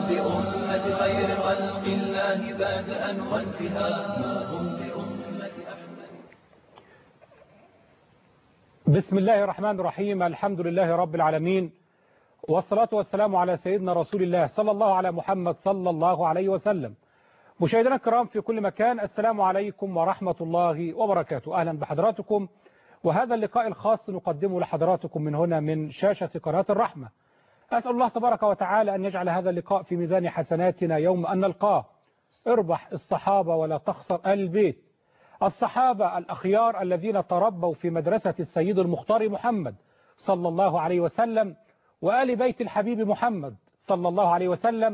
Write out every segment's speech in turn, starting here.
بأمة خير خلق الله بادئا وانتهاء ما هم بأمة أحمد بسم الله الرحمن الرحيم الحمد لله رب العالمين والصلاة والسلام على سيدنا رسول الله صلى الله على محمد صلى الله عليه وسلم مشاهدينا الكرام في كل مكان السلام عليكم ورحمة الله وبركاته أهلا بحضراتكم وهذا اللقاء الخاص نقدمه لحضراتكم من هنا من شاشة قناة الرحمة أسأل الله تبارك وتعالى أن يجعل هذا اللقاء في ميزان حسناتنا يوم أن نلقاه اربح الصحابة ولا تخسر آل البيت الصحابة الأخيار الذين تربوا في مدرسة السيد المختار محمد صلى الله عليه وسلم وآل بيت الحبيب محمد صلى الله عليه وسلم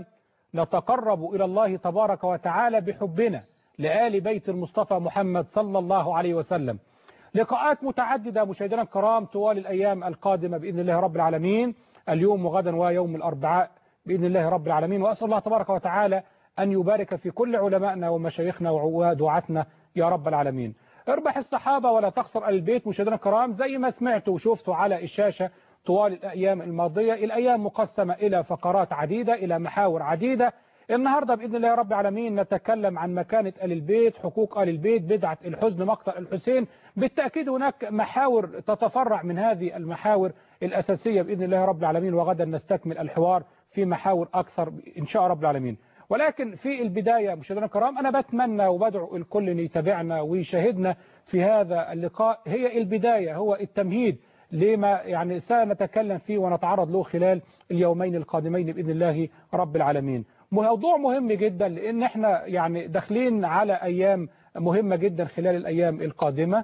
نتقرب إلى الله تبارك وتعالى بحبنا لآل بيت المصطفى محمد صلى الله عليه وسلم لقاءات متعددة مشاهدينا الكرام طوال الأيام القادمة بإذن الله رب العالمين اليوم وغدا ويوم الأربعاء بإذن الله رب العالمين وأسأل الله تبارك وتعالى أن يبارك في كل علمائنا ومشايخنا ودعاتنا يا رب العالمين اربح الصحابة ولا تخسر البيت مشاهدينا الكرام زي ما سمعتوا وشفتوا على الشاشة طوال الأيام الماضية الأيام مقسمة إلى فقرات عديدة إلى محاور عديدة النهاردة بإذن الله رب العالمين نتكلم عن مكانة آل البيت حقوق آل البيت بدعة الحزن مقتل الحسين بالتأكيد هناك محاور تتفرع من هذه المحاور الأساسية بإذن الله رب العالمين وغدا نستكمل الحوار في محاور أكثر إن شاء رب العالمين ولكن في البداية مشاهدينا الكرام أنا بتمنى وبدعو الكل أن يتابعنا ويشاهدنا في هذا اللقاء هي البداية هو التمهيد لما يعني سنتكلم فيه ونتعرض له خلال اليومين القادمين بإذن الله رب العالمين موضوع مهم جدا لأن احنا يعني داخلين على أيام مهمة جدا خلال الأيام القادمة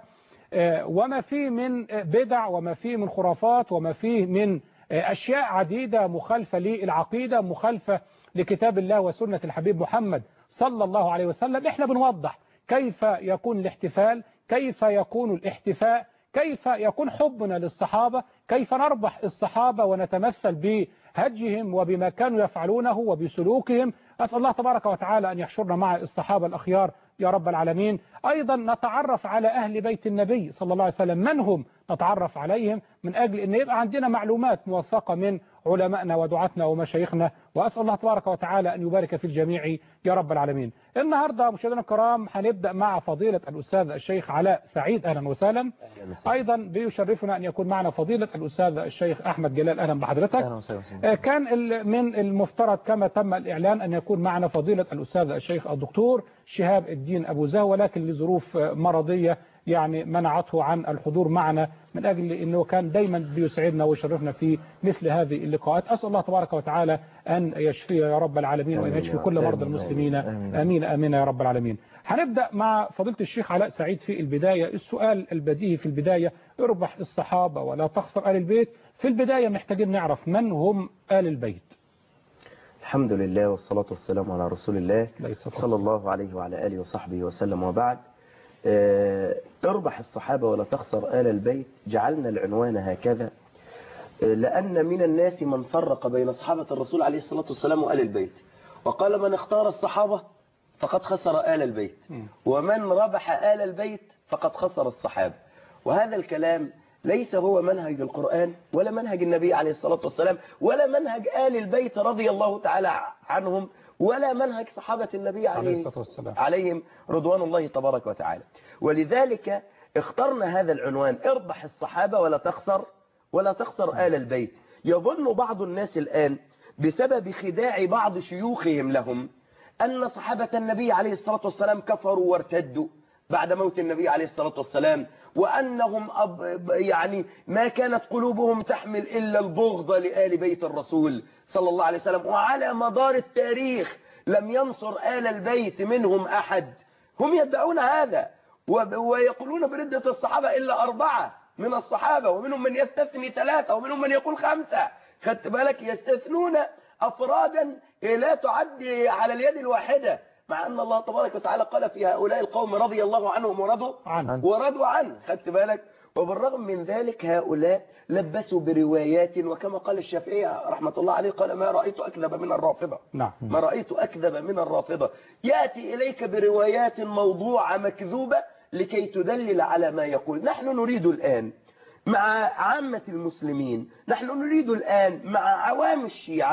وما فيه من بدع وما فيه من خرافات وما فيه من أشياء عديدة مخالفة للعقيدة مخالفة لكتاب الله وسنة الحبيب محمد صلى الله عليه وسلم احنا بنوضح كيف يكون الاحتفال كيف يكون الاحتفاء كيف يكون حبنا للصحابة كيف نربح الصحابة ونتمثل بهجهم وبما كانوا يفعلونه وبسلوكهم أسأل الله تبارك وتعالى أن يحشرنا مع الصحابة الأخيار يا رب العالمين أيضا نتعرف على أهل بيت النبي صلى الله عليه وسلم من هم نتعرف عليهم من أجل أن يبقى عندنا معلومات موثقة من علمائنا ودعاتنا ومشايخنا وأسأل الله تبارك وتعالى أن يبارك في الجميع يا رب العالمين النهاردة مشاهدينا الكرام هنبدأ مع فضيلة الأستاذ الشيخ علاء سعيد أهلا وسهلا أيضا بيشرفنا أن يكون معنا فضيلة الأستاذ الشيخ أحمد جلال أهلا بحضرتك أهلا وسهلا كان من المفترض كما تم الإعلان أن يكون معنا فضيلة الأستاذ الشيخ الدكتور شهاب الدين أبو زهو ولكن لظروف مرضية يعني منعته عن الحضور معنا من أجل أنه كان دايما بيسعدنا ويشرفنا في مثل هذه اللقاءات أسأل الله تبارك وتعالى أن يشفي يا رب العالمين وأن يشفي كل مرضى المسلمين أمين أمين يا رب العالمين هنبدأ مع فضيلة الشيخ علاء سعيد في البداية السؤال البديهي في البداية اربح الصحابة ولا تخسر آل البيت في البداية محتاجين نعرف من هم آل البيت الحمد لله والصلاة والسلام على رسول الله صلى الله عليه وعلى آله وصحبه وسلم وبعد اربح الصحابة ولا تخسر آل البيت جعلنا العنوان هكذا لأن من الناس من فرق بين صحابة الرسول عليه الصلاة والسلام وآل البيت وقال من اختار الصحابة فقد خسر آل البيت ومن ربح آل البيت فقد خسر الصحابة وهذا الكلام ليس هو منهج القرآن ولا منهج النبي عليه الصلاة والسلام ولا منهج آل البيت رضي الله تعالى عنهم ولا منهج صحابة النبي عليه عليهم رضوان الله تبارك وتعالى ولذلك اخترنا هذا العنوان اربح الصحابة ولا تخسر ولا تخسر آل البيت يظن بعض الناس الآن بسبب خداع بعض شيوخهم لهم أن صحابة النبي عليه الصلاة والسلام كفروا وارتدوا بعد موت النبي عليه الصلاة والسلام وأنهم أب يعني ما كانت قلوبهم تحمل إلا البغض لآل بيت الرسول صلى الله عليه وسلم وعلى مدار التاريخ لم ينصر آل البيت منهم أحد هم يدعون هذا ويقولون بردة الصحابة إلا أربعة من الصحابة ومنهم من يستثني ثلاثة ومنهم من يقول خمسة خدت بالك يستثنون أفرادا لا تعد على اليد الواحدة مع أن الله تبارك وتعالى قال في هؤلاء القوم رضي الله عنهم ورضوا عنه. ورضوا عنه خدت بالك وبالرغم من ذلك هؤلاء لبسوا بروايات وكما قال الشافعي رحمة الله عليه قال ما رأيت أكذب من الرافضة نعم ما رأيت أكذب من الرافضة يأتي إليك بروايات موضوعة مكذوبة لكي تدلل على ما يقول نحن نريد الآن مع عامة المسلمين نحن نريد الآن مع عوام الشيعة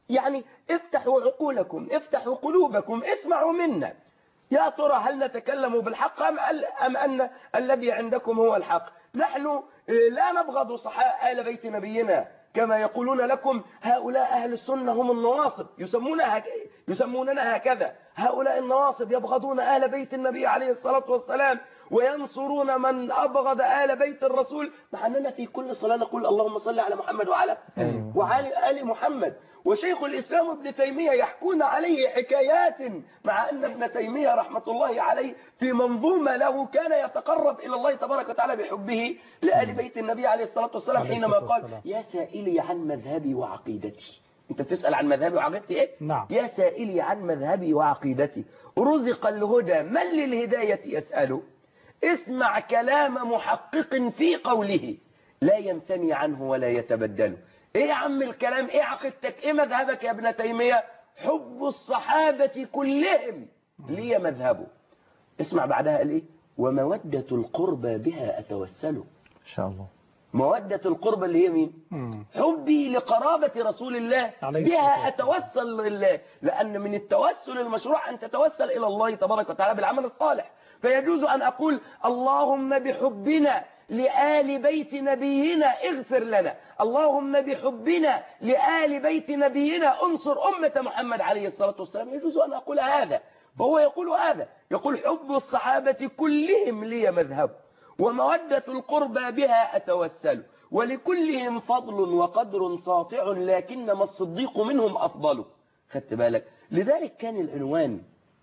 يعني افتحوا عقولكم افتحوا قلوبكم اسمعوا منا يا ترى هل نتكلم بالحق أم, أم أن الذي عندكم هو الحق نحن لا نبغض صحاء آل بيت نبينا كما يقولون لكم هؤلاء أهل السنة هم النواصب يسمونها يسموننا هكذا هؤلاء النواصب يبغضون آل بيت النبي عليه الصلاة والسلام وينصرون من أبغض آل بيت الرسول مع أننا في كل صلاة نقول اللهم صل على محمد وعلى وعلى آل محمد وشيخ الإسلام ابن تيمية يحكون عليه حكايات مع أن ابن تيمية رحمة الله عليه في منظومة له كان يتقرب إلى الله تبارك وتعالى بحبه لآل بيت النبي عليه الصلاة والسلام حينما قال يا سائلي عن مذهبي وعقيدتي انت بتسأل عن مذهبي وعقيدتي ايه نعم. يا سائلي عن مذهبي وعقيدتي رزق الهدى من للهداية يسأله اسمع كلام محقق في قوله لا يمتني عنه ولا يتبدله ايه يا عم الكلام ايه عقيدتك ايه مذهبك يا ابن تيمية حب الصحابة كلهم لي مذهبه اسمع بعدها قال ايه ومودة القربى بها اتوسله إن شاء الله مودة القربى اللي هي مين مم. حبي لقرابة رسول الله عليه بها الصلاة أتوسل لله لأن من التوسل المشروع أن تتوسل إلى الله تبارك وتعالى بالعمل الصالح فيجوز أن أقول اللهم بحبنا لآل بيت نبينا اغفر لنا اللهم بحبنا لآل بيت نبينا انصر أمة محمد عليه الصلاة والسلام يجوز أن أقول هذا فهو يقول هذا يقول حب الصحابة كلهم لي مذهب ومودة القربى بها أتوسل ولكلهم فضل وقدر ساطع لكنما الصديق منهم أفضل خدت بالك لذلك كان العنوان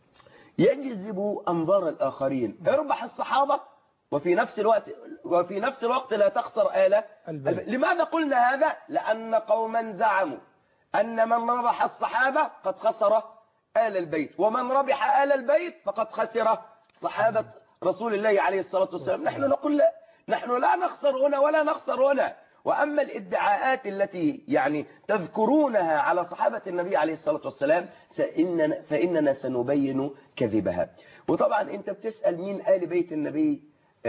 يجذب أنظار الآخرين اربح الصحابة وفي نفس الوقت وفي نفس الوقت لا تخسر آلة البيت. لماذا قلنا هذا لأن قوما زعموا أن من ربح الصحابة قد خسر آل البيت ومن ربح آل البيت فقد خسر صحابة رسول الله عليه الصلاة والسلام نحن نقول لا نحن لا نخسر هنا ولا نخسر هنا وأما الادعاءات التي يعني تذكرونها على صحابة النبي عليه الصلاة والسلام فإننا, فإننا سنبين كذبها وطبعا أنت بتسأل مين آل بيت النبي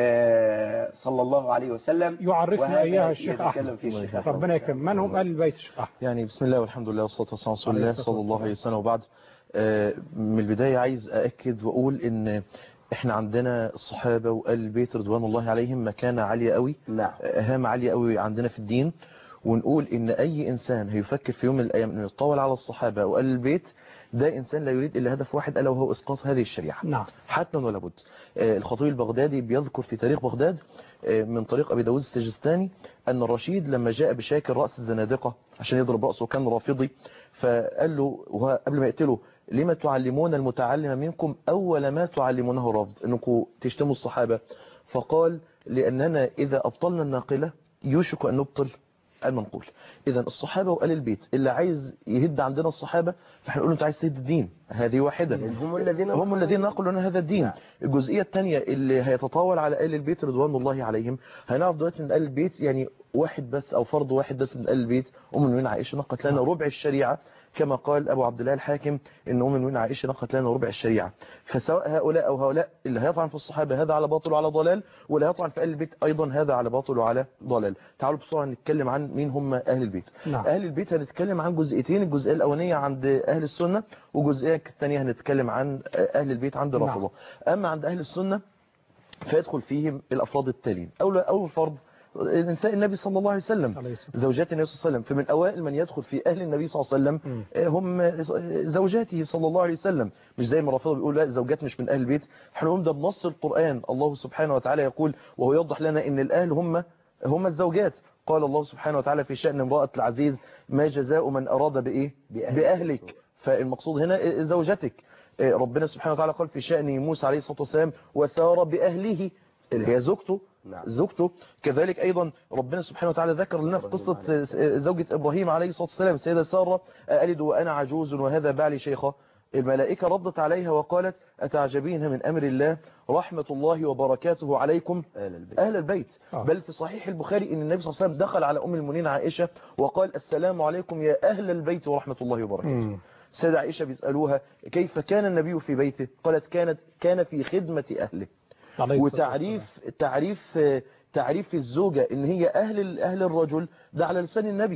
آه، صلى الله عليه وسلم يعرفنا وهذا إياها الشيخ يتكلم أحمد فيه الشيخ أحمد. ربنا يكرم من هم آل البيت الشيخ أحمد يعني بسم الله والحمد لله والصلاة والسلام على رسول عليه الله الصلاة صلى الله والسلام. عليه وسلم وبعد آه، من البداية عايز أأكد وأقول إن إحنا عندنا الصحابة وآل البيت رضوان الله عليهم مكانة عالية قوي نعم هامة عالية قوي عندنا في الدين ونقول إن أي إنسان هيفكر في يوم من الأيام إنه يتطاول على الصحابة وآل البيت ده إنسان لا يريد إلا هدف واحد ألا وهو إسقاط هذه الشريعة نعم حتما ولا بد آه، الخطيب البغدادي بيذكر في تاريخ بغداد آه، من طريق أبي داود السجستاني أن الرشيد لما جاء بشاكل رأس الزنادقة عشان يضرب رأسه كان رافضي فقال له وهو قبل ما يقتله لما تعلمون المتعلم منكم أول ما تعلمونه رفض أنكم تشتموا الصحابة فقال لأننا إذا أبطلنا الناقلة يوشك أن نبطل المنقول إذا الصحابة وآل البيت اللي عايز يهد عندنا الصحابة فاحنا نقول له أنت عايز تهد الدين هذه واحدة هم الذين هم الذين نقلوا لنا هذا الدين الجزئية الثانية اللي هيتطاول على آل البيت رضوان الله عليهم هنعرف دلوقتي ان آل البيت يعني واحد بس أو فرد واحد بس من آل البيت أم المؤمنين عائشة نقلت لنا ربع الشريعة كما قال أبو عبد الله الحاكم إن أم المؤمنين عائشة نقلت لنا ربع الشريعة فسواء هؤلاء أو هؤلاء اللي هيطعن في الصحابة هذا على باطل وعلى ضلال واللي هيطعن في آل البيت أيضا هذا على باطل وعلى ضلال تعالوا بسرعة نتكلم عن مين هم أهل البيت نعم. أهل البيت هنتكلم عن جزئيتين الجزئية الأولانية عند أهل السنة وجزئية الثانية هنتكلم عن أهل البيت عند نعم. الرافضة أما عند أهل السنة فيدخل فيهم الأفراد التاليين أول أول فرد نساء النبي صلى الله عليه وسلم عليه الصلاة زوجات النبي صلى الله عليه وسلم فمن أوائل من يدخل في أهل النبي صلى الله عليه وسلم آه، هم زوجاته صلى الله عليه وسلم مش زي ما رافضه بيقول لا زوجات مش من أهل البيت احنا نقول ده بنص القرآن الله سبحانه وتعالى يقول وهو يوضح لنا ان الأهل هم هم الزوجات قال الله سبحانه وتعالى في شأن امرأة العزيز ما جزاء من أراد بإيه بأهلك فالمقصود هنا زوجتك آه، ربنا سبحانه وتعالى قال في شأن موسى عليه الصلاة والسلام وثار بأهله اللي هي زوجته نعم. زوجته كذلك أيضا ربنا سبحانه وتعالى ذكر لنا في قصة زوجة إبراهيم عليه الصلاة والسلام السيدة سارة ألد وأنا عجوز وهذا بعلي شيخة الملائكة ردت عليها وقالت أتعجبين من أمر الله رحمة الله وبركاته عليكم آل البيت أهل البيت آه. بل في صحيح البخاري أن النبي صلى الله عليه وسلم دخل على أم المؤمنين عائشة وقال السلام عليكم يا أهل البيت ورحمة الله وبركاته مم. السيدة عائشة بيسألوها كيف كان النبي في بيته قالت كانت كان في خدمة أهله عليه الصلاة وتعريف تعريف تعريف الزوجة ان هي اهل اهل الرجل ده على لسان النبي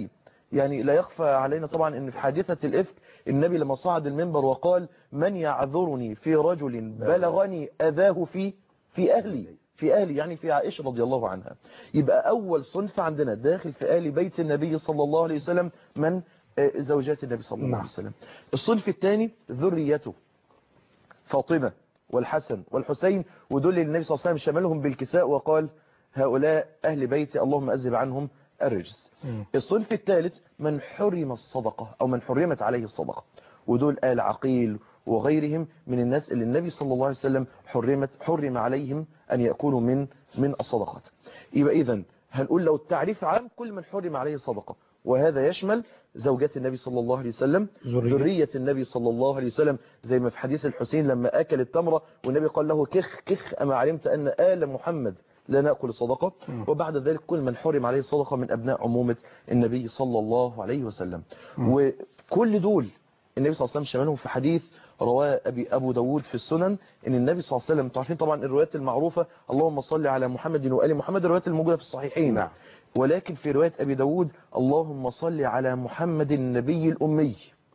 يعني لا يخفى علينا طبعا ان في حادثة الإفك النبي لما صعد المنبر وقال من يعذرني في رجل بلغني أذاه في في أهلي في أهلي يعني في عائشة رضي الله عنها يبقى أول صنف عندنا داخل في آل بيت النبي صلى الله عليه وسلم من آه، زوجات النبي صلى الله نعم. عليه وسلم الصنف الثاني ذريته فاطمة والحسن والحسين ودول اللي النبي صلى الله عليه وسلم شملهم بالكساء وقال هؤلاء أهل بيتي اللهم أذب عنهم الرجس مم. الصنف الثالث من حرم الصدقة أو من حرمت عليه الصدقة ودول آل عقيل وغيرهم من الناس اللي النبي صلى الله عليه وسلم حرمت حرم عليهم أن يأكلوا من من الصدقات يبقى إذا هنقول لو التعريف عام كل من حرم عليه الصدقة وهذا يشمل زوجات النبي صلى الله عليه وسلم ذرية. ذرية النبي صلى الله عليه وسلم زي ما في حديث الحسين لما أكل التمرة والنبي قال له كخ كخ أما علمت أن آل محمد لا نأكل الصدقة وبعد ذلك كل من حرم عليه الصدقة من أبناء عمومة النبي صلى الله عليه وسلم وكل دول النبي صلى الله عليه وسلم شملهم في حديث رواه أبي أبو داود في السنن إن النبي صلى الله عليه وسلم تعرفين طبعا الروايات المعروفة اللهم صل على محمد وآل محمد الروايات الموجودة في الصحيحين نعم. ولكن في رواية أبي داود اللهم صل على محمد النبي الأمي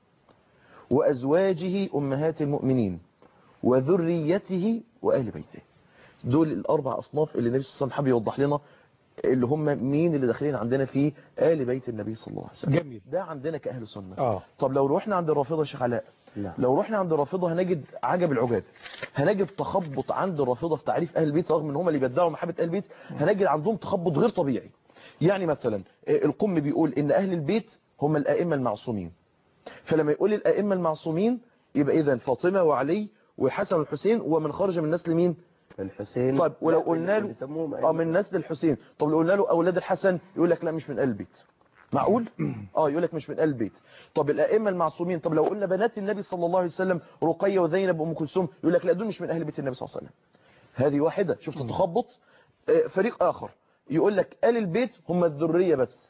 وأزواجه أمهات المؤمنين وذريته وآل بيته دول الأربع أصناف اللي النبي صلى الله عليه وسلم حابب يوضح لنا اللي هم مين اللي داخلين عندنا في آل بيت النبي صلى الله عليه وسلم جميل ده عندنا كأهل سنة اه طب لو رحنا عند الرافضة يا شيخ علاء نعم. لو رحنا عند الرافضة هنجد عجب العجاب هنجد تخبط عند الرافضة في تعريف أهل البيت رغم ان هم اللي بيدعوا محبة أهل البيت هنجد عندهم تخبط غير طبيعي يعني مثلا آه، القم بيقول ان أهل البيت هم الأئمة المعصومين فلما يقول الأئمة المعصومين يبقى إذا فاطمة وعلي والحسن والحسين ومن خرج من نسل مين الحسين طيب ولو لا، قلنا له بيسموهم اه من نسل الحسين طب لو قلنا له اولاد الحسن يقول لك لا مش من آل البيت معقول اه يقول لك مش من آل البيت طب الائمه المعصومين طب لو قلنا بنات النبي صلى الله عليه وسلم رقيه وزينب وام كلثوم يقول لك لا دول مش من اهل بيت النبي صلى الله عليه وسلم هذه واحده شفت التخبط آه، فريق اخر يقول لك آل البيت هم الذريه بس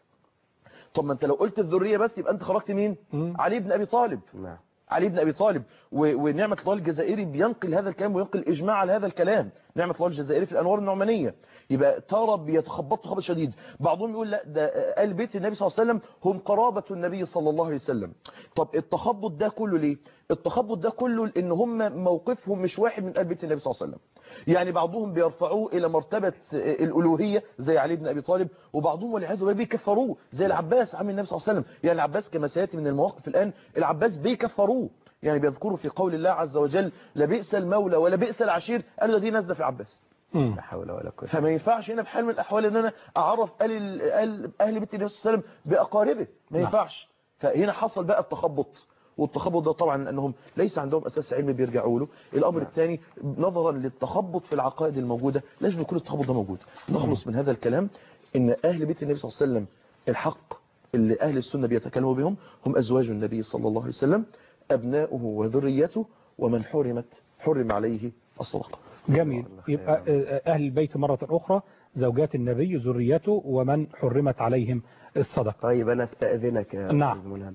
طب ما انت لو قلت الذريه بس يبقى انت خرجت مين مم. علي بن ابي طالب نعم علي بن أبي طالب و- ونعمة الله الجزائري بينقل هذا الكلام وينقل إجماع على هذا الكلام نعمة الله الجزائري في الأنوار النعمانية يبقى ترى بيتخبطوا خبط شديد بعضهم يقول لا ده آل بيت النبي صلى الله عليه وسلم هم قرابة النبي صلى الله عليه وسلم طب التخبط ده كله ليه التخبط ده كله لأن هم موقفهم مش واحد من آل بيت النبي صلى الله عليه وسلم يعني بعضهم بيرفعوه إلى مرتبة الألوهية زي علي بن أبي طالب وبعضهم والعياذ بالله بيكفروه زي العباس عم النبي صلى الله عليه وسلم يعني العباس كما سيأتي من المواقف الآن العباس بيكفروه يعني بيذكروا في قول الله عز وجل لبئس المولى ولا بئس العشير قالوا دي نازله في العباس مم. لا حول ولا قوة فما ينفعش هنا بحال من الاحوال ان انا اعرف اهل ال- اهل اهل بيت النبي صلى الله عليه وسلم باقاربه ما نعم. ينفعش فهنا حصل بقى التخبط والتخبط ده طبعا انهم ليس عندهم اساس علمي بيرجعوا له الامر نعم. الثاني نظرا للتخبط في العقائد الموجوده لازم يكون التخبط ده موجود نخلص من هذا الكلام ان اهل بيت النبي صلى الله عليه وسلم الحق اللي اهل السنه بيتكلموا بهم هم ازواج النبي صلى الله عليه وسلم ابناؤه وذريته ومن حرمت حرم عليه الصدقه جميل الله يبقى آه، أهل البيت مرة أخرى زوجات النبي ذريته ومن حرمت عليهم الصدقة طيب أنا استأذنك يا نعم. أستاذ ملهم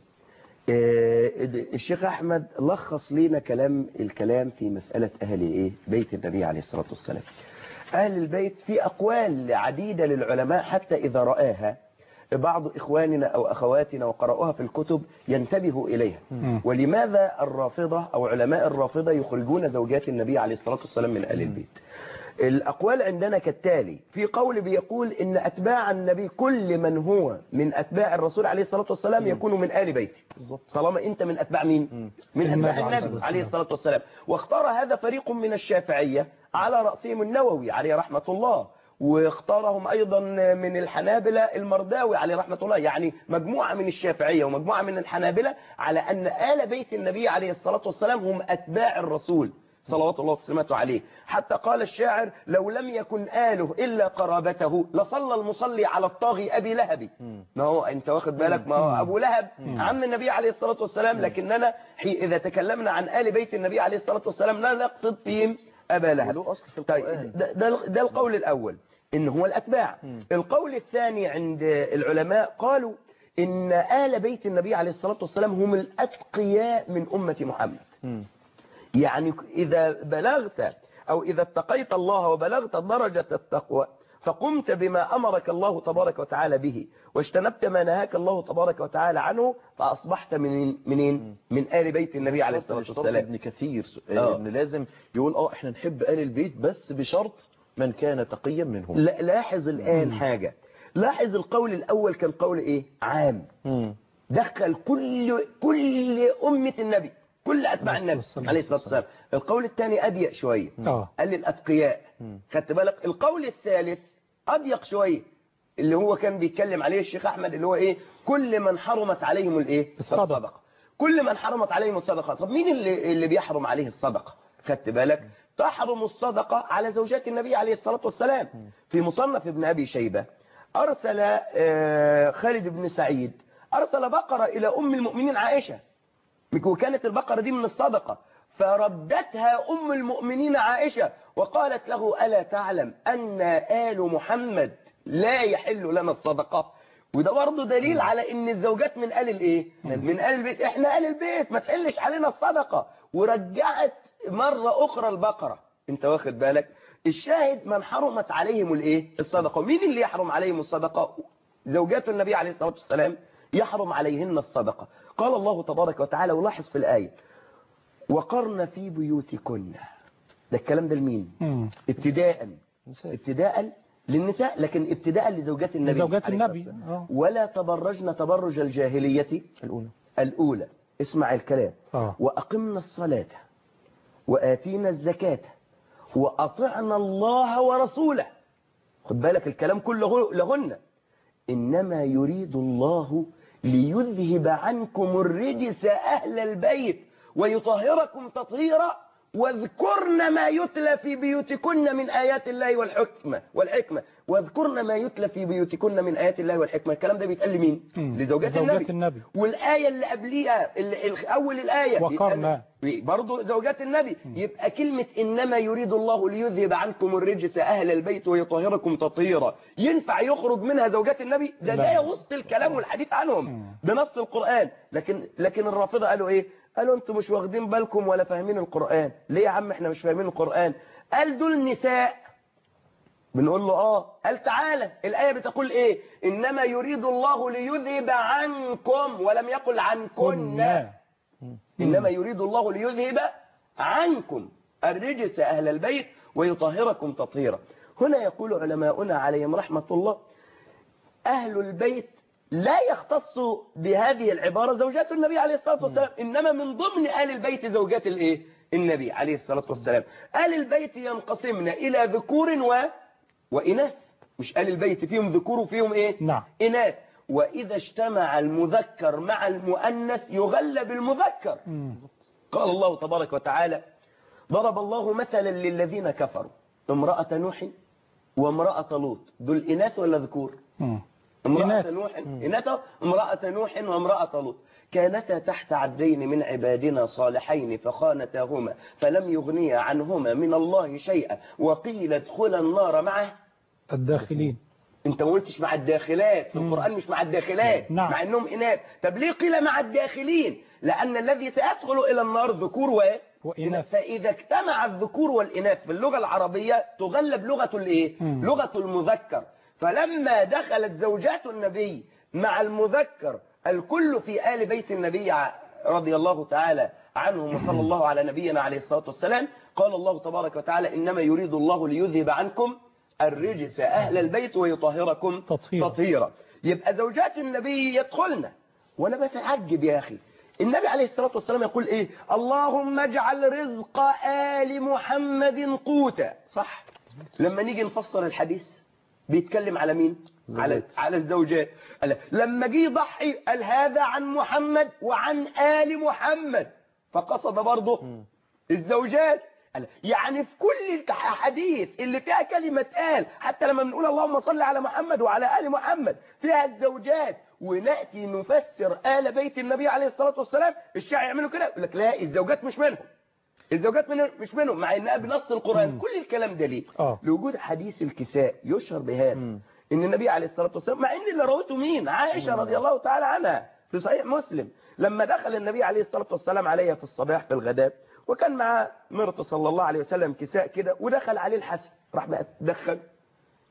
آه، الشيخ أحمد لخص لينا كلام الكلام في مسألة أهل إيه بيت النبي عليه الصلاة والسلام أهل البيت في أقوال عديدة للعلماء حتى إذا رآها بعض إخواننا أو أخواتنا وقرأوها في الكتب ينتبهوا إليها مم. ولماذا الرافضة أو علماء الرافضة يخرجون زوجات النبي عليه الصلاة والسلام من أهل البيت الأقوال عندنا كالتالي في قول بيقول إن أتباع النبي كل من هو من أتباع الرسول عليه الصلاة والسلام يكون من آل بيته بالظبط طالما أنت من أتباع مين من النبي أتباع عليه النبي الصلاة عليه الصلاة والسلام واختار هذا فريق من الشافعية على رأسهم النووي عليه رحمة الله واختارهم أيضا من الحنابلة المرداوي عليه رحمة الله يعني مجموعة من الشافعية ومجموعة من الحنابلة على أن آل بيت النبي عليه الصلاة والسلام هم أتباع الرسول صلوات الله وسلامته عليه حتى قال الشاعر لو لم يكن آله إلا قرابته لصلى المصلي على الطاغي أبي لهب ما هو أنت واخد بالك ما هو أبو لهب عم النبي عليه الصلاة والسلام لكننا حي إذا تكلمنا عن آل بيت النبي عليه الصلاة والسلام لا نقصد فيهم أبا لهب وله أصل في طيب القرآن ده, ده, ده القول الأول إن هو الأتباع القول الثاني عند العلماء قالوا إن آل بيت النبي عليه الصلاة والسلام هم الأتقياء من أمة محمد مم. يعني إذا بلغت أو إذا اتقيت الله وبلغت درجة التقوى فقمت بما أمرك الله تبارك وتعالى به واجتنبت ما نهاك الله تبارك وتعالى عنه فأصبحت من منين من آل بيت النبي عليه الصلاة اشترط والسلام ابن كثير آه. ان لازم يقول اه احنا نحب آل البيت بس بشرط من كان تقيا منهم لا- لاحظ الآن حاجة لاحظ القول الأول كان قول إيه عام مم. دخل كل كل أمة النبي كل أتباع عليه النبي الصلاة عليه الصلاة والسلام القول الثاني أضيق شوية اه قال للأتقياء خدت بالك القول الثالث أضيق شوية اللي هو كان بيتكلم عليه الشيخ أحمد اللي هو إيه كل من حرمت عليهم الإيه الصدقة. كل من حرمت عليهم الصدقة طب مين اللي, اللي بيحرم عليه الصدقة خدت بالك تحرم الصدقة على زوجات النبي عليه الصلاة والسلام في مصنف ابن أبي شيبة أرسل آه، خالد بن سعيد أرسل بقرة إلى أم المؤمنين عائشة وكانت البقرة دي من الصدقة فردتها أم المؤمنين عائشة وقالت له ألا تعلم أن آل محمد لا يحل لنا الصدقة وده برضه دليل على ان الزوجات من آل الايه من آل البيت احنا آل البيت ما تحلش علينا الصدقة ورجعت مرة اخرى البقرة انت واخد بالك الشاهد من حرمت عليهم الايه الصدقة مين اللي يحرم عليهم الصدقة زوجات النبي عليه الصلاة والسلام يحرم عليهن الصدقة قال الله تبارك وتعالى ولاحظ في الآية وقرن في بيوتكن ده الكلام ده لمين مم. ابتداء نساء. ابتداء للنساء لكن ابتداء لزوجات النبي لزوجات عليه النبي الصلاة والسلام. اه ولا تبرجن تبرج الجاهلية الأولى الأولى اسمع الكلام اه وأقمنا الصلاة وآتينا الزكاة وأطعنا الله ورسوله خد بالك الكلام كله لهن إنما يريد الله ليذهب عنكم الرجس أهل البيت ويطهركم تطهيرا واذكرن ما يتلى في بيوتكن من آيات الله والحكمة والحكمة واذكرن ما يتلى في بيوتكن من آيات الله والحكمة الكلام ده بيتقال لمين؟ مم. لزوجات زوجات النبي. النبي. والآية اللي قبليها اللي اللي- أول الآية وقرنا. برضه زوجات النبي يبقى كلمة إنما يريد الله ليذهب عنكم الرجس أهل البيت ويطهركم تطهيرا ينفع يخرج منها زوجات النبي ده لا. ده وسط الكلام والحديث عنهم بنص القرآن لكن لكن الرافضة قالوا إيه قالوا أنتم مش واخدين بالكم ولا فاهمين القرآن ليه يا عم إحنا مش فاهمين القرآن قال دول نساء بنقول له اه قال تعالى الآية بتقول ايه انما يريد الله ليذهب عنكم ولم يقل عنكن كنا إنما يريد الله ليذهب عنكم الرجس أهل البيت ويطهركم تطهيرا هنا يقول علماؤنا عليهم رحمة الله أهل البيت لا يختص بهذه العبارة زوجات النبي عليه الصلاة والسلام إنما من ضمن آل البيت زوجات الإيه؟ النبي عليه الصلاة والسلام آل البيت ينقسمن إلى ذكور و... وإناث مش آل البيت فيهم ذكور وفيهم إيه؟ نعم. إناث وإذا اجتمع المذكر مع المؤنث يغلب المذكر مم. قال الله تبارك وتعالى ضرب الله مثلا للذين كفروا امرأة نوح وامرأة لوط دول إناث ولا ذكور مم. امرأة إناث. نوح إناث امرأة نوح وامرأة لوط كانتا تحت عبدين من عبادنا صالحين فخانتاهما فلم يغنيا عنهما من الله شيئا وقيل ادخلا النار معه الداخلين انت ما قلتش مع الداخلات في القرآن مش مع الداخلات نعم. مع انهم اناث طب ليه قيل مع الداخلين لان الذي سيدخل الى النار ذكور و وإناث. فاذا اجتمع الذكور والاناث في اللغة العربية تغلب لغة الايه مم. لغة المذكر فلما دخلت زوجات النبي مع المذكر الكل في آل بيت النبي ع- رضي الله تعالى عنهم وصلى الله على نبينا عليه الصلاة والسلام قال الله تبارك وتعالى إنما يريد الله ليذهب عنكم الرجس أهل البيت ويطهركم تطهيرا. تطهيرا يبقى زوجات النبي يدخلن وأنا بتعجب يا أخي النبي عليه الصلاة والسلام يقول إيه اللهم اجعل رزق آل محمد قوتا صح لما نيجي نفسر الحديث بيتكلم على مين على زوجات. على الزوجات قال لما جه يضحي قال هذا عن محمد وعن آل محمد فقصد برضه الزوجات قال يعني في كل الحديث اللي فيها كلمة آل حتى لما بنقول اللهم صل على محمد وعلى آل محمد فيها الزوجات ونأتي نفسر آل بيت النبي عليه الصلاة والسلام الشيعة يعملوا كده يقول لك لا الزوجات مش منهم الزوجات من مش منهم مع انها بنص القرآن كل الكلام ده ليه آه. لوجود حديث الكساء يشهر بهذا مم. ان النبي عليه الصلاة والسلام مع ان اللي روته مين عائشة رضي الله تعالى عنها في صحيح مسلم لما دخل النبي عليه الصلاة والسلام عليها في الصباح في الغداء وكان مع مرته صلى الله عليه وسلم كساء كده ودخل عليه الحسن راح بقى تدخل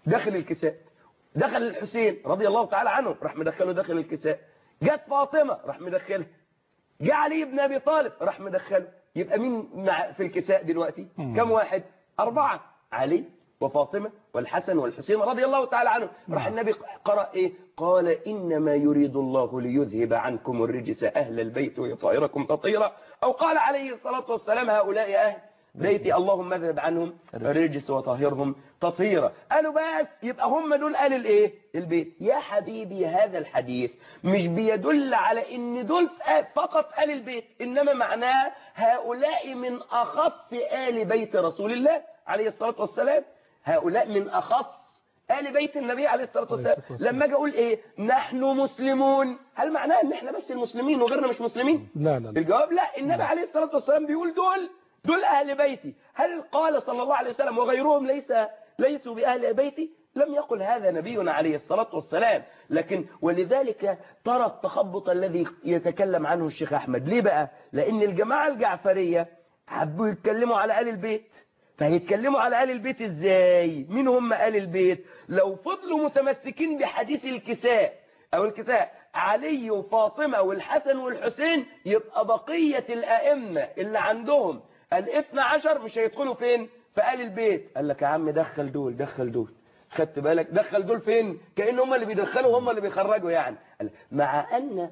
داخل الكساء دخل الحسين رضي الله تعالى عنه راح مدخله داخل الكساء جت فاطمة راح مدخلها جه علي بن ابي طالب راح مدخله يبقى مين مع في الكساء دلوقتي مم. كم واحد أربعة علي وفاطمة والحسن والحسين رضي الله تعالى عنهم راح النبي قرأ إيه قال إنما يريد الله ليذهب عنكم الرجس أهل البيت ويطهركم تطهيرا أو قال عليه الصلاة والسلام هؤلاء أهل بيتي اللهم اذهب عنهم الرجس وطهرهم تطهيرا قالوا بس يبقى هم دول قال الايه البيت يا حبيبي هذا الحديث مش بيدل على ان دول فقط آل البيت انما معناه هؤلاء من اخص آل بيت رسول الله عليه الصلاة والسلام هؤلاء من اخص آل بيت النبي عليه الصلاة والسلام لما اجي اقول ايه نحن مسلمون هل معناه ان احنا بس المسلمين وغيرنا مش مسلمين لا لا لا الجواب لا النبي عليه الصلاة والسلام بيقول دول دول أهل بيتي هل قال صلى الله عليه وسلم وغيرهم ليس ليسوا بأهل بيتي لم يقل هذا نبينا عليه الصلاة والسلام لكن ولذلك ترى التخبط الذي يتكلم عنه الشيخ أحمد ليه بقى لأن الجماعة الجعفرية حبوا يتكلموا على آل البيت فهيتكلموا على آل البيت ازاي مين هم آل البيت لو فضلوا متمسكين بحديث الكساء أو الكساء علي وفاطمة والحسن والحسين يبقى بقية الأئمة اللي عندهم الاثنى عشر مش هيدخلوا فين في آل البيت قال لك يا عم دخل دول دخل دول خدت بالك دخل دول فين كأن هم اللي بيدخلوا هم اللي بيخرجوا يعني قال مع أن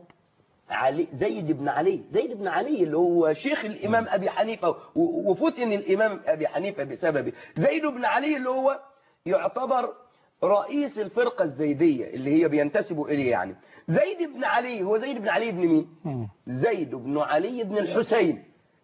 علي زيد بن علي زيد بن علي اللي هو شيخ الإمام أبي حنيفة و- وفتن الإمام أبي حنيفة بسببه زيد بن علي اللي هو يعتبر رئيس الفرقة الزيدية اللي هي بينتسبوا إليه يعني زيد بن علي هو زيد بن علي بن مين مم. زيد بن علي بن الحسين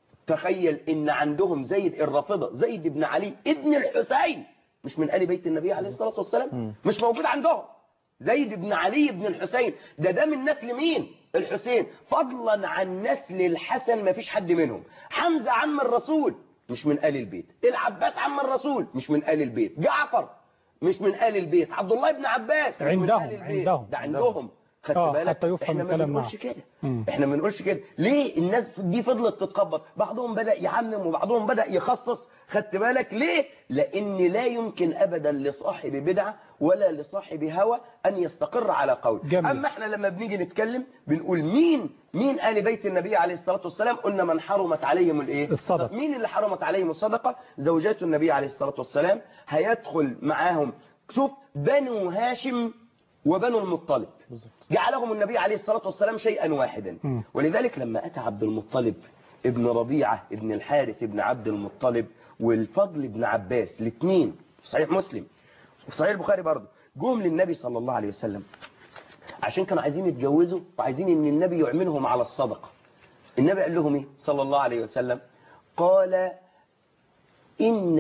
تخيل ان عندهم زيد الرافضة زيد بن علي ابن الحسين مش من آل بيت النبي عليه الصلاة والسلام مش موجود عندهم زيد بن علي بن الحسين ده ده من نسل مين الحسين فضلا عن نسل الحسن ما فيش حد منهم حمزة عم الرسول مش من آل البيت العباس عم الرسول مش من آل البيت جعفر مش من آل البيت عبد الله بن عباس مش من عندهم- آل البيت عندهم. ده عندهم خدت آه، بالك حتى يفهم احنا ما الكلام بنقولش معه. كده مم. احنا ما بنقولش كده ليه الناس دي فضلت تتخبط بعضهم بدأ يعمم وبعضهم بدأ يخصص خدت بالك ليه لان لا يمكن ابدا لصاحب بدعة ولا لصاحب هوى ان يستقر على قول جميل. اما احنا لما بنيجي نتكلم بنقول مين مين آل بيت النبي عليه الصلاة والسلام قلنا من حرمت عليهم الايه الصدقة. طب مين اللي حرمت عليهم الصدقة زوجات النبي عليه الصلاة والسلام هيدخل معاهم شوف بنو هاشم وبنو المطلب جعلهم النبي عليه الصلاة والسلام شيئا واحدا مم. ولذلك لما أتى عبد المطلب ابن ربيعة ابن الحارث ابن عبد المطلب والفضل ابن عباس الاثنين في صحيح مسلم وفي صحيح البخاري برضه جم للنبي صلى الله عليه وسلم عشان كانوا عايزين يتجوزوا وعايزين ان النبي يعملهم على الصدقة النبي قال لهم ايه صلى الله عليه وسلم قال إن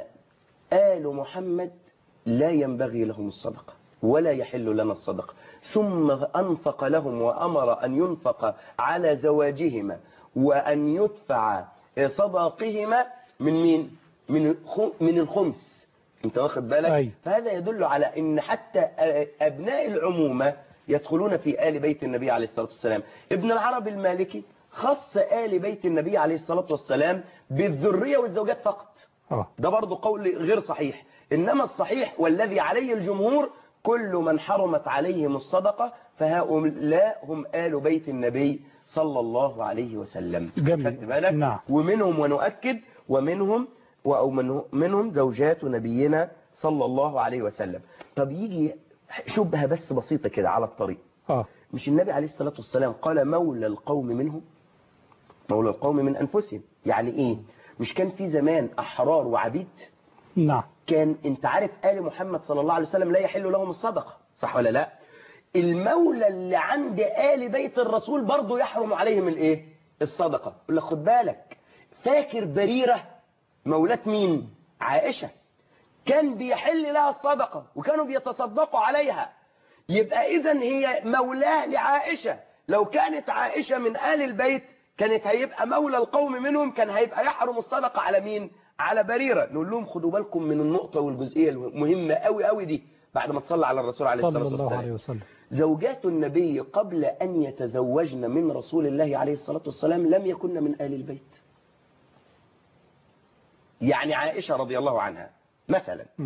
آل محمد لا ينبغي لهم الصدقة ولا يحل لنا الصدقة ثم أنفق لهم وأمر أن ينفق على زواجهما وأن يدفع صداقهما من مين من خ- من الخمس انت واخد بالك أي. فهذا يدل على ان حتى ابناء العمومة يدخلون في آل بيت النبي عليه الصلاة والسلام ابن العربي المالكي خص آل بيت النبي عليه الصلاة والسلام بالذرية والزوجات فقط اه ده برضه قول غير صحيح إنما الصحيح والذي عليه الجمهور كل من حرمت عليهم الصدقة فهؤلاء هم آل بيت النبي صلى الله عليه وسلم جميل. خدت بالك نعم. ومنهم ونؤكد ومنهم أو من- منهم زوجات نبينا صلى الله عليه وسلم طب يجي شبهة بس بسيطة كده على الطريق اه مش النبي عليه الصلاة والسلام قال مولى القوم منهم مولى القوم من أنفسهم يعني إيه مش كان في زمان أحرار وعبيد نعم كان انت عارف آل محمد صلى الله عليه وسلم لا يحل لهم الصدقة صح ولا لا المولى اللي عند آل بيت الرسول برضه يحرم عليهم الايه الصدقة يقول لك خد بالك فاكر بريرة مولاة مين عائشة كان بيحل لها الصدقة وكانوا بيتصدقوا عليها يبقى اذا هي مولاه لعائشة لو كانت عائشة من آل البيت كانت هيبقى مولى القوم منهم كان هيبقى يحرم الصدقة على مين على بريرة نقول لهم خدوا بالكم من النقطة والجزئية المهمة قوي قوي دي بعد ما تصلى على الرسول عليه صلى الصلاة الله عليه والسلام وسلم زوجات النبي قبل أن يتزوجن من رسول الله عليه الصلاة والسلام لم يكن من آل البيت يعني عائشة رضي الله عنها مثلا مم.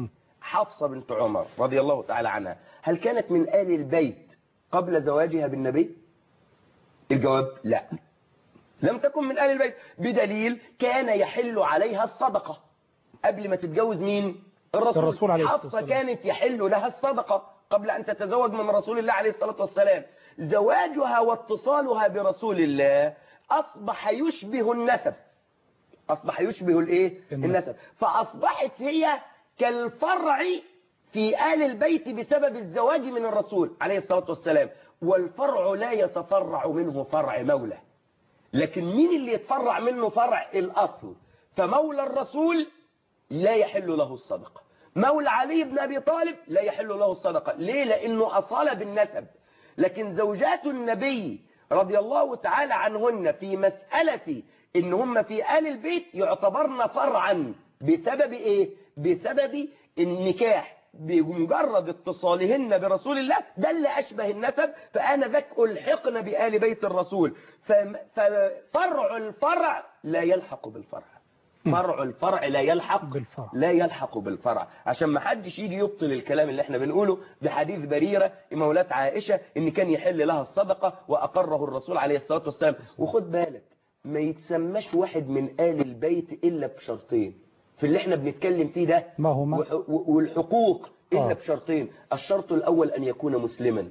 حفصة بنت عمر رضي الله تعالى عنها هل كانت من آل البيت قبل زواجها بالنبي الجواب لا لم تكن من آل البيت بدليل كان يحل عليها الصدقة قبل ما تتجوز مين الرسول, الرسول عليه الصلاة حفصة والسلام. كانت يحل لها الصدقة قبل أن تتزوج من رسول الله عليه الصلاة والسلام زواجها واتصالها برسول الله أصبح يشبه النسب أصبح يشبه الإيه؟ النسب. النسب فأصبحت هي كالفرع في آل البيت بسبب الزواج من الرسول عليه الصلاة والسلام والفرع لا يتفرع منه فرع مولى لكن مين اللي يتفرع منه فرع الأصل فمولى الرسول لا يحل له الصدقة مولى علي بن أبي طالب لا يحل له الصدقة ليه لأنه أصال بالنسب لكن زوجات النبي رضي الله تعالى عنهن في مسألة إن هم في آل البيت يعتبرن فرعا بسبب إيه بسبب النكاح بمجرد اتصالهن برسول الله ده اللي أشبه النسب فأنا ذاك ألحقن بآل بيت الرسول فم- ففرع الفرع لا يلحق بالفرع فرع الفرع لا يلحق بالفرع. لا يلحق بالفرع عشان ما حدش يجي يبطل الكلام اللي احنا بنقوله بحديث بريرة مولات عائشة ان كان يحل لها الصدقة واقره الرسول عليه الصلاة والسلام وخد بالك ما يتسماش واحد من آل البيت الا بشرطين في اللي احنا بنتكلم فيه ده ما هما؟ وح- و- والحقوق الا آه. بشرطين الشرط الاول ان يكون مسلما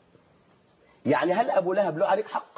يعني هل ابو لهب له عليك حق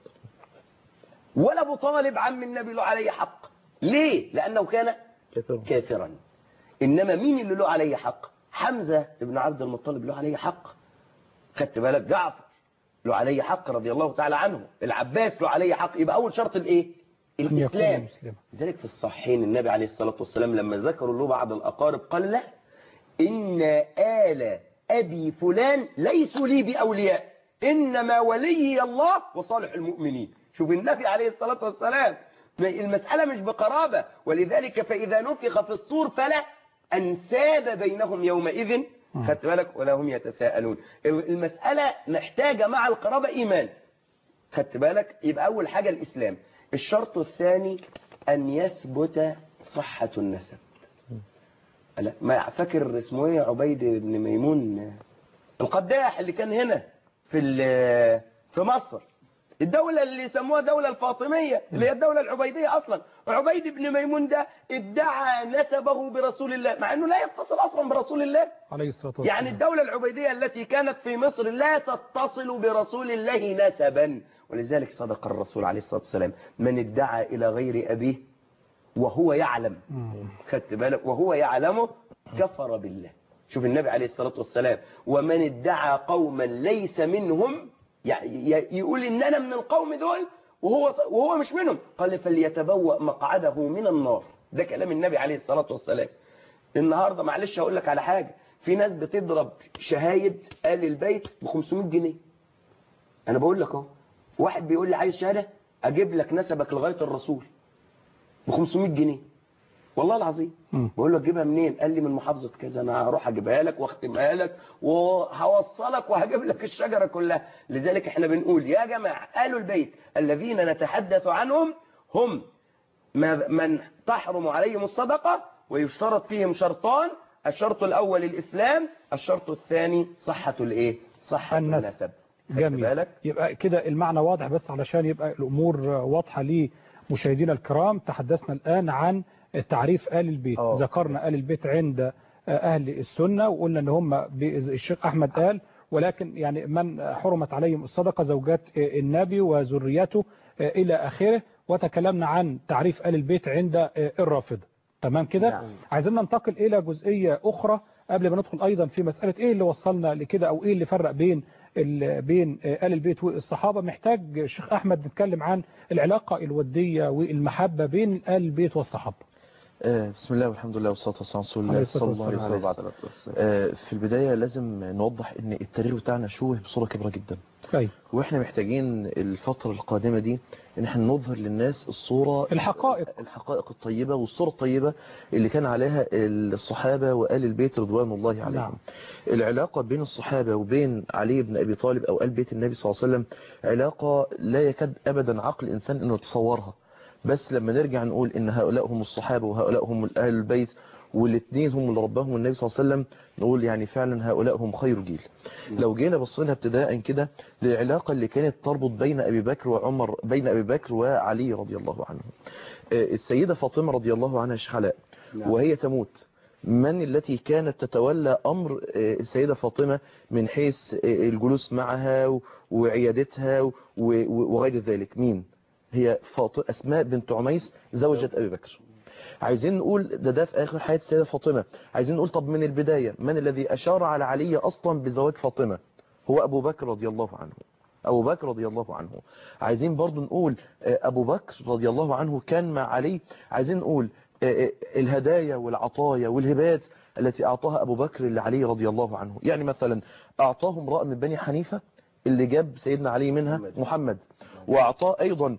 ولا ابو طالب عم النبي له عليه حق ليه لانه كان كثير. كافرا انما مين اللي له عليه حق حمزه ابن عبد المطلب له عليه حق خدت بالك جعفر له عليه حق رضي الله تعالى عنه العباس له عليه حق يبقى اول شرط الايه أن يكون الاسلام مسلما. لذلك في الصحيحين النبي عليه الصلاه والسلام لما ذكروا له بعض الاقارب قال لا ان آل ابي فلان ليسوا لي باولياء انما ولي الله وصالح المؤمنين شوف النبي عليه الصلاه والسلام المساله مش بقرابه ولذلك فاذا نفخ في الصور فلا انساب بينهم يومئذ خدت بالك ولا هم يتساءلون المساله محتاجه مع القرابه ايمان خدت بالك يبقى أول حاجة الإسلام الشرط الثاني أن يثبت صحة النسب لا ما فاكر اسمه ايه عبيد بن ميمون القداح اللي كان هنا في ال- في مصر الدولة اللي يسموها الدولة الفاطمية اللي هي الدولة العبيدية أصلا عبيد بن ميمون ده ادعى نسبه برسول الله مع أنه لا يتصل أصلا برسول الله عليه الصلاة والسلام يعني الدولة العبيدية التي كانت في مصر لا تتصل برسول الله نسبا ولذلك صدق الرسول عليه الصلاة والسلام من ادعى إلى غير أبيه وهو يعلم خدت بالك وهو يعلمه كفر بالله شوف النبي عليه الصلاة والسلام ومن ادعى قوما ليس منهم يعني يقول إن أنا من القوم دول وهو وهو مش منهم قال فليتبوأ مقعده من النار ده كلام النبي عليه الصلاة والسلام النهاردة معلش هقول لك على حاجة في ناس بتضرب شهايد آل البيت ب 500 جنيه أنا بقول لك اهو واحد بيقول لي عايز شهادة أجيب لك نسبك لغاية الرسول ب 500 جنيه والله العظيم مم. بقول له تجيبها منين قال لي من محافظة كذا أنا هروح أجيبها لك واختمها لك وهوصلك وهجيب لك الشجرة كلها لذلك احنا بنقول يا جماعة آل البيت الذين نتحدث عنهم هم ما- من تحرم عليهم الصدقة ويشترط فيهم شرطان الشرط الأول الإسلام الشرط الثاني صحة الإيه صحة النسب. النسب خدت جميل بالك يبقى كده المعنى واضح بس علشان يبقى الأمور واضحة لمشاهدينا الكرام تحدثنا الآن عن تعريف آل البيت آه. ذكرنا آل البيت عند أهل السنة وقلنا أن هم الشيخ أحمد قال ولكن يعني من حرمت عليهم الصدقة زوجات النبي وذريته إلى آخره وتكلمنا عن تعريف آل البيت عند الرافضة تمام كده نعم. عايزين ننتقل إلى جزئية أخرى قبل ما ندخل أيضا في مسألة إيه اللي وصلنا لكده أو إيه اللي فرق بين ال- بين آل البيت والصحابة محتاج الشيخ أحمد نتكلم عن العلاقة الودية والمحبة بين آل البيت والصحابة آه، بسم الله والحمد لله والصلاة والسلام على رسول عليه الله الصلاة صلى الله عليه والسلام. وسلم وبعد. آه، في البداية لازم نوضح ان التاريخ بتاعنا شوه بصورة كبيرة جدا أي واحنا محتاجين الفترة القادمة دي ان احنا نظهر للناس الصورة الحقائق. الحقائق الطيبة والصورة الطيبة اللي كان عليها الصحابة وآل البيت رضوان الله عليهم نعم. العلاقة بين الصحابة وبين علي بن أبي طالب أو آل بيت النبي صلى الله عليه وسلم علاقة لا يكاد أبدا عقل الإنسان أنه يتصورها بس لما نرجع نقول إن هؤلاء هم الصحابة وهؤلاء هم أهل البيت والاثنين هم اللي رباهم النبي صلى الله عليه وسلم نقول يعني فعلا هؤلاء هم خير جيل لو جينا بصينا ابتداء كده للعلاقة اللي كانت تربط بين أبي بكر وعمر بين أبي بكر وعلي رضي الله عنه السيدة فاطمة رضي الله عنها شحلاء وهي تموت من التي كانت تتولى أمر السيدة فاطمة من حيث الجلوس معها وعيادتها وغير ذلك مين هي فاطمة أسماء بنت عميس زوجة أبي بكر عايزين نقول ده ده في آخر حياة السيدة فاطمة عايزين نقول طب من البداية من الذي أشار على علي أصلا بزواج فاطمة هو أبو بكر رضي الله عنه أبو بكر رضي الله عنه عايزين برضو نقول أبو بكر رضي الله عنه كان مع علي عايزين نقول الهدايا والعطايا والهبات التي أعطاها أبو بكر لعلي رضي الله عنه يعني مثلا أعطاه امرأة من بني حنيفة اللي جاب سيدنا علي منها محمد وأعطاه أيضا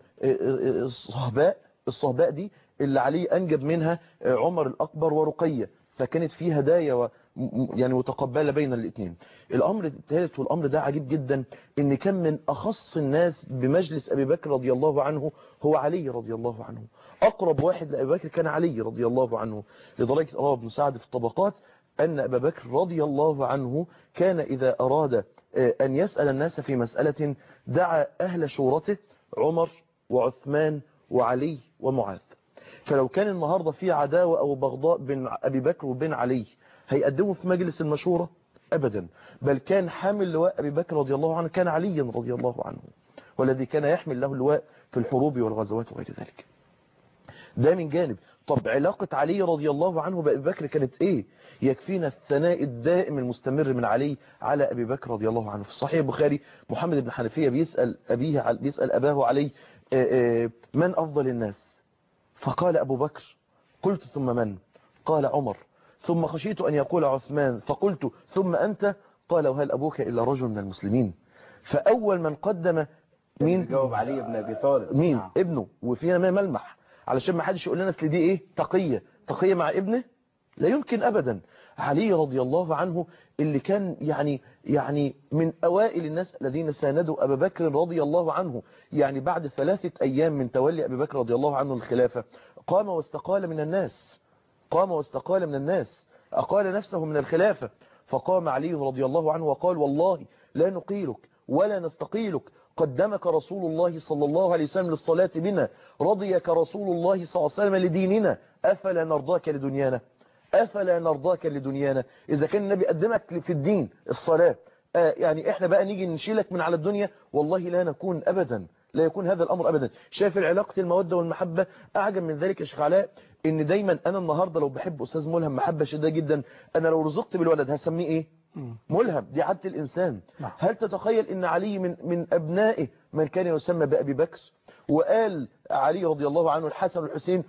الصهباء الصهباء دي اللي علي أنجب منها عمر الأكبر ورقية فكانت في هدايا و يعني متقبلة بين الاثنين الأمر الثالث والأمر ده عجيب جدا إن كان من أخص الناس بمجلس أبي بكر رضي الله عنه هو علي رضي الله عنه أقرب واحد لأبي بكر كان علي رضي الله عنه لدرجة رواه ابن سعد في الطبقات أن أبا بكر رضي الله عنه كان إذا أراد أن يسأل الناس في مسألة دعا أهل شورته عمر وعثمان وعلي ومعاذ فلو كان النهاردة في عداوة أو بغضاء بين أبي بكر وبين علي هيقدموا في مجلس المشورة أبدا بل كان حامل لواء أبي بكر رضي الله عنه كان علي رضي الله عنه والذي كان يحمل له اللواء في الحروب والغزوات وغير ذلك ده من جانب طب علاقة علي رضي الله عنه بأبي بكر كانت ايه يكفينا الثناء الدائم المستمر من علي على أبي بكر رضي الله عنه في صحيح البخاري محمد بن حنفية بيسأل أبيه بيسأل أباه علي من أفضل الناس فقال أبو بكر قلت ثم من قال عمر ثم خشيت أن يقول عثمان فقلت ثم أنت قال وهل أبوك إلا رجل من المسلمين فأول من قدم مين جاوب علي بن أبي طالب مين نعم. ابنه وفينا ما ملمح علشان ما حدش يقول لنا اصل دي ايه تقية تقية مع ابنه لا يمكن أبدا علي رضي الله عنه اللي كان يعني يعني من أوائل الناس الذين ساندوا أبا بكر رضي الله عنه يعني بعد ثلاثة أيام من تولي أبي بكر رضي الله عنه الخلافة قام واستقال من الناس قام واستقال من الناس أقال نفسه من الخلافة فقام علي رضي الله عنه وقال والله لا نقيلك ولا نستقيلك قدمك رسول الله صلى الله عليه وسلم للصلاة بنا رضيك رسول الله صلى الله عليه وسلم لديننا أفلا نرضاك لدنيانا أفلا نرضاك لدنيانا إذا كان النبي قدمك في الدين الصلاة آه يعني إحنا بقى نيجي نشيلك من على الدنيا والله لا نكون أبدا لا يكون هذا الأمر أبدا شايف العلاقة المودة والمحبة أعجب من ذلك يا شيخ علاء إن دايما أنا النهاردة لو بحب أستاذ ملهم محبة شديدة جدا أنا لو رزقت بالولد هسميه إيه ملهم دي عادة الإنسان هل تتخيل إن علي من, من أبنائه من كان يسمى بأبي بكر وقال علي رضي الله عنه الحسن والحسين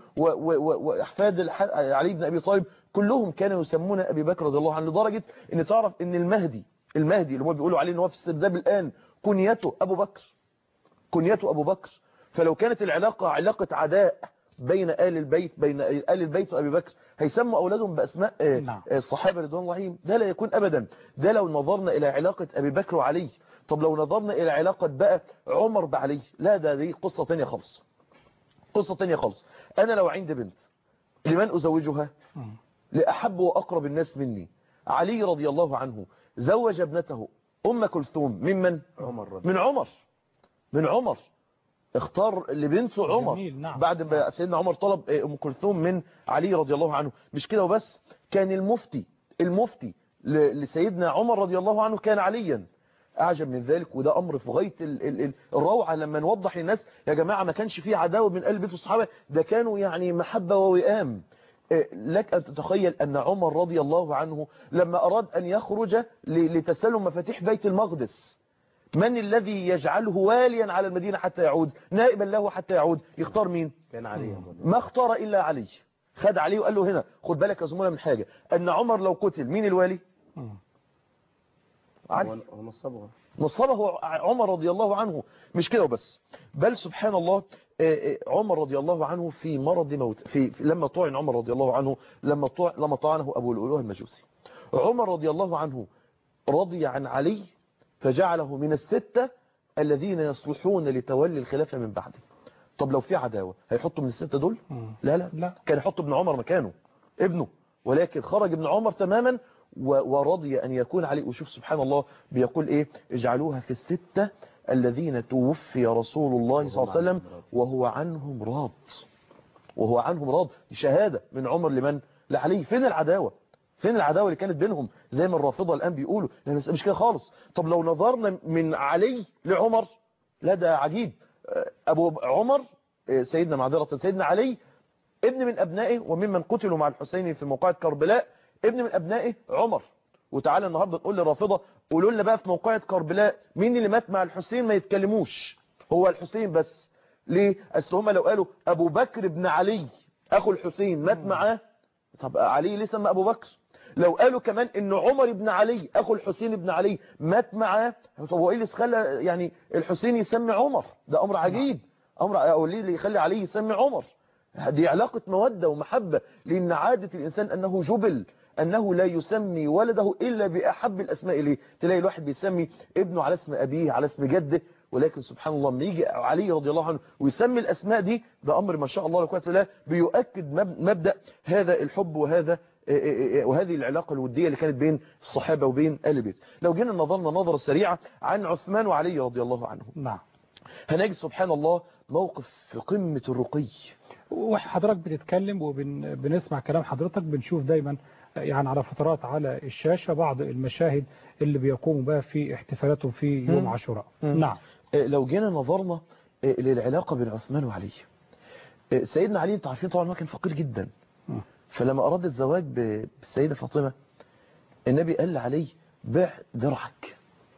وأحفاد علي بن أبي طالب كلهم كانوا يسمون أبي بكر رضي الله عنه لدرجة أن تعرف أن المهدي المهدي اللي هم بيقولوا عليه أنه في السرداب الآن كنيته أبو بكر كنيته أبو بكر فلو كانت العلاقة علاقة عداء بين آل البيت بين آل البيت وأبي بكر هيسموا أولادهم بأسماء الصحابة رضوان الله عليهم ده لا يكون أبدا ده لو نظرنا إلى علاقة أبي بكر وعلي طب لو نظرنا إلى علاقة بقى عمر بعلي لا ده دي قصة تانية خالص قصة تانية خالص أنا لو عندي بنت لمن أزوجها لأحب وأقرب الناس مني علي رضي الله عنه زوج ابنته أم كلثوم ممن عمر من عمر من عمر اختار لبنته عمر جميل نعم. بعد ما سيدنا عمر طلب ام كلثوم من علي رضي الله عنه مش كده وبس كان المفتي المفتي لسيدنا عمر رضي الله عنه كان عليا اعجب من ذلك وده امر في غايه ال ال ال الروعه لما نوضح للناس يا جماعه ما كانش فيه عداوه من قلب بيت الصحابه ده كانوا يعني محبه ووئام لك أن تتخيل أن عمر رضي الله عنه لما أراد أن يخرج لتسلم مفاتيح بيت المقدس من الذي يجعله واليا على المدينة حتى يعود نائبا له حتى يعود يختار مين كان علي ما اختار إلا علي خد علي وقال له هنا خد بالك يا زملاء من حاجة أن عمر لو قتل مين الوالي علي هو نصبه نصبه عمر رضي الله عنه مش كده وبس بل سبحان الله عمر رضي الله عنه في مرض موت في, في لما طعن عمر رضي الله عنه لما طعن لما طعنه ابو الألوه المجوسي عمر رضي الله عنه رضي عن علي فجعله من الستة الذين يصلحون لتولي الخلافة من بعده طب لو في عداوة هيحطوا من الستة دول لا لا, لا. كان يحط ابن عمر مكانه ابنه ولكن خرج ابن عمر تماما ورضي أن يكون علي وشوف سبحان الله بيقول إيه اجعلوها في الستة الذين توفي رسول الله صلى الله عليه وسلم وهو عنهم راض وهو عنهم راض شهادة من عمر لمن لعلي فين العداوة فين العداوة اللي كانت بينهم زي ما الرافضة الآن بيقولوا لا مش كده خالص طب لو نظرنا من علي لعمر لا ده عجيب أبو عمر سيدنا معذرة سيدنا علي ابن من أبنائه وممن قتلوا مع الحسين في موقعة كربلاء ابن من أبنائه عمر وتعالى النهاردة نقول للرافضة قولوا لنا بقى في موقعة كربلاء مين اللي مات مع الحسين ما يتكلموش هو الحسين بس ليه أصل هم لو قالوا أبو بكر ابن علي أخو الحسين مات معاه طب علي ليه سمى أبو بكر لو قالوا كمان ان عمر بن علي اخو الحسين بن علي مات معاه طب هو ايه اللي خلى يعني الحسين يسمي عمر ده امر عجيب امر او ليه اللي يخلي علي يسمي عمر دي علاقة مودة ومحبة لان عادة الانسان انه جبل انه لا يسمي ولده الا باحب الاسماء اليه تلاقي الواحد بيسمي ابنه على اسم ابيه على اسم جده ولكن سبحان الله لما يجي علي رضي الله عنه ويسمي الاسماء دي ده امر ما شاء الله لكوات الله بيؤكد مبدا هذا الحب وهذا وهذه العلاقة الودية اللي كانت بين الصحابة وبين آل بيت لو جينا نظرنا نظرة سريعة عن عثمان وعلي رضي الله عنهم نعم هنجد سبحان الله موقف في قمة الرقي وحضرتك بتتكلم وبنسمع كلام حضرتك بنشوف دايما يعني على فترات على الشاشة بعض المشاهد اللي بيقوموا بها في احتفالاتهم في يوم عاشوراء نعم لو جينا نظرنا للعلاقة بين عثمان وعلي سيدنا علي انتوا عارفين طبعا هو كان فقير جدا فلما أراد الزواج بالسيدة فاطمة النبي قال لعلي بيع درعك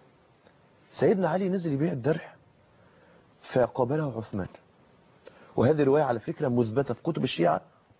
سيدنا علي نزل يبيع الدرع فقابله عثمان وهذه رواية على فكرة مثبتة في كتب الشيعة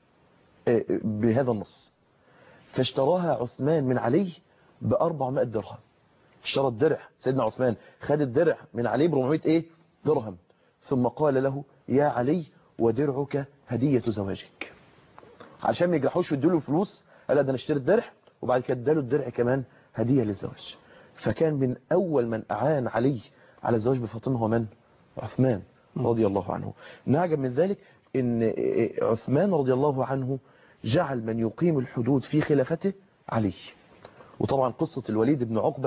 بهذا النص فاشتراها عثمان من علي ب 400 درهم اشترى الدرع سيدنا عثمان خد الدرع من علي ب 400 ايه درهم ثم قال له يا علي ودرعك هدية زواجك عشان ما يجرحوش ويدوا له فلوس قال ده انا اشتري الدرع وبعد كده اداله الدرع كمان هديه للزواج فكان من اول من اعان علي على الزواج بفاطمه هو من عثمان رضي الله عنه نعجب من ذلك ان عثمان رضي الله عنه جعل من يقيم الحدود في خلافته علي وطبعا قصة الوليد بن عقبة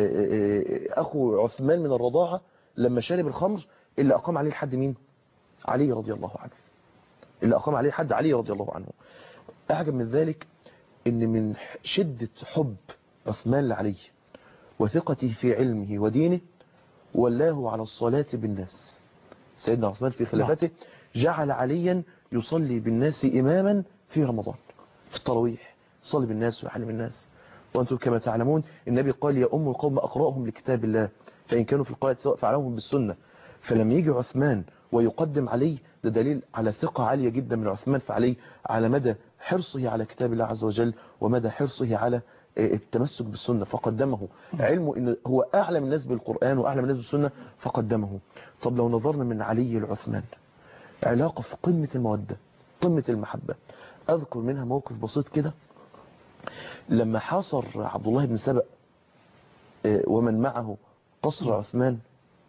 اخو عثمان من الرضاعة لما شرب الخمر اللي اقام عليه الحد مين علي رضي الله عنه اللي أقام عليه حد علي رضي الله عنه أعجب من ذلك أن من شدة حب عثمان لعلي وثقته في علمه ودينه ولاه على الصلاة بالناس سيدنا عثمان في خلافته جعل عليا يصلي بالناس إماما في رمضان في التراويح يصلي بالناس ويعلم الناس وأنتم كما تعلمون النبي قال يا أم القوم أقرأهم لكتاب الله فإن كانوا في القراءة سواء فعلهم بالسنة فلما يجي عثمان ويقدم علي ده دليل على ثقة عالية جدا من عثمان في علي على مدى حرصه على كتاب الله عز وجل ومدى حرصه على التمسك بالسنة فقدمه علمه ان هو اعلم الناس بالقرآن واعلم الناس بالسنة فقدمه طب لو نظرنا من علي لعثمان علاقة في قمة المودة قمة المحبة اذكر منها موقف بسيط كده لما حاصر عبد الله بن سبأ ومن معه قصر عثمان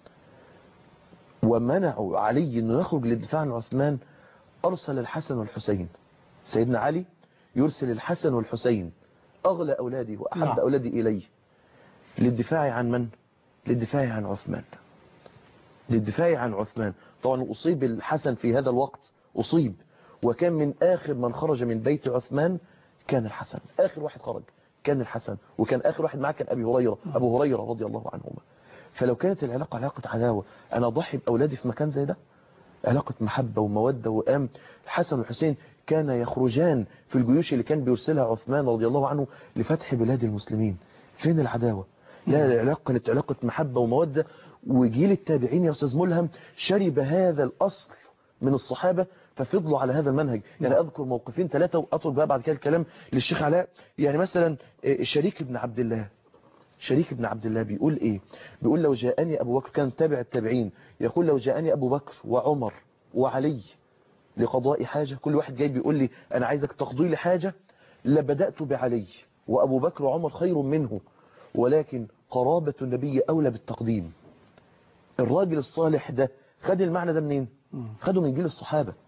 ومنعوا علي انه يخرج للدفاع عن عثمان ارسل الحسن والحسين سيدنا علي يرسل الحسن والحسين اغلى اولادي واحب نعم. اولادي اليه للدفاع عن من للدفاع عن عثمان للدفاع عن عثمان طبعا اصيب الحسن في هذا الوقت اصيب وكان من اخر من خرج من بيت عثمان كان الحسن اخر واحد خرج كان الحسن وكان اخر واحد معاه كان ابي هريره ابو هريره رضي الله عنهما فلو كانت العلاقة علاقة عداوة أنا أضحي بأولادي في مكان زي ده علاقة محبة ومودة وقام الحسن والحسين كان يخرجان في الجيوش اللي كان بيرسلها عثمان رضي الله عنه لفتح بلاد المسلمين فين العداوة لا العلاقة كانت علاقة محبة ومودة وجيل التابعين يا أستاذ ملهم شرب هذا الأصل من الصحابة ففضلوا على هذا المنهج يعني أذكر موقفين ثلاثة وأترك بقى بعد كده الكلام للشيخ علاء يعني مثلا شريك بن عبد الله شريك بن عبد الله بيقول ايه بيقول لو جاءني ابو بكر كان تابع التابعين يقول لو جاءني ابو بكر وعمر وعلي لقضاء حاجة كل واحد جاي بيقول لي انا عايزك تقضي لي حاجة لبدأت بعلي وابو بكر وعمر خير منه ولكن قرابة النبي اولى بالتقديم الراجل الصالح ده خد المعنى ده منين خده من جيل الصحابة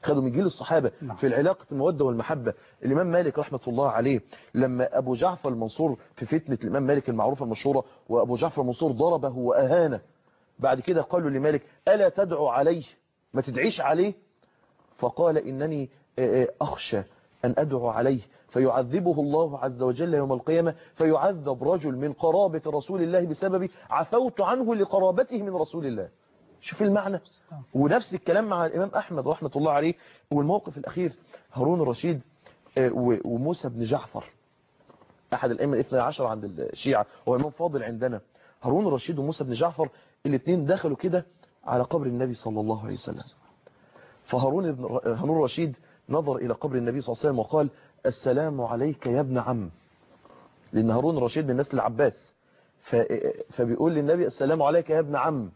خدوا من جيل الصحابة نعم. في العلاقة المودة والمحبة الإمام مالك رحمة الله عليه لما أبو جعفر المنصور في فتنة الإمام مالك المعروفة المشهورة وأبو جعفر المنصور ضربه وأهانه بعد كده قالوا لمالك ألا تدعو عليه ما تدعيش عليه فقال إنني آه، آه، أخشى أن أدعو عليه فيعذبه الله عز وجل يوم القيامة فيعذب رجل من قرابة رسول الله بسبب عفوت عنه لقرابته من رسول الله شوف المعنى ونفس الكلام مع الإمام أحمد رحمة الله عليه والموقف الأخير هارون الرشيد آه، و- وموسى بن جعفر أحد الأئمة الاثنى عشر عند الشيعة هو إمام فاضل عندنا هارون الرشيد وموسى بن جعفر الاثنين دخلوا كده على قبر النبي صلى الله عليه وسلم فهارون بن هارون الرشيد نظر إلى قبر النبي صلى الله عليه وسلم وقال السلام عليك يا ابن عم لأن هارون الرشيد من نسل العباس ف... فبيقول للنبي السلام عليك يا ابن عم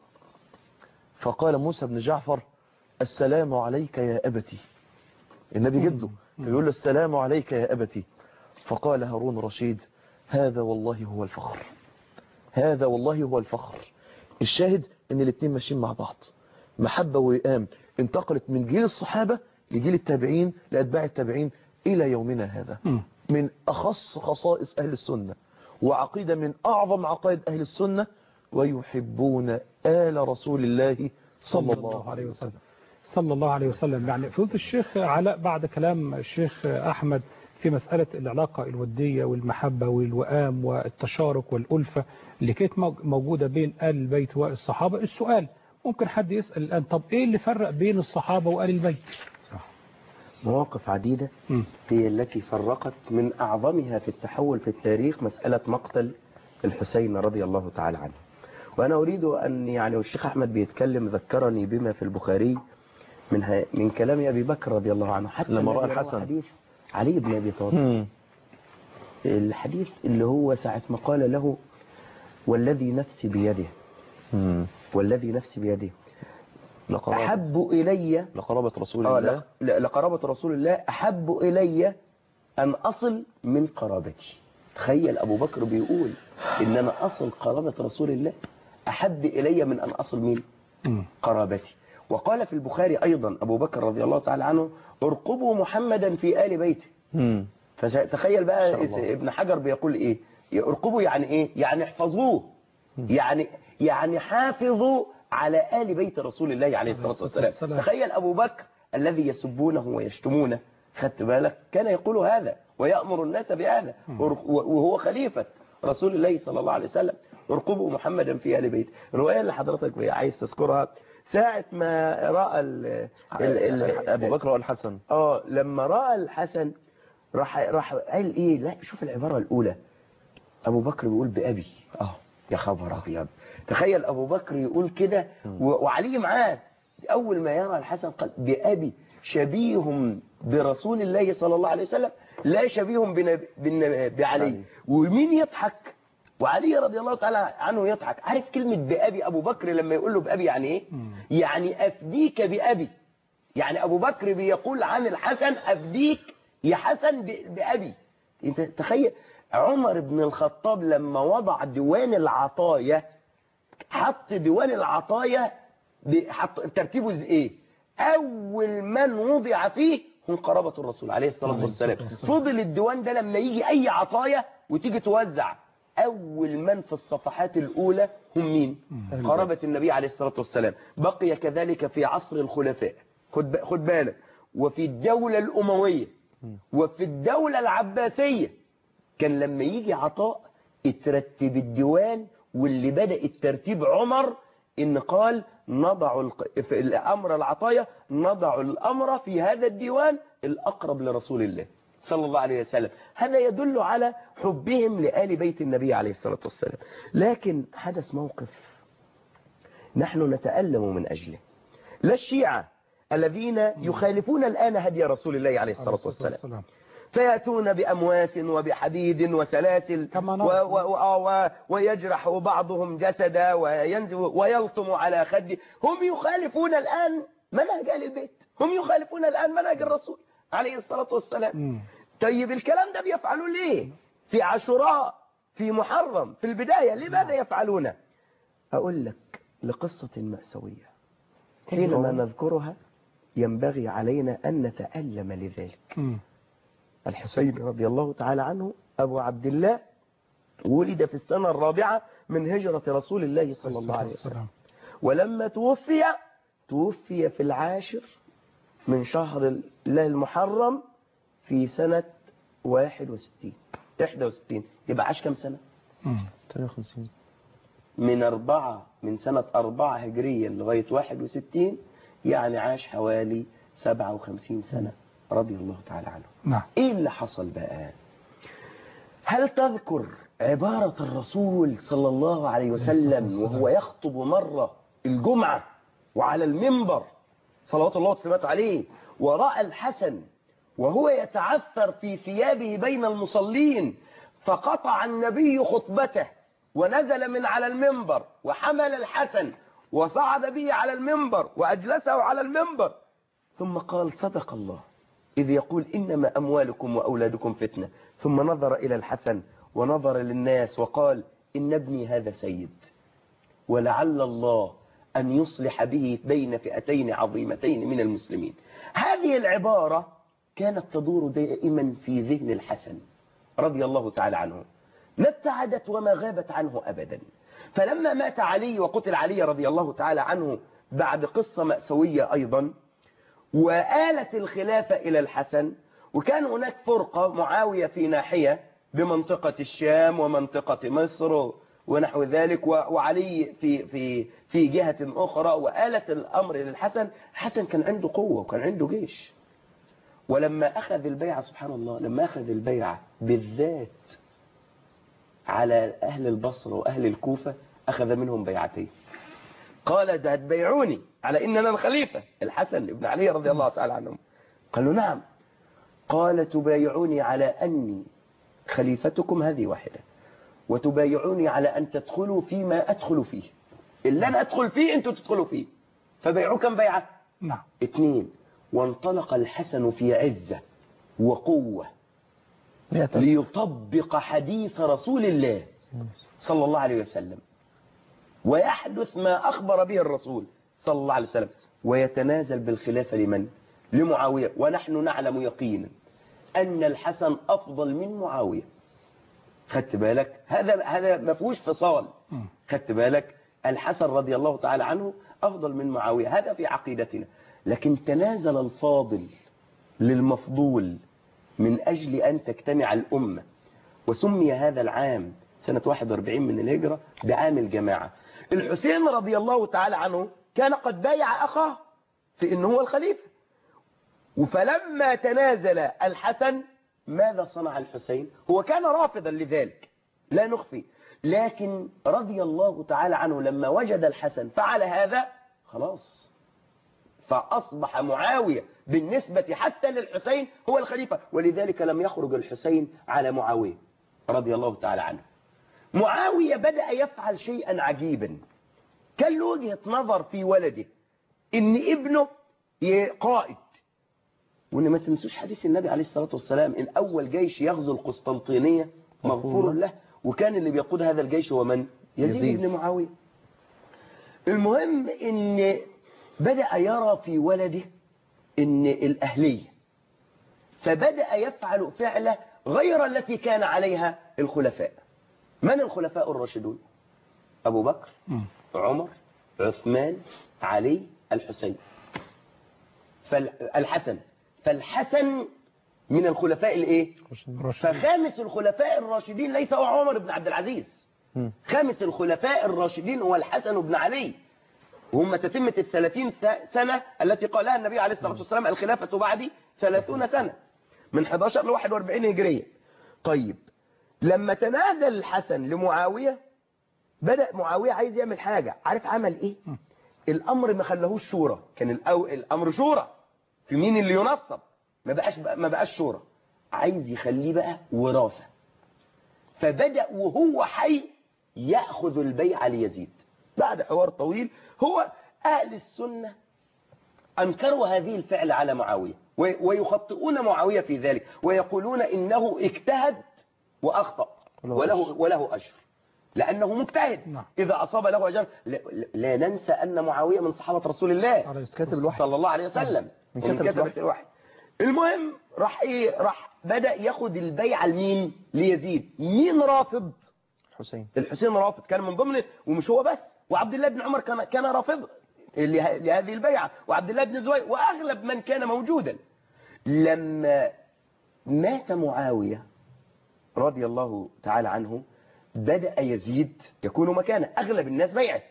فقال موسى بن جعفر السلام عليك يا أبتي النبي جده فيقول له السلام عليك يا أبتي فقال هارون الرشيد هذا والله هو الفخر هذا والله هو الفخر الشاهد ان الاثنين ماشيين مع بعض محبة وإقام انتقلت من جيل الصحابة لجيل التابعين لأتباع التابعين إلى يومنا هذا مم. من أخص خصائص أهل السنة وعقيدة من أعظم عقائد أهل السنة ويحبون آل رسول الله صلى الله عليه وسلم صلى الله عليه وسلم يعني فضلت الشيخ علاء بعد كلام الشيخ أحمد في مسألة العلاقة الودية والمحبة والوئام والتشارك والألفة اللي كانت موج- موجودة بين آل البيت والصحابة السؤال ممكن حد يسأل الآن طب إيه اللي فرق بين الصحابة وآل البيت مواقف عديدة مم. هي التي فرقت من أعظمها في التحول في التاريخ مسألة مقتل الحسين رضي الله تعالى عنه وأنا أريد أن يعني والشيخ أحمد بيتكلم ذكرني بما في البخاري من ها- من كلام أبي بكر رضي الله عنه حتى لما رأى الذي روى الحسن. حديث علي بن أبي طالب مم. الحديث اللي هو ساعة ما قال له والذي نفسي بيده مم. والذي نفسي بيده لقرابة, أحب إلي لقرابة رسول آه، الله لا- لا- لقرابة رسول الله أحب إلي أن أصل من قرابتي تخيل أبو بكر بيقول إن أنا أصل قرابة رسول الله أحب إلي من أن أصل مين مم. قرابتي وقال في البخاري أيضا أبو بكر رضي الله تعالى عنه ارقبوا محمدا في آل بيته مم. فتخيل ما شاء بقى الله. ابن حجر بيقول ايه ارقبوا يعني ايه يعني احفظوه يعني يعني حافظوا على آل بيت رسول الله عليه الصلاة والسلام والسلام. تخيل أبو بكر الذي يسبونه ويشتمونه خدت بالك كان يقول هذا ويأمر الناس بهذا ورق- وهو خليفة رسول الله صلى الله عليه وسلم ارقبوا محمدا في آل بيت الرواية اللي حضرتك عايز تذكرها ساعة ما رأى ال ال ال أبو بكر والحسن اه لما راى الحسن راح راح قال ايه لا شوف العباره الاولى ابو بكر بيقول بابي اه يا خبر ابيض تخيل ابو بكر يقول كده و- وعلي معاه اول ما يرى الحسن قال بابي شبيه برسول الله صلى الله عليه وسلم لا شبيه بنب- بالنب- بعلي ومين يضحك وعلي رضي الله تعالى عنه يضحك عارف كلمة بأبي أبو بكر لما يقول له بأبي يعني إيه يعني أفديك بأبي يعني أبو بكر بيقول عن الحسن أفديك يا حسن ب- بأبي انت تخيل عمر بن الخطاب لما وضع ديوان العطايا حط ديوان العطايا ب- حط ترتيبه زي ايه اول من وضع فيه هم قرابة الرسول عليه الصلاة والسلام فضل الديوان ده لما يجي اي عطايا وتيجي توزع اول من في الصفحات الاولى هم مين قرابة النبي عليه الصلاة والسلام بقي كذلك في عصر الخلفاء خد ب- خد بالك وفي الدولة الأموية وفي الدولة العباسية كان لما يجي عطاء اترتب الديوان واللي بدأ الترتيب عمر ان قال نضع الق- في الامر العطايا نضع الامر في هذا الديوان الاقرب لرسول الله صلى الله عليه وسلم هذا يدل على حبهم لآل بيت النبي عليه الصلاة والسلام لكن حدث موقف نحن نتألم من أجله لا الشيعة الذين يخالفون الآن هدي رسول الله عليه الصلاة والسلام فيأتون بأمواس وبحديد وسلاسل كما و نرى. و و و ويجرح بعضهم جسدا وينزل ويلطم على خده هم يخالفون الآن منهج أهل البيت هم يخالفون الآن منهج الرسول عليه الصلاة والسلام مم. طيب الكلام ده بيفعلوه ليه في عاشوراء في محرم في البداية لماذا يفعلونه أقول لك لقصة مأساوية حينما نذكرها ينبغي علينا أن نتألم لذلك مم. الحسين رضي الله تعالى عنه أبو عبد الله ولد في السنة الرابعة من هجرة رسول الله صلى الله عليه وسلم السلام. ولما توفي توفي في العاشر من شهر الله المحرم في سنة 61 61 يبقى عاش كم سنة مم. 52 من أربعة من سنة أربعة هجرية لغاية 61 يعني عاش حوالي 57 سنة رضي الله تعالى عنه نعم ايه اللي حصل بقى هل تذكر عبارة الرسول صلى الله عليه وسلم وهو يخطب مرة الجمعة وعلى المنبر صلوات الله وسلامته عليه ورأى الحسن وهو يتعثر في ثيابه بين المصلين فقطع النبي خطبته ونزل من على المنبر وحمل الحسن وصعد به على المنبر وأجلسه على المنبر ثم قال صدق الله إذ يقول إنما أموالكم وأولادكم فتنة ثم نظر إلى الحسن ونظر للناس وقال إن ابني هذا سيد ولعل الله أن يصلح به بين فئتين عظيمتين من المسلمين هذه العبارة كانت تدور دائما في ذهن الحسن رضي الله تعالى عنه ما ابتعدت وما غابت عنه أبدا فلما مات علي وقتل علي رضي الله تعالى عنه بعد قصة مأساوية أيضا وآلت الخلافة إلى الحسن وكان هناك فرقة معاوية في ناحية بمنطقة الشام ومنطقة مصر ونحو ذلك و- وعلي في في في جهة أخرى وآلت الأمر للحسن الحسن كان عنده قوة وكان عنده جيش ولما أخذ البيعة سبحان الله لما أخذ البيعة بالذات على أهل البصرة وأهل الكوفة أخذ منهم بيعتين قال ده هتبيعوني على إن أنا الخليفة الحسن ابن علي رضي الله تعالى عنهم قالوا نعم قال تبايعوني على أني خليفتكم هذه واحدة وتبايعوني على أن تدخلوا فيما أدخل فيه اللي أنا أدخل فيه أنتوا تدخلوا فيه فبيعوا كم بيعة نعم اثنين وانطلق الحسن في عزة وقوة مئة ليطبق حديث رسول الله صلى الله عليه وسلم ويحدث ما أخبر به الرسول صلى الله عليه وسلم ويتنازل بالخلافة لمن؟ لمعاوية ونحن نعلم يقينا أن الحسن أفضل من معاوية خدت بالك هذا هذا ما فيهوش فصال مم. خدت بالك الحسن رضي الله تعالى عنه أفضل من معاوية هذا في عقيدتنا لكن تنازل الفاضل للمفضول من أجل أن تجتمع الأمة وسمي هذا العام سنة 41 من الهجرة بعام الجماعة الحسين رضي الله تعالى عنه كان قد بايع أخاه في أنه هو الخليفة فلما تنازل الحسن ماذا صنع الحسين هو كان رافضا لذلك لا نخفي لكن رضي الله تعالى عنه لما وجد الحسن فعل هذا خلاص فأصبح معاوية بالنسبة حتى للحسين هو الخليفة ولذلك لم يخرج الحسين على معاوية رضي الله تعالى عنه معاوية بدأ يفعل شيئا عجيبا كان له وجهة نظر في ولده ان ابنه ي- قائد وان ما تنسوش حديث النبي عليه الصلاة والسلام ان اول جيش يغزو القسطنطينية مغفور له وكان اللي بيقود هذا الجيش هو من يزيد, يزيد. بن معاوية المهم ان بدأ يرى في ولده ان الاهلية فبدأ يفعل فعلة غير التي كان عليها الخلفاء من الخلفاء الراشدون أبو بكر مم. عمر عثمان علي الحسين فالحسن فالحسن من الخلفاء الايه رشيد. فخامس الخلفاء الراشدين ليس هو عمر بن عبد العزيز مم. خامس الخلفاء الراشدين هو الحسن بن علي وهم تتمة الثلاثين س- سنة التي قالها النبي عليه الصلاة والسلام الخلافة بعدي ثلاثون سنة من 11 ل 41 هجرية طيب لما تنازل الحسن لمعاوية بدأ معاوية عايز يعمل حاجة عارف عمل ايه الامر ما خلاهوش شورى كان الأو... الامر شورى في مين اللي ينصب ما بقاش ما بقاش شورى عايز يخليه بقى وراثة فبدأ وهو حي يأخذ البيع ليزيد بعد حوار طويل هو أهل السنة أنكروا هذه الفعل على معاوية وي- ويخطئون معاوية في ذلك ويقولون إنه اجتهد وأخطأ وله وله, أجر. وله أجر لأنه مجتهد نعم. إذا أصاب له أجر لا, لا ننسى أن معاوية من صحابة رسول الله عليه الصلاة كاتب الوحي صلى الله عليه وسلم من ومن كتبة كتبة الوحي المهم راح ايه راح بدأ ياخد البيعة لمين ليزيد مين رافض حسين الحسين رافض كان من ضمن ومش هو بس وعبد الله بن عمر كان كان رافض له- لهذه البيعة وعبد الله بن زبير واغلب من كان موجودا لما مات معاوية رضي الله تعالى عنه بدأ يزيد يكون مكانه اغلب الناس بيعت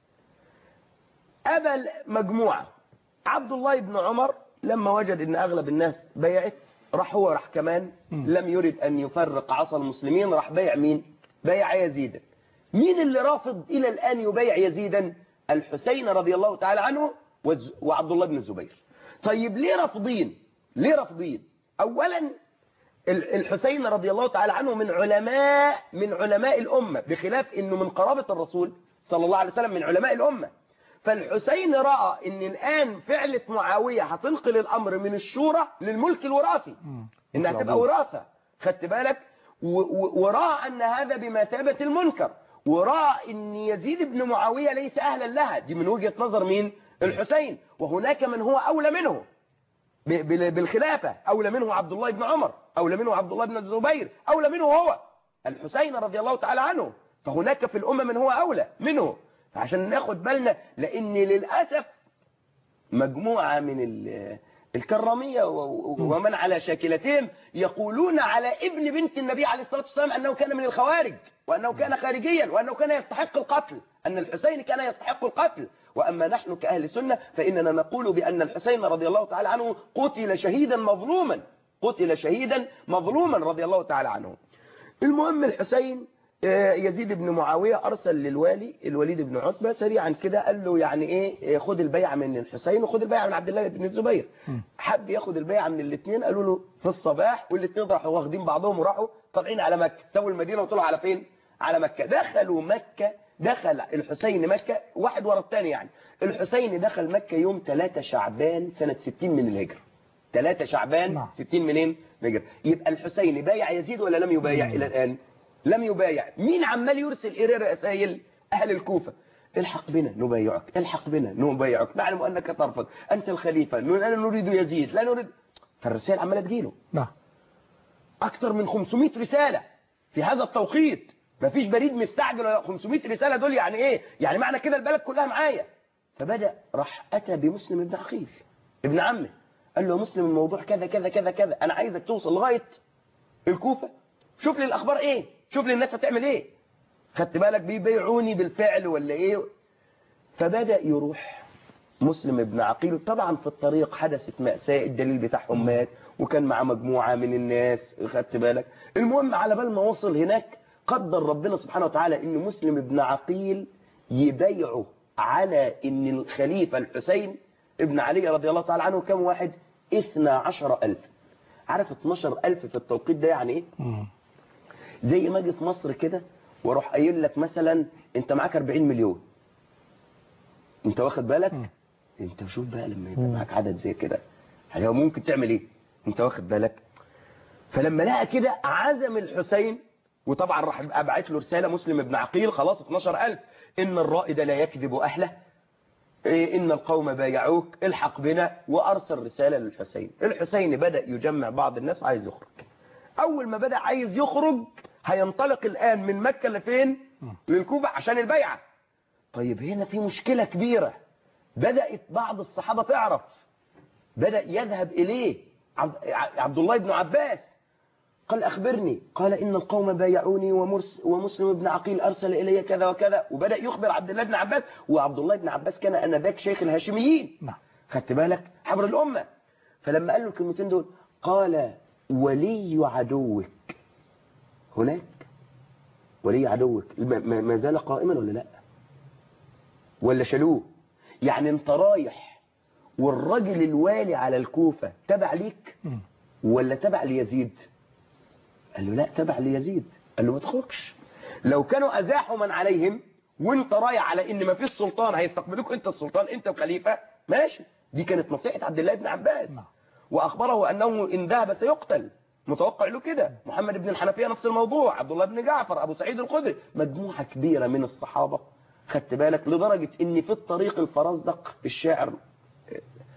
أبى مجموعة عبد الله بن عمر لما وجد ان اغلب الناس بيعت راح هو راح كمان لم يرد ان يفرق عصا المسلمين راح بيع مين بيع يزيدا مين اللي رافض الى الان يبيع يزيدا الحسين رضي الله تعالى عنه وز- وعبد الله بن الزبير طيب ليه رافضين ليه رافضين اولا ال- الحسين رضي الله تعالى عنه من علماء من علماء الامه بخلاف انه من قرابه الرسول صلى الله عليه وسلم من علماء الامه فالحسين رأى ان الآن فعلة معاوية هتنقل الأمر من الشورى للملك الوراثي انها تبقى وراثة خدت بالك و- و- ورأى أن هذا بمثابة المنكر ورأى أن يزيد بن معاوية ليس أهلا لها دي من وجهة نظر مين الحسين وهناك من هو أولى منه ب- بال- بالخلافة أولى منه عبد الله بن عمر أولى منه عبد الله بن الزبير أولى منه هو الحسين رضي الله تعالى عنه فهناك في الأمة من هو أولى منه فعشان ناخد بالنا لأن للأسف مجموعة من ال- الكرامية و- و- ومن على شاكلتهم يقولون على ابن بنت النبي عليه الصلاة والسلام أنه كان من الخوارج وأنه كان خارجيا وأنه كان يستحق القتل أن الحسين كان يستحق القتل وأما نحن كأهل سنة فإننا نقول بأن الحسين رضي الله تعالى عنه قتل شهيدا مظلوما قتل شهيدا مظلوما رضي الله تعالى عنه المهم الحسين آه، يزيد بن معاوية أرسل للوالي الوليد بن عتبة سريعا كده قال له يعني إيه آه، خد البيعة من الحسين وخد البيعة من عبد الله بن الزبير حب ياخد البيعة من الاثنين قالوا له في الصباح والاثنين راحوا واخدين بعضهم وراحوا طالعين على مكة سووا المدينة وطلعوا على فين على مكة دخلوا مكة دخل الحسين مكة واحد ورا الثاني يعني الحسين دخل مكة يوم 3 شعبان سنة 60 من الهجرة 3 شعبان نعم. 60 منين نجر يبقى الحسين بايع يزيد ولا لم يبايع إلى الآن لم يبايع مين عمال يرسل إليه رسائل أهل الكوفة الحق بنا نبايعك الحق بنا نبايعك نعلم أنك ترفض أنت الخليفة لا نريد يزيد لا نريد فالرسائل عمالة تجيله نعم أكثر من 500 رسالة في هذا التوقيت مفيش بريد مستعجل ولا 500 رسالة دول يعني إيه يعني معنى كده البلد كلها معايا فبدأ راح أتى بمسلم ابن عقيل ابن عمه قال له يا مسلم الموضوع كذا كذا كذا كذا أنا عايزك توصل لغاية الكوفة شوف لي الأخبار إيه شوف لي الناس هتعمل إيه خدت بالك بيبيعوني بالفعل ولا إيه فبدأ يروح مسلم ابن عقيل طبعا في الطريق حدثت مأساة الدليل بتاعهم مات وكان معاه مجموعة من الناس خدت بالك المهم على بال ما وصل هناك قدر ربنا سبحانه وتعالى ان مسلم ابن عقيل يبيعه على ان الخليفة الحسين ابن علي رضي الله تعالى عنه كم واحد اثنى عشر ألف عارف 12 ألف في التوقيت ده يعني ايه زي ما اجي في مصر كده واروح قايل لك مثلا انت معاك 40 مليون انت واخد بالك انت شوف بقى لما يبقى معاك عدد زي كده هو ممكن تعمل ايه انت واخد بالك فلما لقى كده عزم الحسين وطبعا راح ابعت له رساله مسلم ابن عقيل خلاص 12000 ان الرائد لا يكذب اهله إيه ان القوم بايعوك الحق بنا وارسل رساله للحسين الحسين بدا يجمع بعض الناس عايز يخرج اول ما بدا عايز يخرج هينطلق الان من مكه لفين للكوفه عشان البيعه طيب هنا في مشكله كبيره بدات بعض الصحابه تعرف بدأ يذهب إليه عبد, عبد الله بن عباس قال أخبرني قال إن القوم بايعوني ومرس ومسلم بن عقيل أرسل إلي كذا وكذا وبدأ يخبر عبد الله بن عباس وعبد الله بن عباس كان أنذاك شيخ الهاشميين نعم خدت بالك حبر الأمة فلما قال له الكلمتين دول قال ولي عدوك هناك ولي عدوك ما- ما ما زال قائما ولا لا ولا شالوه يعني انت رايح والراجل الوالي على الكوفة تبع ليك مم. ولا تبع ليزيد قال له لا تبع ليزيد قال له ما تخرجش لو كانوا أزاحوا من عليهم وانت رايح على ان ما فيش سلطان هيستقبلوك انت السلطان انت الخليفة ماشي دي كانت نصيحة عبد الله بن عباس نعم. واخبره انه ان ذهب سيقتل متوقع له كده محمد بن الحنفية نفس الموضوع عبد الله بن جعفر ابو سعيد الخدري مجموعة كبيرة من الصحابة خدت بالك لدرجة ان في الطريق الفرزدق الشاعر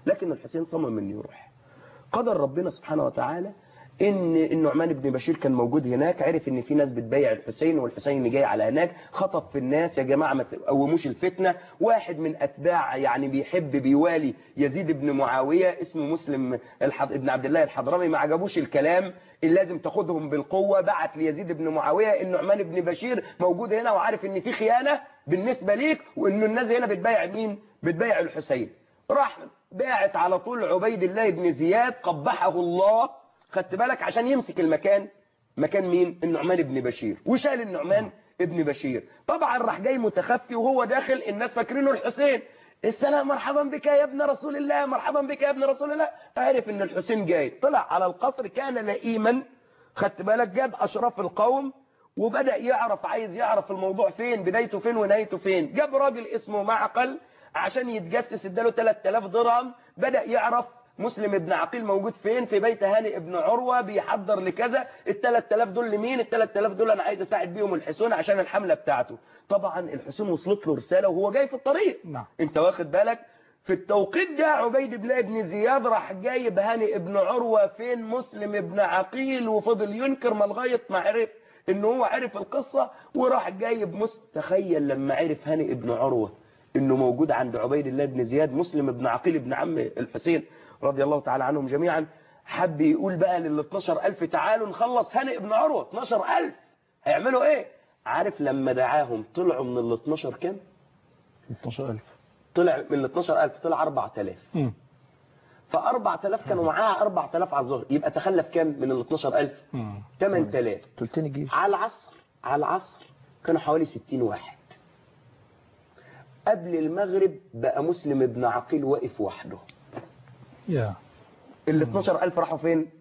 لكن الحسين صمم انه يروح قدر ربنا سبحانه وتعالى ان النعمان بن بشير كان موجود هناك عرف ان في ناس بتبايع الحسين والحسين اللي جاي على هناك خطب في الناس يا جماعه ما تقوموش الفتنه واحد من اتباع يعني بيحب بيوالي يزيد بن معاويه اسمه مسلم الحض... ابن عبد الله الحضرمي ما عجبوش الكلام اللي لازم تاخدهم بالقوه بعت ليزيد بن معاويه النعمان بن بشير موجود هنا وعارف ان في خيانه بالنسبه ليك وان الناس هنا بتبايع مين بتبايع الحسين راح باعت على طول عبيد الله بن زياد قبحه الله خدت بالك عشان يمسك المكان مكان مين النعمان بن بشير وشال النعمان ابن بشير طبعا راح جاي متخفي وهو داخل الناس فاكرينه الحسين السلام مرحبا بك يا ابن رسول الله مرحبا بك يا ابن رسول الله عرف ان الحسين جاي طلع على القصر كان لئيما خدت بالك جاب اشراف القوم وبدأ يعرف عايز يعرف الموضوع فين بدايته فين ونهايته فين جاب راجل اسمه معقل عشان يتجسس اداله 3000 درهم بدأ يعرف مسلم ابن عقيل موجود فين في بيت هاني ابن عروة بيحضر لكذا ال 3000 دول لمين ال 3000 دول انا عايز اساعد بيهم الحسين عشان الحملة بتاعته طبعا الحسين وصلت له رسالة وهو جاي في الطريق نعم. انت واخد بالك في التوقيت ده عبيد الله بن زياد راح جايب هاني ابن عروة فين مسلم ابن عقيل وفضل ينكر ما لغايه ما عرف ان هو عرف القصة وراح جايب مسلم تخيل لما عرف هاني ابن عروة انه موجود عند عبيد الله بن زياد مسلم ابن عقيل ابن عم الحسين رضي الله تعالى عنهم جميعا حب يقول بقى لل 12000 تعالوا نخلص هاني ابن عروة 12000 هيعملوا ايه عارف لما دعاهم طلعوا من ال 12 كام 12000 طلع من ال 12000 طلع 4000 مم. ف 4000 كانوا معاها 4000 على الظهر يبقى تخلف كام من ال 12000 مم. 8000 تلتين الجيش على العصر على العصر كانوا حوالي 60 واحد قبل المغرب بقى مسلم ابن عقيل واقف وحده يا ال 12000 راحوا فين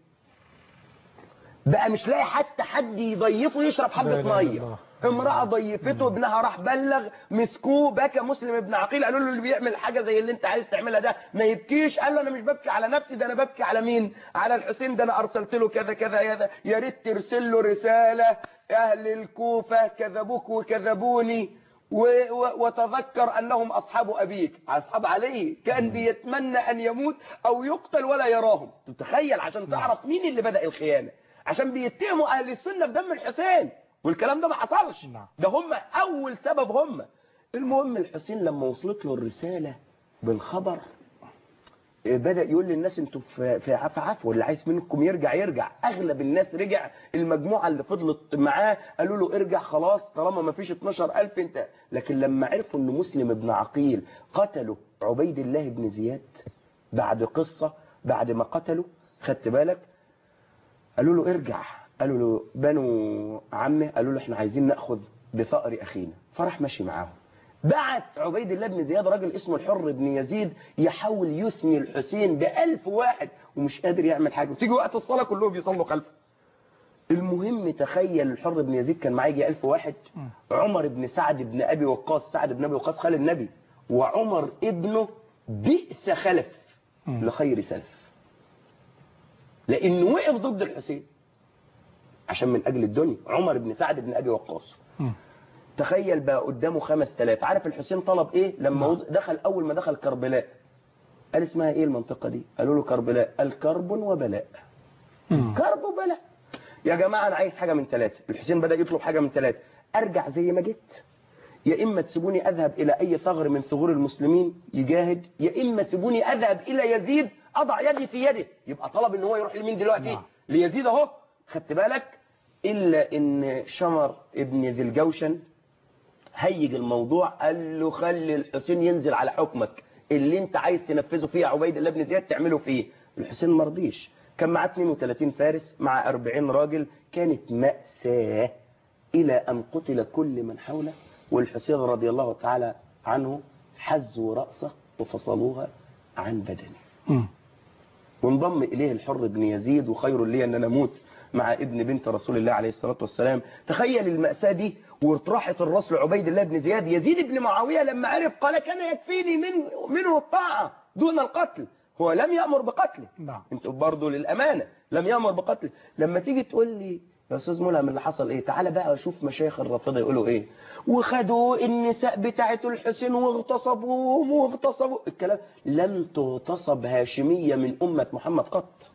بقى مش لاقي حتى حد يضيفه يشرب لا حبة إله إلا مية الله. امرأة ضيفته ابنها راح بلغ مسكوه بكى مسلم ابن عقيل قالوا له اللي بيعمل حاجة زي اللي انت عايز تعملها ده ما يبكيش قال له انا مش ببكي على نفسي ده انا ببكي على مين على الحسين ده انا ارسلت له كذا كذا كذا يا ريت ترسل له رسالة اهل الكوفة كذبوك وكذبوني و- و- وتذكر انهم اصحاب ابيك اصحاب علي كان بيتمنى ان يموت او يقتل ولا يراهم تتخيل عشان تعرف مين اللي بدأ الخيانة عشان بيتهموا اهل السنة بدم الحسين والكلام ده ما حصلش نعم. ده هم اول سبب هم المهم الحسين لما وصلت له الرسالة بالخبر إيه، بدأ يقول للناس انتوا في في عفو عفو اللي عايز منكم يرجع يرجع اغلب الناس رجع المجموعة اللي فضلت معاه قالوا له ارجع خلاص طالما ما فيش 12000 انت لكن لما عرفوا ان مسلم ابن عقيل قتلوا عبيد الله بن زياد بعد قصة بعد ما قتلوا خدت بالك قالوا له ارجع قالوا له بنو عمه قالوا له احنا عايزين ناخذ بثأر اخينا فراح ماشي معاهم بعت عبيد الله بن زياد راجل اسمه الحر بن يزيد يحاول يثني الحسين بألف واحد ومش قادر يعمل حاجة وتيجي وقت الصلاة كلهم يصلوا خلفه المهم تخيل الحر بن يزيد كان معاه يجي ألف واحد عمر بن سعد بن أبي وقاص سعد بن أبي وقاص خال النبي وعمر ابنه بئس خلف مم. لخير سلف لأنه وقف ضد الحسين عشان من أجل الدنيا عمر بن سعد بن أبي وقاص مم. تخيل بقى قدامه خمس تلاف عارف الحسين طلب ايه لما وض- دخل اول ما دخل كربلاء قال اسمها ايه المنطقة دي قالوا له كربلاء قال كرب وبلاء مم. كرب وبلاء يا جماعة انا عايز حاجة من ثلاثة الحسين بدأ يطلب حاجة من ثلاثة ارجع زي ما جيت يا اما تسيبوني اذهب الى اي ثغر من ثغور المسلمين يجاهد يا اما سيبوني اذهب الى يزيد اضع يدي في يده يبقى طلب ان هو يروح لمين دلوقتي نعم. ليزيد اهو خدت بالك الا ان شمر ابن ذي الجوشن هيج الموضوع قال له خلي الحسين ينزل على حكمك اللي انت عايز تنفذه فيه يا عبيد الله بن زياد تعمله فيه الحسين مرضيش كان معاه 32 فارس مع 40 راجل كانت مأساة إلى أن قتل كل من حوله والحسين رضي الله تعالى عنه حزوا رأسه وفصلوها عن بدنه مم. وانضم إليه الحر بن يزيد وخير لي أن أنا أموت مع ابن بنت رسول الله عليه الصلاة والسلام تخيل المأساة دي وطرحت الراس لعبيد الله بن زياد يزيد بن معاوية لما عرف قال كان يكفيني من منه الطاعة دون القتل هو لم يأمر بقتله نعم انت برضه للأمانة لم يأمر بقتله لما تيجي تقول لي يا استاذ ملهم اللي حصل ايه تعالى بقى اشوف مشايخ الرافضه يقولوا ايه وخدوا النساء بتاعه الحسين واغتصبوهم واغتصبوا الكلام لم تغتصب هاشميه من امه محمد قط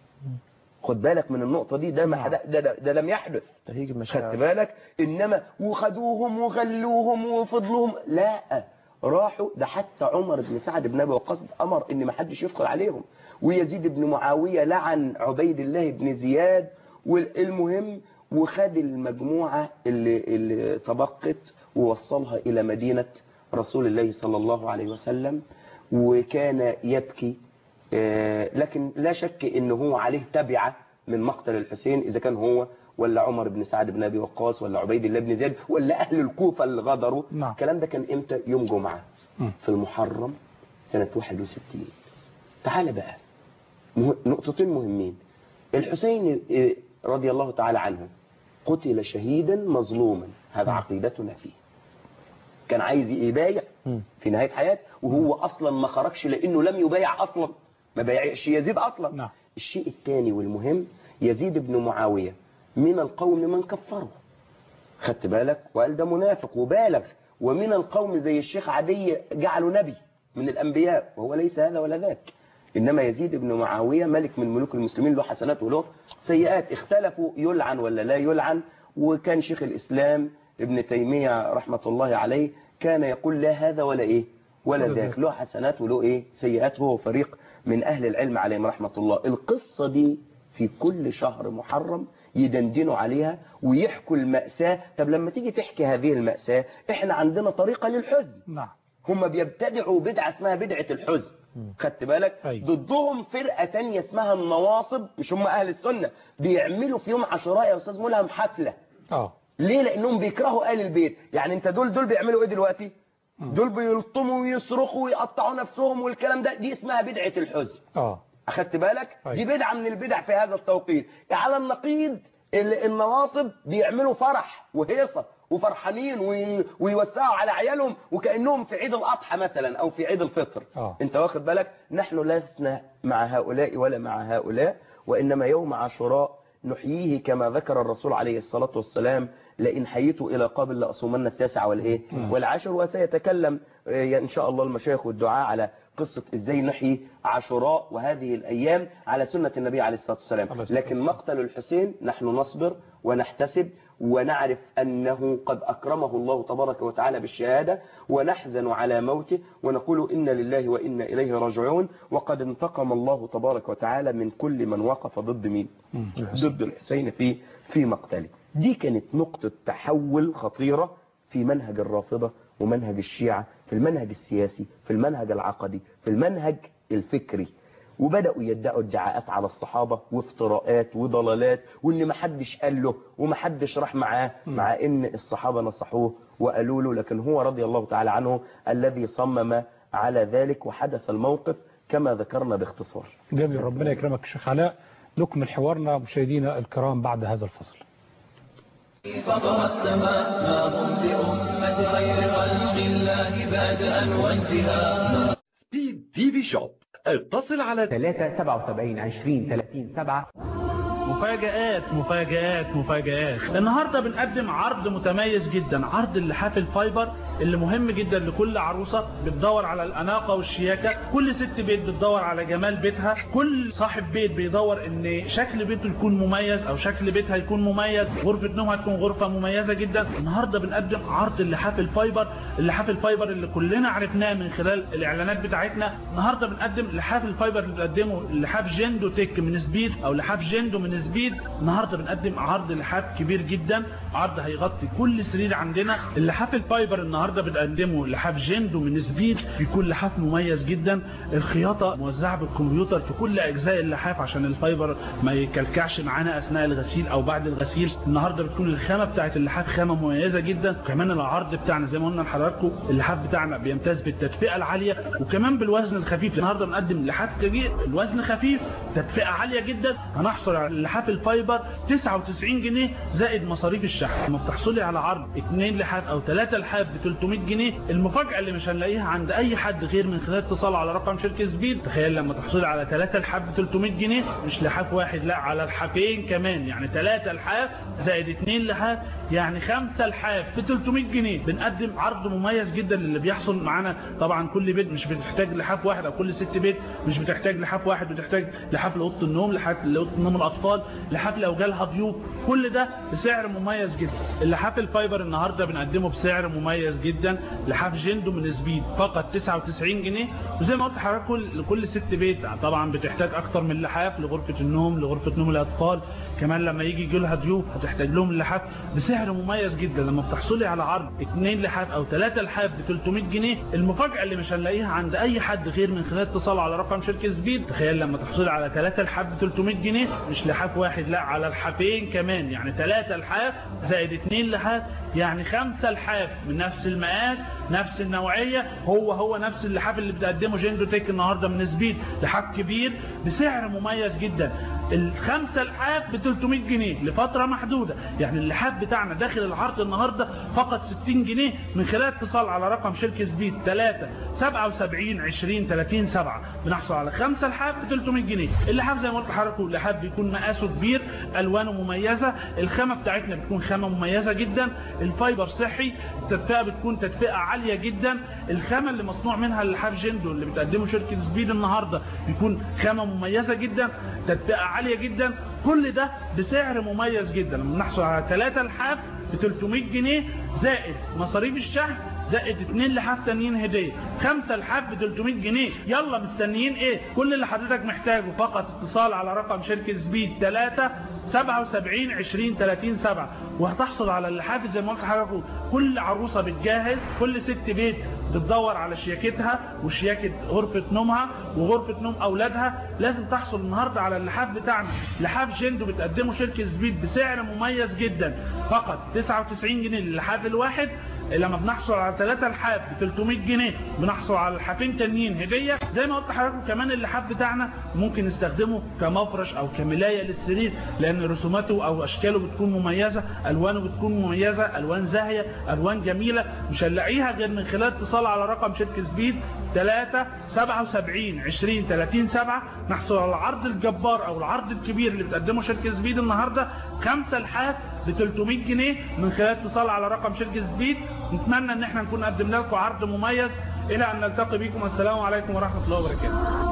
خد بالك من النقطه دي ده ما حد... ده, ده, ده لم يحدث تهيج خدت المشاعر بالك انما وخدوهم وغلوهم وفضلوهم لا راحوا ده حتى عمر بن سعد بن ابي وقاص امر ان ما حدش يدخل عليهم ويزيد بن معاويه لعن عبيد الله بن زياد والمهم وخد المجموعه اللي اللي تبقت ووصلها الى مدينه رسول الله صلى الله عليه وسلم وكان يبكي آه، لكن لا شك ان هو عليه تبعه من مقتل الحسين اذا كان هو ولا عمر بن سعد بن ابي وقاص ولا عبيد الله بن زياد ولا اهل الكوفه اللي غدروا نعم. الكلام ده كان امتى يوم جمعه مم. في المحرم سنه 61 تعال بقى مه... نقطتين مهمين الحسين آه، رضي الله تعالى عنه قتل شهيدا مظلوما هذا عقيدتنا فيه كان عايز يبايع مم. في نهايه حياته وهو اصلا ما خرجش لانه لم يبايع اصلا ما بايعش يزيد اصلا نعم. الشيء الثاني والمهم يزيد بن معاويه من القوم من كفره خدت بالك وقال ده منافق وبالغ ومن القوم زي الشيخ عدي جعله نبي من الانبياء وهو ليس هذا ولا ذاك انما يزيد بن معاويه ملك من ملوك المسلمين له حسنات وله سيئات اختلفوا يلعن ولا لا يلعن وكان شيخ الاسلام ابن تيميه رحمه الله عليه كان يقول لا هذا ولا ايه ولا ولا ذاك ذاك. له حسنات وله ايه سيئات هو فريق من اهل العلم عليهم رحمه الله القصه دي في كل شهر محرم يدندنوا عليها ويحكوا المأساة طب لما تيجي تحكي هذه المأساة احنا عندنا طريقة للحزن نعم هم بيبتدعوا بدعة اسمها بدعة الحزن خدت بالك أيوة. ضدهم فرقة تانية اسمها النواصب مش هم أهل السنة بيعملوا في يوم عاشوراء يا أستاذ ملهم حفلة اه ليه لأنهم بيكرهوا آل البيت يعني انت دول دول بيعملوا ايه دلوقتي دول بيلطموا ويصرخوا ويقطعوا نفسهم والكلام ده دي اسمها بدعة الحزن اه أخدت بالك أيوة. دي بدعة من البدع في هذا التوقيت على النقيض ال- النواصب بيعملوا فرح وهيصة وفرحانين وي- ويوسعوا على عيالهم وكأنهم في عيد الأضحى مثلا أو في عيد الفطر آه. انت واخد بالك نحن لسنا مع هؤلاء ولا مع هؤلاء وإنما يوم عاشوراء نحييه كما ذكر الرسول عليه الصلاة والسلام لئن حييت إلى قابل لأصومن التاسع والإيه والعاشر وسيتكلم آه، إن شاء الله المشايخ والدعاء على قصة إزاي نحيي عاشوراء وهذه الأيام على سنة النبي عليه الصلاة والسلام عليه الصلاة لكن مقتل الحسين نحن نصبر ونحتسب ونعرف أنه قد أكرمه الله تبارك وتعالى بالشهادة ونحزن على موته ونقول إن لله وإنا إليه راجعون وقد انتقم الله تبارك وتعالى من كل من وقف ضد مين ضد الحسين في في مقتله دي كانت نقطة تحول خطيرة في منهج الرافضة ومنهج الشيعة في المنهج السياسي في المنهج العقدي في المنهج الفكري وبدأوا يدعوا ادعاءات على الصحابة وافتراءات وضلالات وان ما حدش قال له وما حدش راح معاه مع ان الصحابة نصحوه وقالوا له لكن هو رضي الله تعالى عنه الذي صمم على ذلك وحدث الموقف كما ذكرنا باختصار جميل ربنا يكرمك يا شيخ علاء نكمل حوارنا مشاهدينا الكرام بعد هذا الفصل فطر السماء ما هم بأمة خير خلق الله بادئا وانتهاء سبيد تي في شوب اتصل على 3 77 20 30 7 مفاجآت مفاجآت مفاجآت النهاردة بنقدم عرض متميز جدا عرض اللحاف الفايبر اللي مهم جدا لكل عروسة بتدور على الأناقة والشياكة كل ست بيت بتدور على جمال بيتها كل صاحب بيت بيدور ان شكل بيته يكون مميز او شكل بيتها يكون مميز غرفة نومها تكون غرفة مميزة جدا النهاردة بنقدم عرض اللحاف الفايبر اللحاف الفايبر اللي كلنا عرفناه من خلال الاعلانات بتاعتنا النهاردة بنقدم لحاف الفايبر اللي بنقدمه لحاف جندو تك من سبيد او لحاف جندو من سبيد النهاردة بنقدم عرض لحاف كبير جدا عرض هيغطي كل سرير عندنا اللحاف الفايبر النهاردة بنقدمه لحاف جندو من سبيد بيكون لحاف مميز جدا الخياطة موزعة بالكمبيوتر في كل اجزاء اللحاف عشان الفايبر ما يكلكعش معانا اثناء الغسيل او بعد الغسيل النهاردة بتكون الخامة بتاعت اللحاف خامة مميزة جدا وكمان العرض بتاعنا زي ما قلنا لحضراتكم اللحاف بتاعنا بيمتاز بالتدفئة العالية وكمان بالوزن الخفيف النهاردة بنقدم لحاف كبير الوزن خفيف تدفئة عالية جدا هنحصل على اللحاف الفايبر 99 جنيه زائد مصاريف الشحن لما بتحصلي على عرض 2 لحاف او 3 لحاف ب 300 جنيه المفاجاه اللي مش هنلاقيها عند اي حد غير من خلال اتصال على رقم شركه سبيد تخيل لما تحصل على 3 لحاف ب 300 جنيه مش لحاف واحد لا على الحافين كمان يعني 3 لحاف زائد 2 لحاف يعني 5 لحاف ب 300 جنيه بنقدم عرض مميز جدا للي بيحصل معانا طبعا كل بيت مش بتحتاج لحاف واحد او كل ست بيت مش بتحتاج لحاف واحد بتحتاج لحاف لاوضه النوم لحاف لاوضه نوم الاطفال لحاف لو جالها ضيوف كل ده بسعر مميز جدا اللحاف الفايبر النهارده بنقدمه بسعر مميز جدا لحاف جندو من سبيد فقط 99 جنيه وزي ما قلت لحضرتك كل كل ست بيت طبعا بتحتاج اكتر من لحاف لغرفه النوم لغرفه نوم الاطفال كمان لما يجي يجي لها ضيوف هتحتاج لهم اللحاف بسعر مميز جدا لما بتحصلي على عرض اثنين لحاف او ثلاثه لحاف ب 300 جنيه المفاجاه اللي مش هنلاقيها عند اي حد غير من خلال اتصال على رقم شركه سبيد تخيل لما تحصلي على ثلاثه لحاف ب 300 جنيه مش لحاف واحد لا على الحافين كمان يعني ثلاثه لحاف زائد اثنين لحاف يعني خمسة لحاف من نفس المقاس نفس النوعية هو هو نفس اللحاف اللي بتقدمه جندو تيك النهاردة من سبيد لحاف كبير بسعر مميز جدا الخمسة لحاف ب 300 جنيه لفترة محدودة يعني اللحاف بتاعنا داخل العرض النهاردة فقط 60 جنيه من خلال اتصال على رقم شركة سبيد 3 77 20 30 7 بنحصل على خمسة لحاف ب 300 جنيه اللحاف زي ما قلت لحضرتك اللحاف بيكون مقاسه كبير الوانه مميزة الخامة بتاعتنا بتكون خامة مميزة جدا الفايبر صحي التدفئة بتكون تدفئة عالية جدا الخامة اللي مصنوع منها اللحاف جندو اللي بتقدمه شركة سبيد النهاردة بيكون خامة مميزة جدا تدفئة عالية جدا كل ده بسعر مميز جدا لما نحصل على 3 لحاف ب 300 جنيه زائد مصاريف الشحن زائد اتنين لحاف تانيين هدية خمسة لحاف ب 300 جنيه يلا مستنيين ايه كل اللي حضرتك محتاجه فقط اتصال على رقم شركة سبيد 3 77 20 30 7 وهتحصل على اللحاف زي ما قلت لحضرتك كل عروسة بتجهز كل ست بيت بتدور على شياكتها وشياكة غرفة نومها وغرفة نوم أولادها لازم تحصل النهاردة على اللحاف بتاعنا لحاف جندو بتقدمه شركة سبيد بسعر مميز جدا فقط 99 جنيه للحاف الواحد لما بنحصل على ثلاثة لحاف ب 300 جنيه بنحصل على لحافين تانيين هدية زي ما قلت لحضراتكم كمان اللحاف بتاعنا ممكن نستخدمه كمفرش او كملاية للسرير لان رسوماته او اشكاله بتكون مميزة الوانه بتكون مميزة الوان زاهية الوان جميلة مش هنلاقيها غير من خلال اتصال على رقم شركة سبيد 3 77 20 30 7 نحصل على العرض الجبار او العرض الكبير اللي بتقدمه شركة سبيد النهاردة خمسة لحاف ب 300 جنيه من خلال اتصال على رقم شركة سبيد نتمنى ان احنا نكون قدمنا لكم عرض مميز الى ان نلتقي بكم السلام عليكم ورحمة الله وبركاته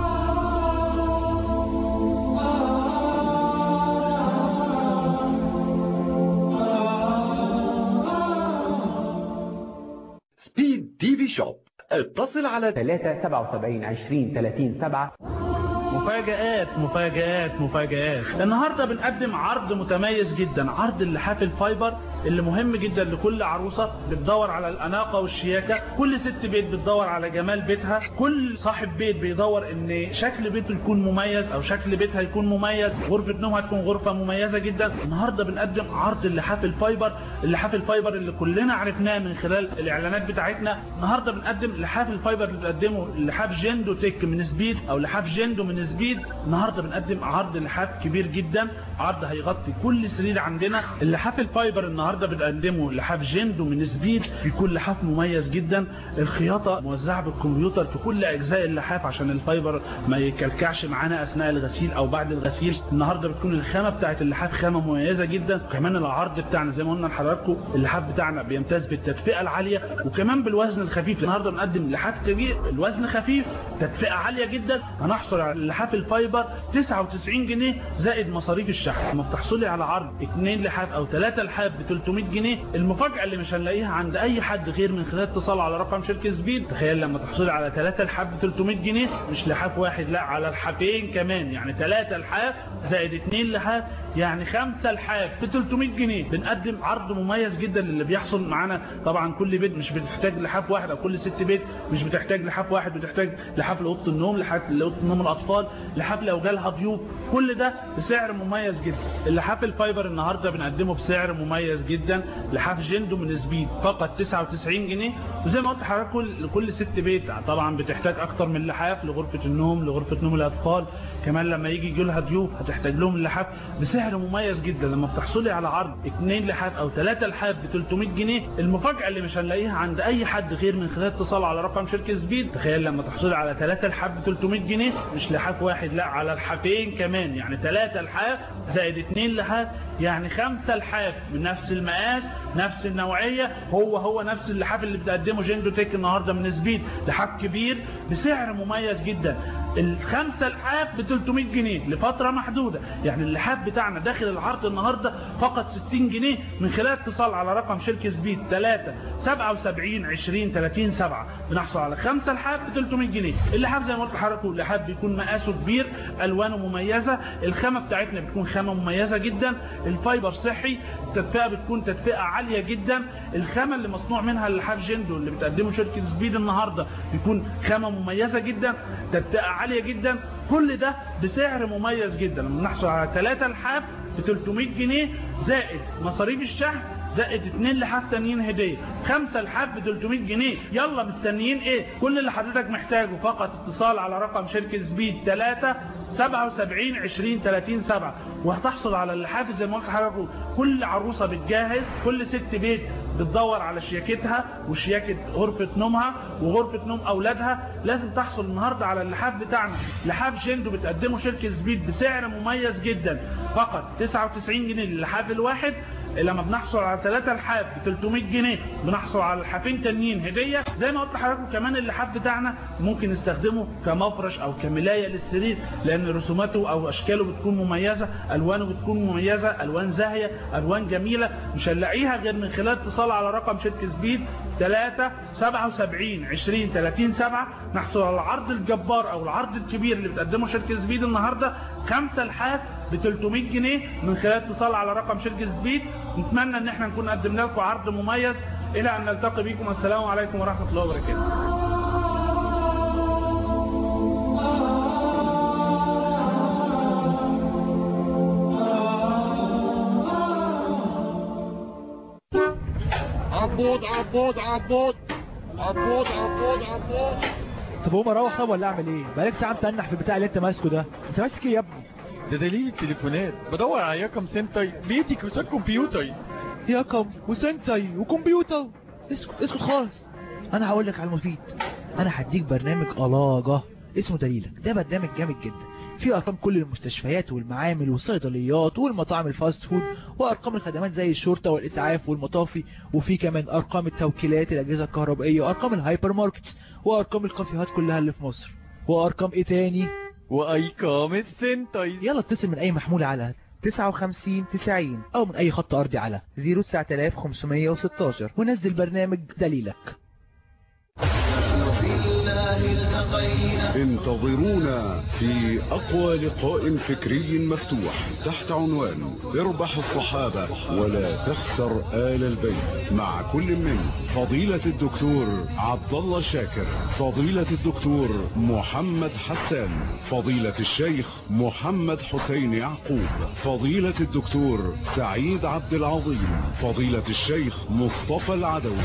سبيد تي في شوب اتصل على 3 77 20 30 7 مفاجآت مفاجآت مفاجآت النهاردة بنقدم عرض متميز جدا عرض اللحاف الفايبر اللي مهم جدا لكل عروسة بتدور على الأناقة والشياكة كل ست بيت بتدور على جمال بيتها كل صاحب بيت بيدور ان شكل بيته يكون مميز او شكل بيتها يكون مميز غرفة نومها تكون غرفة مميزة جدا النهاردة بنقدم عرض اللحاف الفايبر اللحاف الفايبر اللي كلنا عرفناه من خلال الاعلانات بتاعتنا النهاردة بنقدم لحاف الفايبر اللي بنقدمه لحاف جندو تك من سبيد او لحاف جندو من سبيد النهاردة بنقدم عرض لحاف كبير جدا عرض هيغطي كل سرير عندنا اللحاف الفايبر النهاردة بنقدمه لحاف جندو من سبيد بيكون لحاف مميز جدا الخياطة موزعة بالكمبيوتر في كل اجزاء اللحاف عشان الفايبر ما يكلكعش معانا اثناء الغسيل او بعد الغسيل النهاردة بتكون الخامة بتاعت اللحاف خامة مميزة جدا وكمان العرض بتاعنا زي ما قلنا لحضراتكم اللحاف بتاعنا بيمتاز بالتدفئة العالية وكمان بالوزن الخفيف النهاردة بنقدم لحاف كبير الوزن خفيف تدفئة عالية جدا هنحصل على اللحاف الفايبر 99 جنيه زائد مصاريف الشحن لما بتحصلي على عرض 2 لحاف او 3 لحاف ب 300 جنيه المفاجأة اللي مش هنلاقيها عند اي حد غير من خلال اتصال على رقم شركة سبيد تخيل لما تحصلي على 3 لحاف ب 300 جنيه مش لحاف واحد لا على الحافين كمان يعني 3 لحاف زائد 2 لحاف يعني 5 لحاف ب 300 جنيه بنقدم عرض مميز جدا للي بيحصل معانا طبعا كل بيت مش بتحتاج لحاف واحد او كل ست بيت مش بتحتاج لحاف واحد بتحتاج لحاف لاوضه النوم لحاف لاوضه نوم الاطفال الاطفال لحاف لو جالها ضيوف كل ده بسعر مميز جدا اللحاف الفايبر النهارده بنقدمه بسعر مميز جدا لحاف جندو من سبيد فقط 99 جنيه وزي ما قلت لحضرتك كل كل ست بيت طبعا بتحتاج اكتر من لحاف لغرفه النوم لغرفه نوم الاطفال كمان لما يجي يجي لها ضيوف هتحتاج لهم اللحاف بسعر مميز جدا لما بتحصلي على عرض اثنين لحاف او ثلاثه لحاف ب 300 جنيه المفاجاه اللي مش هنلاقيها عند اي حد غير من خلال اتصال على رقم شركه سبيد تخيل لما تحصلي على ثلاثه لحاف ب 300 جنيه مش لحاف واحد لا على الحافين كمان يعني ثلاثه لحاف زائد اثنين لحاف يعني خمسه لحاف من نفس المقاس نفس النوعيه هو هو نفس اللحاف اللي بتقدمه جندو تيك النهارده من سبيد لحاف كبير بسعر مميز جدا الخمسة لحاف ب 300 جنيه لفترة محدودة يعني اللحاف بتاعنا داخل العرض النهاردة فقط 60 جنيه من خلال اتصال على رقم شركة سبيد 3 77 20 30 7 بنحصل على خمسة لحاف ب 300 جنيه اللحاف زي ما قلت لحضرتك اللحاف بيكون مقاسه كبير الوانه مميزة الخامة بتاعتنا بتكون خامة مميزة جدا الفايبر صحي التدفئة بتكون تدفئة عالية جدا الخامة اللي مصنوع منها اللحاف جندو اللي بتقدمه شركة سبيد النهاردة بيكون خامة مميزة جدا تدفئة عالية جدا كل ده بسعر مميز جدا لما نحصل على 3 لحاف ب 300 جنيه زائد مصاريف الشحن زائد اتنين لحاف تانيين هدية خمسة لحاف ب 300 جنيه يلا مستنيين ايه كل اللي حضرتك محتاجه فقط اتصال على رقم شركة سبيد 3 77 20 30 7 وهتحصل على اللحاف زي ما قلت لحضرتك كل عروسة بتجهز كل ست بيت بتدور على شياكتها وشياكة غرفة نومها وغرفة نوم أولادها لازم تحصل النهاردة على اللحاف بتاعنا لحاف جندو بتقدمه شركة سبيد بسعر مميز جدا فقط 99 جنيه للحاف الواحد لما بنحصل على 3 لحاف ب 300 جنيه بنحصل على لحافين تانيين هديه زي ما قلت لحضراتكم كمان اللحاف بتاعنا ممكن نستخدمه كمفرش او كملايه للسرير لان رسوماته او اشكاله بتكون مميزه الوانه بتكون مميزه الوان زاهيه الوان جميله مش هنلاقيها غير من خلال اتصال على رقم شركه سبيد 3 77 20 30 7 نحصل على العرض الجبار او العرض الكبير اللي بتقدمه شركه سبيد النهارده خمسة لحاف ب 300 جنيه من خلال اتصال على رقم شركه سبيد نتمنى ان احنا نكون قدمنا لكم عرض مميز الى ان نلتقي بكم السلام عليكم ورحمه الله وبركاته عبود عبود عبود عبود عبود عبود طب هو اروح طب ولا اعمل ايه بقالك ساعه متنح في البتاع اللي انت ماسكه ده انت ماسك ايه يا ابني ده دليل التليفونات بدور على ياكم سنتاي بيدي كروسات كمبيوتر ياكم وسنتاي وكمبيوتر اسكت اسكت خالص انا هقول لك على المفيد انا هديك برنامج الاجه اسمه دليلك ده برنامج جامد جدا فيه ارقام كل المستشفيات والمعامل والصيدليات والمطاعم الفاست فود وارقام الخدمات زي الشرطه والاسعاف والمطافي وفي كمان ارقام التوكيلات الاجهزه الكهربائيه وارقام الهايبر ماركت وارقام الكافيهات كلها اللي في مصر وارقام ايه تاني وارقام السنتاي يلا اتصل من اي محمول على 59 90 او من اي خط ارضي على 09516 ونزل برنامج دليلك انتظرونا في أقوى لقاء فكري مفتوح تحت عنوان اربح الصحابة ولا تخسر آل البيت مع كل من فضيلة الدكتور عبد الله شاكر فضيلة الدكتور محمد حسان فضيلة الشيخ محمد حسين يعقوب فضيلة الدكتور سعيد عبد العظيم فضيلة الشيخ مصطفى العدوي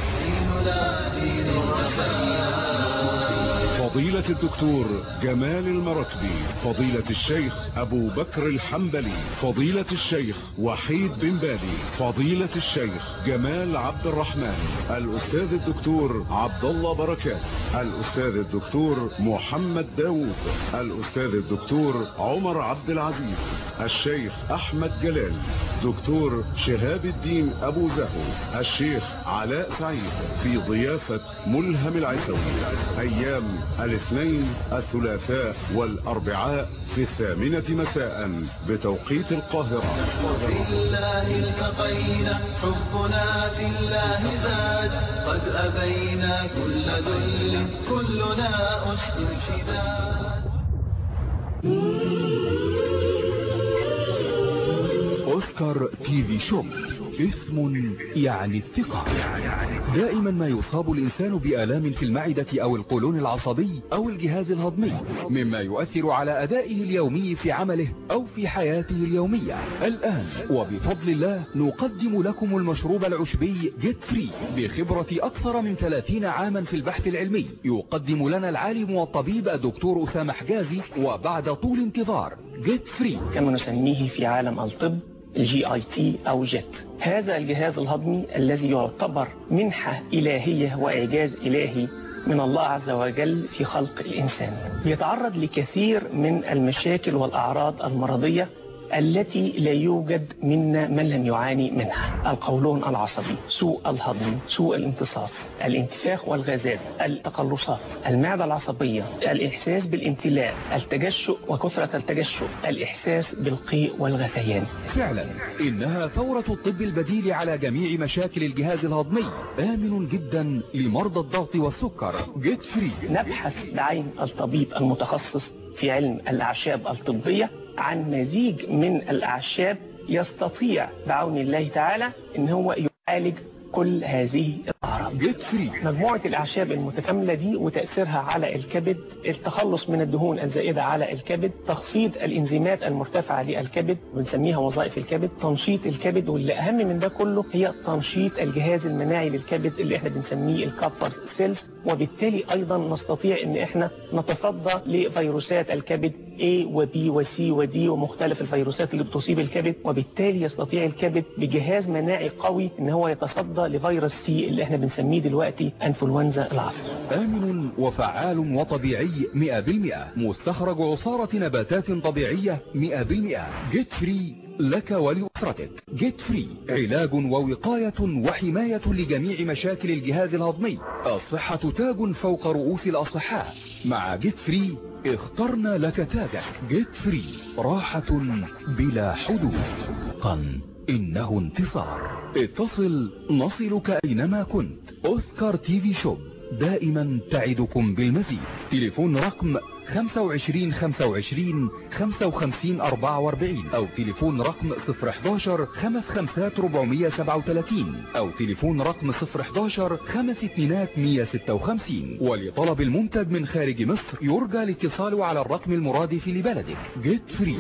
فضيلة الدكتور جمال المركبي فضيلة الشيخ أبو بكر الحنبلي فضيلة الشيخ وحيد بن بالي فضيلة الشيخ جمال عبد الرحمن الأستاذ الدكتور عبد الله بركات الأستاذ الدكتور محمد داوود الأستاذ الدكتور عمر عبد العزيز الشيخ أحمد جلال دكتور شهاب الدين أبو زهو الشيخ علاء سعيد في ضيافة ملهم العسوي أيام الاثنين الثلاثاء والأربعاء في الثامنة مساء بتوقيت القاهرة في الله التقينا حبنا في الله زاد قد أبينا كل ذل كلنا أسد شداد أوسكار تي في شوب اسم يعني الثقة دائما ما يصاب الإنسان بآلام في المعدة أو القولون العصبي أو الجهاز الهضمي مما يؤثر على أدائه اليومي في عمله أو في حياته اليومية الآن وبفضل الله نقدم لكم المشروب العشبي جيت فري بخبرة أكثر من 30 عاما في البحث العلمي يقدم لنا العالم والطبيب الدكتور أسامة حجازي وبعد طول انتظار جيت فري كما نسميه في عالم الطب الجي اي تي او جيت هذا الجهاز الهضمي الذي يعتبر منحة إلهية وإعجاز إلهي من الله عز وجل في خلق الإنسان يتعرض لكثير من المشاكل والأعراض المرضية التي لا يوجد منا من لم يعاني منها القولون العصبي سوء الهضم سوء الامتصاص الانتفاخ والغازات التقلصات المعدة العصبية الإحساس بالامتلاء التجشؤ وكثرة التجشؤ الإحساس بالقيء والغثيان فعلا إنها ثورة الطب البديل على جميع مشاكل الجهاز الهضمي آمن جدا لمرضى الضغط والسكر جيت فري نبحث بعين الطبيب المتخصص في علم الأعشاب الطبية عن مزيج من الأعشاب يستطيع بعون الله تعالى ان هو يعالج كل هذه الأعراض جيت فري مجموعة الأعشاب المتكاملة دي وتأثيرها على الكبد التخلص من الدهون الزائدة على الكبد تخفيض الإنزيمات المرتفعة للكبد بنسميها وظائف الكبد تنشيط الكبد واللي أهم من ده كله هي تنشيط الجهاز المناعي للكبد اللي احنا بنسميه الكابر سيلز وبالتالي أيضا نستطيع ان احنا نتصدى لفيروسات الكبد A و B و C و D ومختلف الفيروسات اللي بتصيب الكبد وبالتالي يستطيع الكبد بجهاز مناعي قوي ان هو يتصدى لفيروس سي اللي احنا بنسميه دلوقتي انفلونزا العصر آمن وفعال وطبيعي 100% مستخرج عصارة نباتات طبيعية 100% جيت فري لك ولأسرتك جيت فري علاج ووقاية وحماية لجميع مشاكل الجهاز الهضمي الصحة تاج فوق رؤوس الأصحاء مع جيت فري اخترنا لك تاجك جيت فري راحة بلا حدود قن إنه انتصار اتصل نصلك أينما كنت أوسكار تي في شوب دائما تعدكم بالمزيد تليفون رقم 25 25 55 44 أو تليفون رقم 011 55 437 أو تليفون رقم 011 5 2 156 ولطلب المنتج من خارج مصر يرجى الاتصال على الرقم المرادف لبلدك جيت فري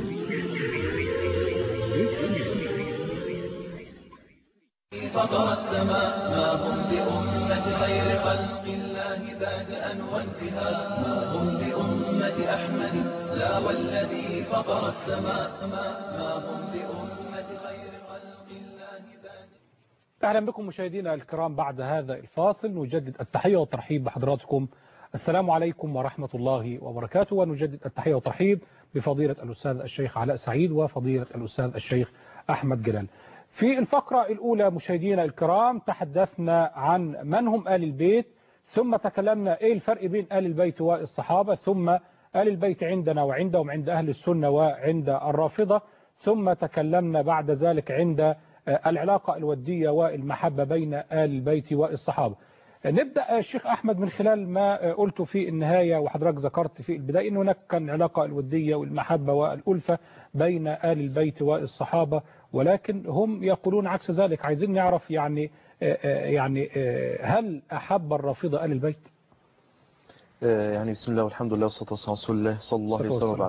فطر السماء ما هم بأمة خير خلق الله بادئا وانتهاء ما هم بأمة أحمد لا والذي فطر السماء ما, ما هم بأمة خير خلق الله بادئا أهلا بكم مشاهدينا الكرام بعد هذا الفاصل نجدد التحية والترحيب بحضراتكم السلام عليكم ورحمة الله وبركاته ونجدد التحية والترحيب بفضيلة الأستاذ الشيخ علاء سعيد وفضيلة الأستاذ الشيخ أحمد جلال في الفقرة الأولى مشاهدينا الكرام تحدثنا عن من هم آل البيت ثم تكلمنا إيه الفرق بين آل البيت والصحابة ثم آل البيت عندنا وعندهم عند أهل السنة وعند الرافضة ثم تكلمنا بعد ذلك عند العلاقة الودية والمحبة بين آل البيت والصحابة نبدأ الشيخ أحمد من خلال ما قلت في النهاية وحضرتك ذكرت في البداية أن هناك كان علاقة الودية والمحبة والألفة بين آل البيت والصحابة ولكن هم يقولون عكس ذلك عايزين نعرف يعني يعني هل أحب الرافضة آل البيت يعني بسم الله والحمد لله والصلاة والسلام على رسول الله صلى الله عليه وسلم وبعد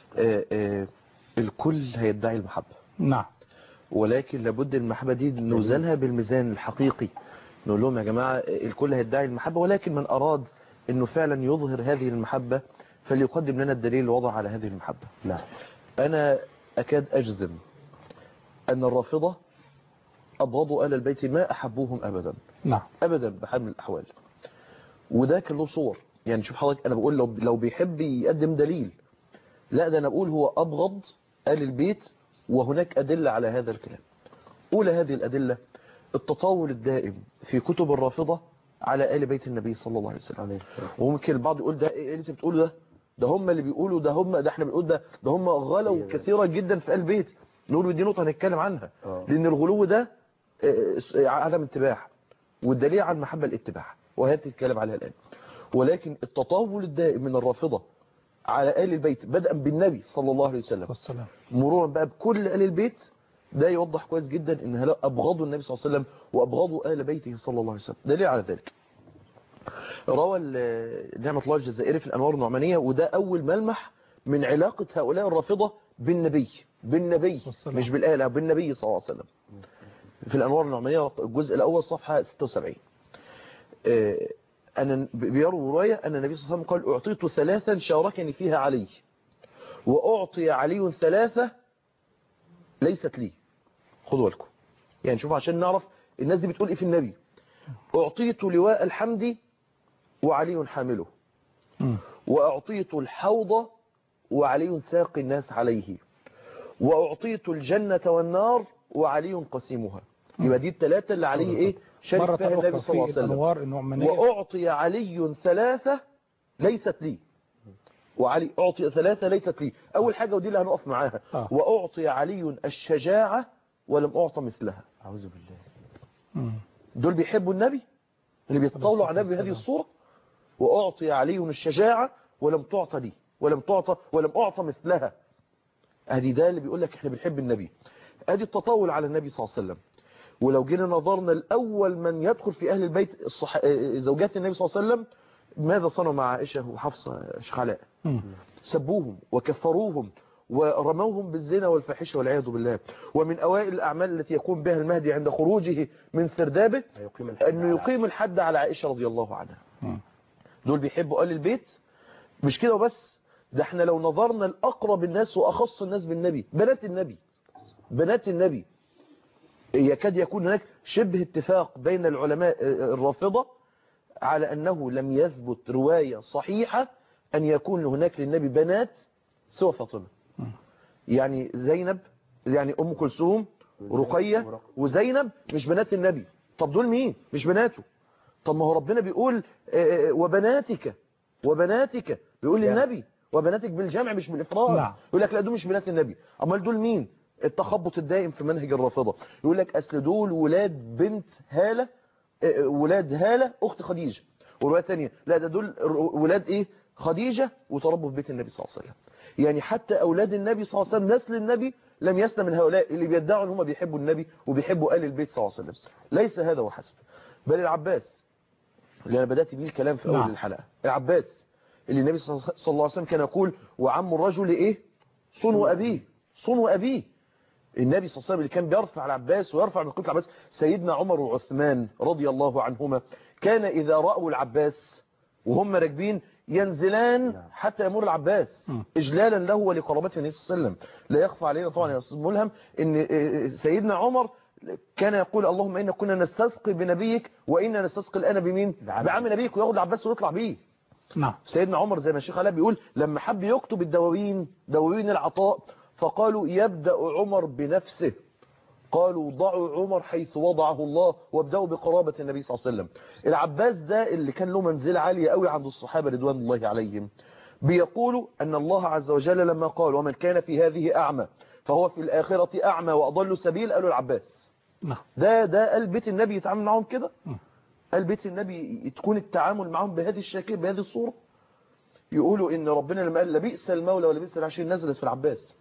الكل هيدعي المحبة نعم ولكن لابد المحبة دي نوزنها بالميزان الحقيقي نقول لهم يا جماعة الكل هيدعي المحبة ولكن من أراد أنه فعلا يظهر هذه المحبة فليقدم لنا الدليل الوضع على هذه المحبة نعم أنا أكاد أجزم أن الرافضة أبغضوا آل البيت ما أحبوهم أبدا نعم أبدا بحال من الأحوال وده كان له صور يعني شوف حضرتك أنا بقول لو, لو بيحب يقدم دليل لا ده أنا بقول هو أبغض آل البيت وهناك أدلة على هذا الكلام أولى هذه الأدلة التطاول الدائم في كتب الرافضة على آل بيت النبي صلى الله عليه وسلم وممكن البعض يقول ده ايه اللي انت بتقوله ده ده هم اللي بيقولوا ده هم ده احنا بنقول ده ده هم غلوا كثيرا جدا في آل بيت نقول دي نقطة هنتكلم عنها لأن الغلو ده عدم اتباع والدليل على المحبة الاتباع وهذه نتكلم عليها الآن ولكن التطاول الدائم من الرافضة على آل البيت بدءا بالنبي صلى الله عليه وسلم والسلام مرورا بقى بكل آل البيت ده يوضح كويس جدا ان هؤلاء ابغضوا النبي صلى الله عليه وسلم وابغضوا اهل بيته صلى الله عليه وسلم دليل على ذلك روى ال- نعمة الله الجزائري في الانوار النعمانية وده اول ملمح من علاقة هؤلاء الرافضة بالنبي بالنبي مش بالآلة بالنبي صلى الله عليه وسلم في الانوار النعمانية الجزء الاول صفحة 76 آه، أن بيروي رواية أن النبي صلى الله عليه وسلم قال أعطيت ثلاثا شاركني فيها علي وأعطي علي ثلاثة ليست لي خدوا بالكم يعني شوف عشان نعرف الناس دي بتقول إيه في النبي أعطيت لواء الحمد وعلي حامله وأعطيت الحوض وعلي ساقي الناس عليه وأعطيت الجنة والنار وعلي قسيمها يبقى دي الثلاثة اللي عليه إيه شارك مرة فيها النبي أخرى صلى الله عليه في وسلم الأنوار النعمانية وأعطي علي ثلاثة ليست لي وعلي أعطي ثلاثة ليست لي أول حاجة ودي اللي هنقف معاها آه. وأعطي علي الشجاعة ولم أعطى مثلها أعوذ بالله مم. دول بيحبوا النبي اللي بيتطاولوا على النبي بهذه الصورة وأعطي علي الشجاعة ولم تعطى لي ولم تعطى ولم أعطى مثلها ادي ده اللي بيقول لك احنا بنحب النبي ادي التطاول على النبي صلى الله عليه وسلم ولو جينا نظرنا الأول من يدخل في أهل البيت الصح... زوجات النبي صلى الله عليه وسلم ماذا صنعوا مع عائشة وحفصة شخلاء سبوهم وكفروهم ورموهم بالزنا والفاحشة والعياذ بالله ومن أوائل الأعمال التي يقوم بها المهدي عند خروجه من سردابه أنه يقيم الحد على عائشة رضي الله عنها دول بيحبوا آل البيت مش كده وبس ده احنا لو نظرنا الأقرب الناس وأخص الناس بالنبي بنات النبي بنات النبي يكاد يكون هناك شبه اتفاق بين العلماء الرافضة على أنه لم يثبت رواية صحيحة أن يكون هناك للنبي بنات سوى فاطمة يعني زينب يعني أم كلثوم ورقية وزينب مش بنات النبي طب دول مين مش بناته طب ما هو ربنا بيقول وبناتك وبناتك بيقول للنبي وبناتك بالجمع مش بالإفراد نعم. يقول لك لا دول مش بنات النبي امال دول مين التخبط الدائم في منهج الرافضة يقول لك أصل دول ولاد بنت هالة آه، ولاد هالة أخت خديجة ورواية تانية لا ده دول ولاد إيه خديجة وتربوا في بيت النبي صلى الله عليه وسلم يعني حتى أولاد النبي صلى الله عليه وسلم نسل النبي لم يسلم من هؤلاء اللي بيدعوا ان هم بيحبوا النبي وبيحبوا آل البيت صلى الله عليه وسلم ليس هذا وحسب بل العباس اللي أنا بدأت بيه الكلام في أول نعم. الحلقة العباس اللي النبي صلى الله عليه وسلم كان يقول وعم الرجل إيه صنو أبيه صنو أبيه النبي صلى الله عليه وسلم اللي كان بيرفع العباس ويرفع من قتل العباس سيدنا عمر وعثمان رضي الله عنهما كان إذا رأوا العباس وهم راكبين ينزلان حتى يمر العباس إجلالا له ولقرابته النبي صلى الله عليه وسلم لا يخفى علينا طبعا يا أستاذ ملهم إن سيدنا عمر كان يقول اللهم إنا كنا نستسقي بنبيك وإنا نستسقي الآن بمين بعم نبيك وياخد العباس ويطلع بيه نعم سيدنا عمر زي ما الشيخ علاء بيقول لما حب يكتب الدواوين دواوين العطاء فقالوا يبدأ عمر بنفسه قالوا ضعوا عمر حيث وضعه الله وابدأوا بقرابة النبي صلى الله عليه وسلم العباس ده اللي كان له منزلة عالية قوي عند الصحابة رضوان الله عليهم بيقولوا أن الله عز وجل لما قال ومن كان في هذه أعمى فهو في الآخرة أعمى وأضل سبيل قالوا العباس نعم ده ده قال بيت النبي يتعامل معهم كده قال بيت النبي تكون التعامل معهم بهذه الشكل بهذه الصورة يقولوا ان ربنا لما قال لبئس المولى ولبئس العشير نزلت في العباس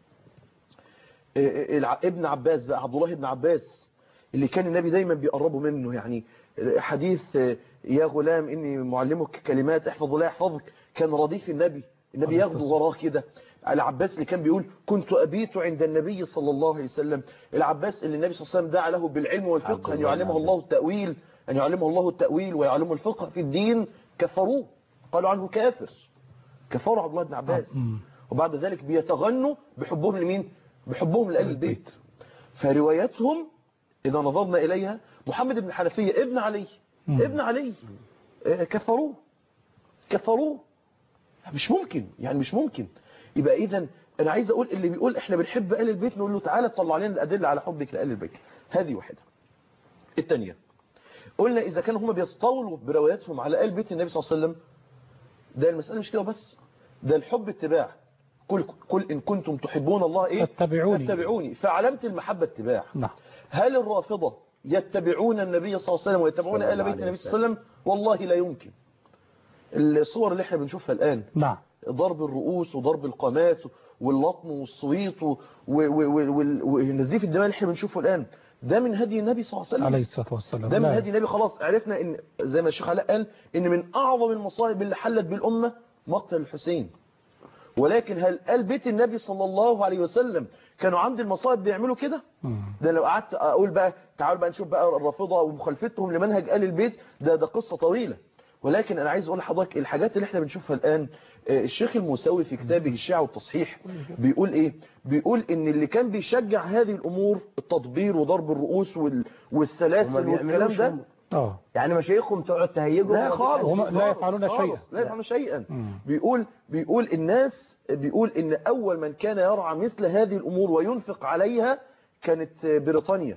الع- ابن عباس بقى عبد الله ابن عباس اللي كان النبي دايما بيقربوا منه يعني حديث يا غلام اني معلمك كلمات احفظ لا يحفظك كان رديف النبي النبي ياخده وراه كده العباس اللي كان بيقول كنت أبيت عند النبي صلى الله عليه وسلم العباس اللي النبي صلى الله عليه وسلم دعا له بالعلم والفقه أن يعلمه الله التأويل أن يعلمه الله التأويل ويعلمه الفقه في الدين كفروه قالوا عنه كافر كفروا عبد الله بن عباس وبعد ذلك بيتغنوا بحبهم لمين بحبهم لآل البيت فرواياتهم إذا نظرنا إليها محمد بن حنفية ابن علي ابن علي آه، كفروه كفروه مش ممكن يعني مش ممكن يبقى اذا انا عايز اقول اللي بيقول احنا بنحب آل البيت نقول له تعالى طلع لنا الادله على حبك لآل البيت هذه واحده الثانيه قلنا اذا كانوا هم بيتطاولوا برواياتهم على آل بيت النبي صلى الله عليه وسلم ده المساله مش كده بس ده الحب اتباع قل قل ان كنتم تحبون الله ايه اتبعوني. اتبعوني فعلامه المحبه اتباع نعم هل الرافضه يتبعون النبي صلى الله عليه وسلم ويتبعون صلى آل الله بيت عليه النبي صلى الله عليه وسلم والله لا يمكن الصور اللي احنا بنشوفها الآن نعم ضرب الرؤوس وضرب القامات واللطم والصويت و- و- و- وال- ونزيف الدماء اللي احنا بنشوفه الآن ده من هدي النبي صلى الله عليه وسلم عليه الصلاة والسلام ده من لا. هدي النبي خلاص عرفنا ان زي ما الشيخ علاء قال ان من اعظم المصائب اللي حلت بالامه مقتل الحسين ولكن هل قال بيت النبي صلى الله عليه وسلم كانوا عند المصائب بيعملوا كده ده لو قعدت اقول بقى تعالوا بقى نشوف بقى الرافضه ومخالفتهم لمنهج ال البيت ده ده قصه طويله ولكن انا عايز اقول لحضرتك الحاجات اللي احنا بنشوفها الان آه، الشيخ الموسوي في كتابه الشيعة والتصحيح بيقول ايه بيقول ان اللي كان بيشجع هذه الامور التطبير وضرب الرؤوس وال- وما والسلاسل والكلام بيعملوش ده هم. اه يعني مشايخهم تقعد تهيجهم لا خالص هم لا خالص، يفعلون خالص، شيئا. لا يفعلون شيئا بيقول بيقول الناس بيقول ان اول من كان يرعى مثل هذه الامور وينفق عليها كانت بريطانيا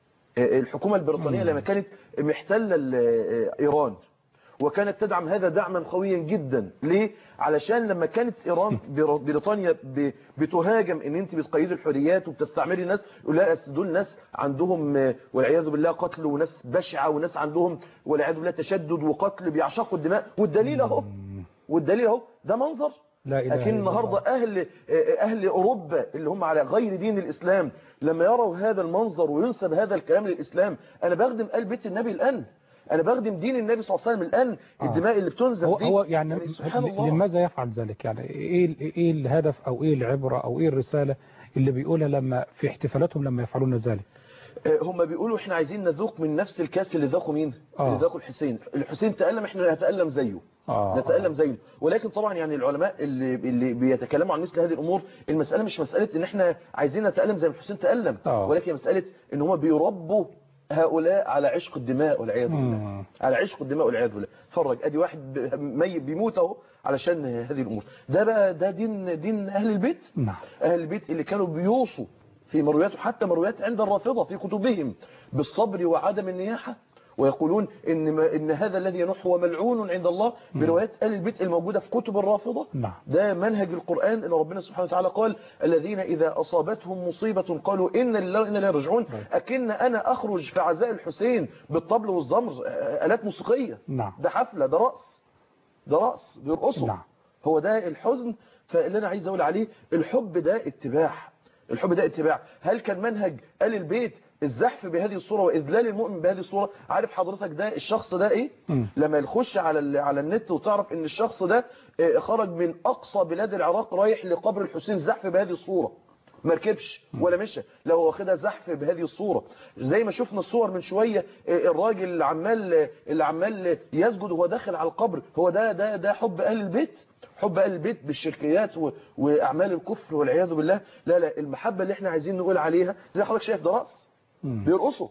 الحكومة البريطانية لما كانت محتلة ال- ايران وكانت تدعم هذا دعما قويا جدا ليه علشان لما كانت ايران بر- بريطانيا ب- بتهاجم ان انت بتقيدي الحريات وبتستعمري الناس يقول لا أصل دول ناس عندهم آه، والعياذ بالله قتل وناس بشعه وناس عندهم والعياذ بالله تشدد وقتل بيعشقوا الدماء والدليل اهو والدليل اهو ده منظر لا إله لكن إلا النهارده اهل اهل اوروبا اللي هم على غير دين الاسلام لما يروا هذا المنظر وينسب هذا الكلام للاسلام انا بخدم قال بيت النبي الان انا بخدم دين النبي صلى الله عليه وسلم الان الدماء اللي بتنزف هو, دي هو يعني سبحان الله لماذا يفعل ذلك يعني ايه ال- ايه الهدف او ايه العبرة او ايه الرسالة اللي بيقولها لما في احتفالاتهم لما يفعلون ذلك آه، هم بيقولوا احنا عايزين نذوق من نفس الكاس اللي ذاقوا مين آه. اللي ذاقوا الحسين الحسين تألم احنا نتألم زيه آه. نتألم زيه ولكن طبعا يعني العلماء اللي اللي بيتكلموا عن مثل هذه الامور المسألة مش مسألة ان احنا عايزين نتألم زي ما الحسين تألم آه. ولكن مسألة ان هم بيربوا هؤلاء على عشق الدماء والعياذ بالله مم. على عشق الدماء والعياذ بالله اتفرج ادي واحد ب- ميت بيموت اهو علشان هذه الامور ده بقى ده دين دين اهل البيت نعم أهل البيت اللي كانوا بيوصوا في مرويات حتى مرويات عند الرافضة في كتبهم بالصبر وعدم النياحة ويقولون إن, ما إن هذا الذي ينح هو ملعون عند الله بروايات أهل البيت الموجودة في كتب الرافضة نعم ده منهج القرآن اللي ربنا سبحانه وتعالى قال الذين إذا أصابتهم مصيبة قالوا إن لله وإنا إليه راجعون أكن أنا أخرج في عزاء الحسين بالطبل والزمر آه، آلات موسيقية نعم ده حفلة ده رقص ده رقص بيرقصوا نعم. هو ده الحزن فاللي انا عايز اقول عليه الحب ده اتباع الحب ده اتباع هل كان منهج آل البيت الزحف بهذه الصورة وإذلال المؤمن بهذه الصورة عارف حضرتك ده الشخص ده ايه مم. لما يخش على ال- على النت وتعرف ان الشخص ده آه، خرج من اقصى بلاد العراق رايح لقبر الحسين زحف بهذه الصورة ما ركبش ولا مشى لا هو واخدها زحف بهذه الصورة زي ما شفنا الصور من شوية آه، الراجل اللي عمال اللي عمال يسجد وهو داخل على القبر هو ده ده ده حب اهل البيت حب اهل البيت بالشركيات و- واعمال الكفر والعياذ بالله لا لا المحبة اللي احنا عايزين نقول عليها زي حضرتك شايف ده رأس مم. بيرقصوا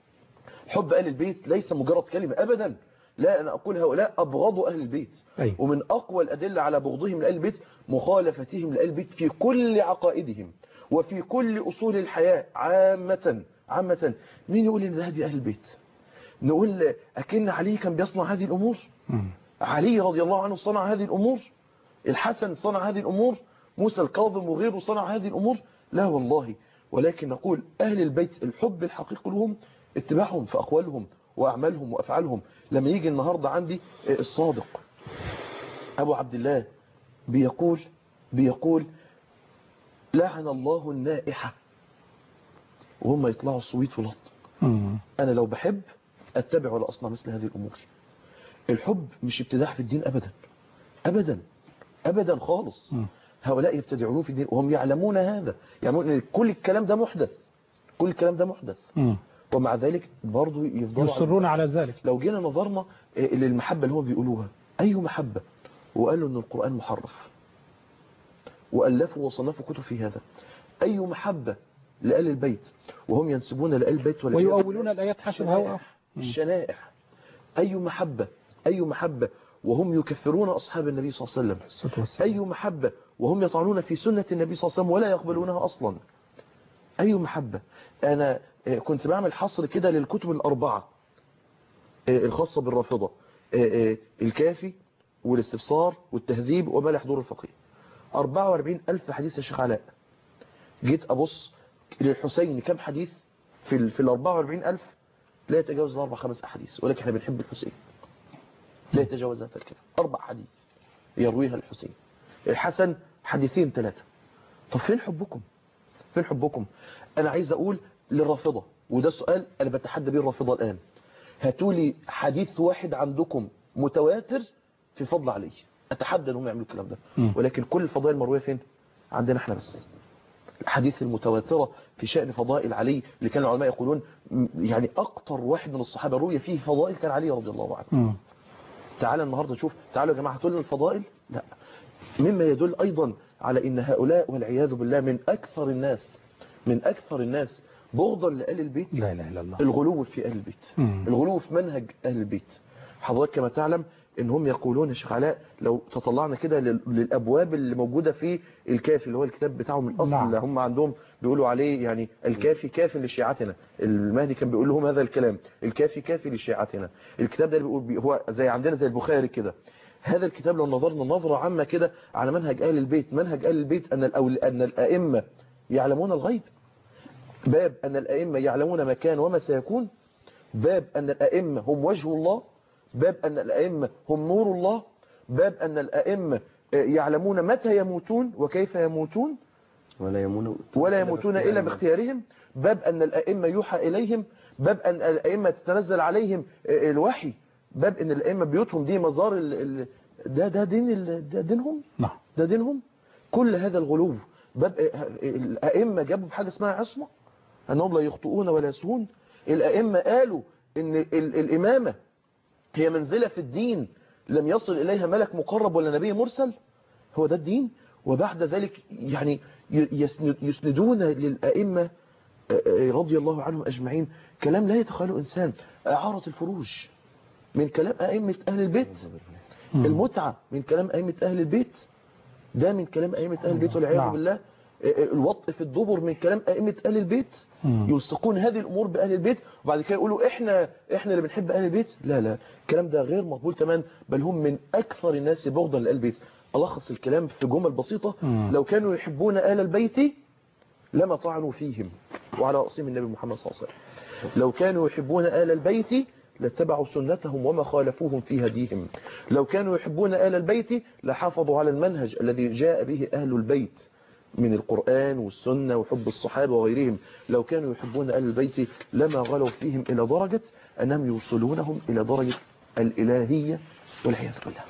حب اهل البيت ليس مجرد كلمة ابدا لا انا اقول هؤلاء ابغضوا اهل البيت أيوة. ومن اقوى الادله على بغضهم لاهل البيت مخالفتهم لاهل البيت في كل عقائدهم وفي كل اصول الحياه عامه عامه مين يقول ان ده هدي اهل البيت نقول اكن علي كان بيصنع هذه الامور مم. علي رضي الله عنه صنع هذه الامور الحسن صنع هذه الامور موسى الكاظم وغيره صنع هذه الامور لا والله ولكن نقول اهل البيت الحب الحقيقي لهم اتباعهم في اقوالهم واعمالهم وافعالهم لما يجي النهارده عندي الصادق ابو عبد الله بيقول بيقول لعن الله النائحه وهم يطلعوا الصويت ولط مم. انا لو بحب اتبع ولا اصنع مثل هذه الامور الحب مش ابتداع في الدين ابدا ابدا ابدا خالص مم. هؤلاء يبتدعون في الدين وهم يعلمون هذا يعلمون ان كل الكلام ده محدث كل الكلام ده محدث مم. ومع ذلك برضه يفضلوا على- يصرون على ذلك لو جينا نظرنا آه، للمحبة اللي هم بيقولوها أي محبة وقالوا أن القرآن محرف وألفوا وصنفوا كتب في هذا أي محبة لآل البيت وهم ينسبون لآل البيت والعياذ ويؤولون بالله الآيات حسب هوا الشنائع الشنائع أي محبة أي محبة وهم يكفرون أصحاب النبي صلى الله عليه وسلم الصلاة والسلام. أي محبة وهم يطعنون في سنة النبي صلى الله عليه وسلم ولا يقبلونها أصلا أي محبة أنا آه، كنت بعمل حصر كده للكتب الأربعة آه، الخاصة بالرافضة آه، آه، الكافي والاستفسار والتهذيب وما لا يحضر الفقيه 44 ألف حديث يا شيخ علاء جيت أبص للحسين كم حديث في ال في ال 44 ألف لا يتجاوز الأربع خمس أحاديث ولكن احنا بنحب الحسين لا يتجاوز هذا الكلام أربع حديث يرويها الحسين الحسن حديثين ثلاثة طب فين حبكم فين حبكم انا عايز اقول للرافضة وده سؤال انا بتحدى بيه الرافضة الان هاتوا لي حديث واحد عندكم متواتر في فضل علي اتحدى انهم يعملوا الكلام ده مم. ولكن كل الفضائل المرويه فين عندنا احنا بس الحديث المتواترة في شأن فضائل علي اللي كان العلماء يقولون م- يعني أكتر واحد من الصحابة روي فيه فضائل كان علي رضي الله عنه مم. تعالى النهاردة نشوف تعالوا يا جماعة هتقول لنا الفضائل لا مما يدل أيضا على أن هؤلاء والعياذ بالله من أكثر الناس من أكثر الناس بغضا لآل البيت لا اله الا الله الغلو في أهل البيت مم. الغلو في منهج أهل البيت حضرتك كما تعلم ان هم يقولون يا شيخ علاء لو تطلعنا كده لل- للابواب اللي موجوده في الكافي اللي هو الكتاب بتاعهم الاصل نعم. اللي هم عندهم بيقولوا عليه يعني الكافي كافي لشيعتنا المهدي كان بيقول لهم هذا الكلام الكافي كافي لشيعتنا الكتاب ده اللي بيقول بي- هو زي عندنا زي البخاري كده هذا الكتاب لو نظرنا نظرة عامة كده على منهج أهل البيت منهج أهل البيت أن الأول أن الأئمة يعلمون الغيب باب أن الأئمة يعلمون ما كان وما سيكون باب أن الأئمة هم وجه الله باب أن الأئمة هم نور الله باب أن الأئمة آه، يعلمون متى يموتون وكيف يموتون ولا يمون ولا يموتون إلا باختيارهم باب أن الأئمة يوحى إليهم باب أن الأئمة تتنزل عليهم آه، الوحي باب أن الأئمة بيوتهم دي مزار ال... ال... ده ده دين ال... ده دينهم نعم ده دينهم كل هذا الغلو باب آه، الأئمة جابوا بحاجة اسمها عصمة أنهم لا يخطئون ولا يسهون الأئمة قالوا أن ال... الإمامة هي منزلة في الدين لم يصل إليها ملك مقرب ولا نبي مرسل هو ده الدين وبعد ذلك يعني يسند- يسندون للأئمة رضي الله عنهم أجمعين كلام لا يتخيله إنسان إعارة الفروج من كلام أئمة أهل البيت المتعة من كلام أئمة أهل البيت ده من كلام أئمة أهل البيت والعياذ نعم. بالله الوطء في الدبر من كلام أئمة أهل البيت مم. يلصقون هذه الأمور بأهل البيت وبعد كده يقولوا إحنا إحنا اللي بنحب أهل البيت لا لا الكلام ده غير مقبول تماما بل هم من أكثر الناس بغضا لأهل البيت ألخص الكلام في جمل بسيطة مم. لو كانوا يحبون آل البيت لما طعنوا فيهم وعلى رأسهم النبي محمد صلى الله عليه وسلم لو كانوا يحبون آل البيت لاتبعوا سنتهم وما خالفوهم في هديهم لو كانوا يحبون آل البيت لحافظوا على المنهج الذي جاء به أهل البيت من القرآن والسنة وحب الصحابة وغيرهم لو كانوا يحبون آل البيت لما غلوا فيهم إلى درجة أنهم يوصلونهم إلى درجة الإلهية والعياذ بالله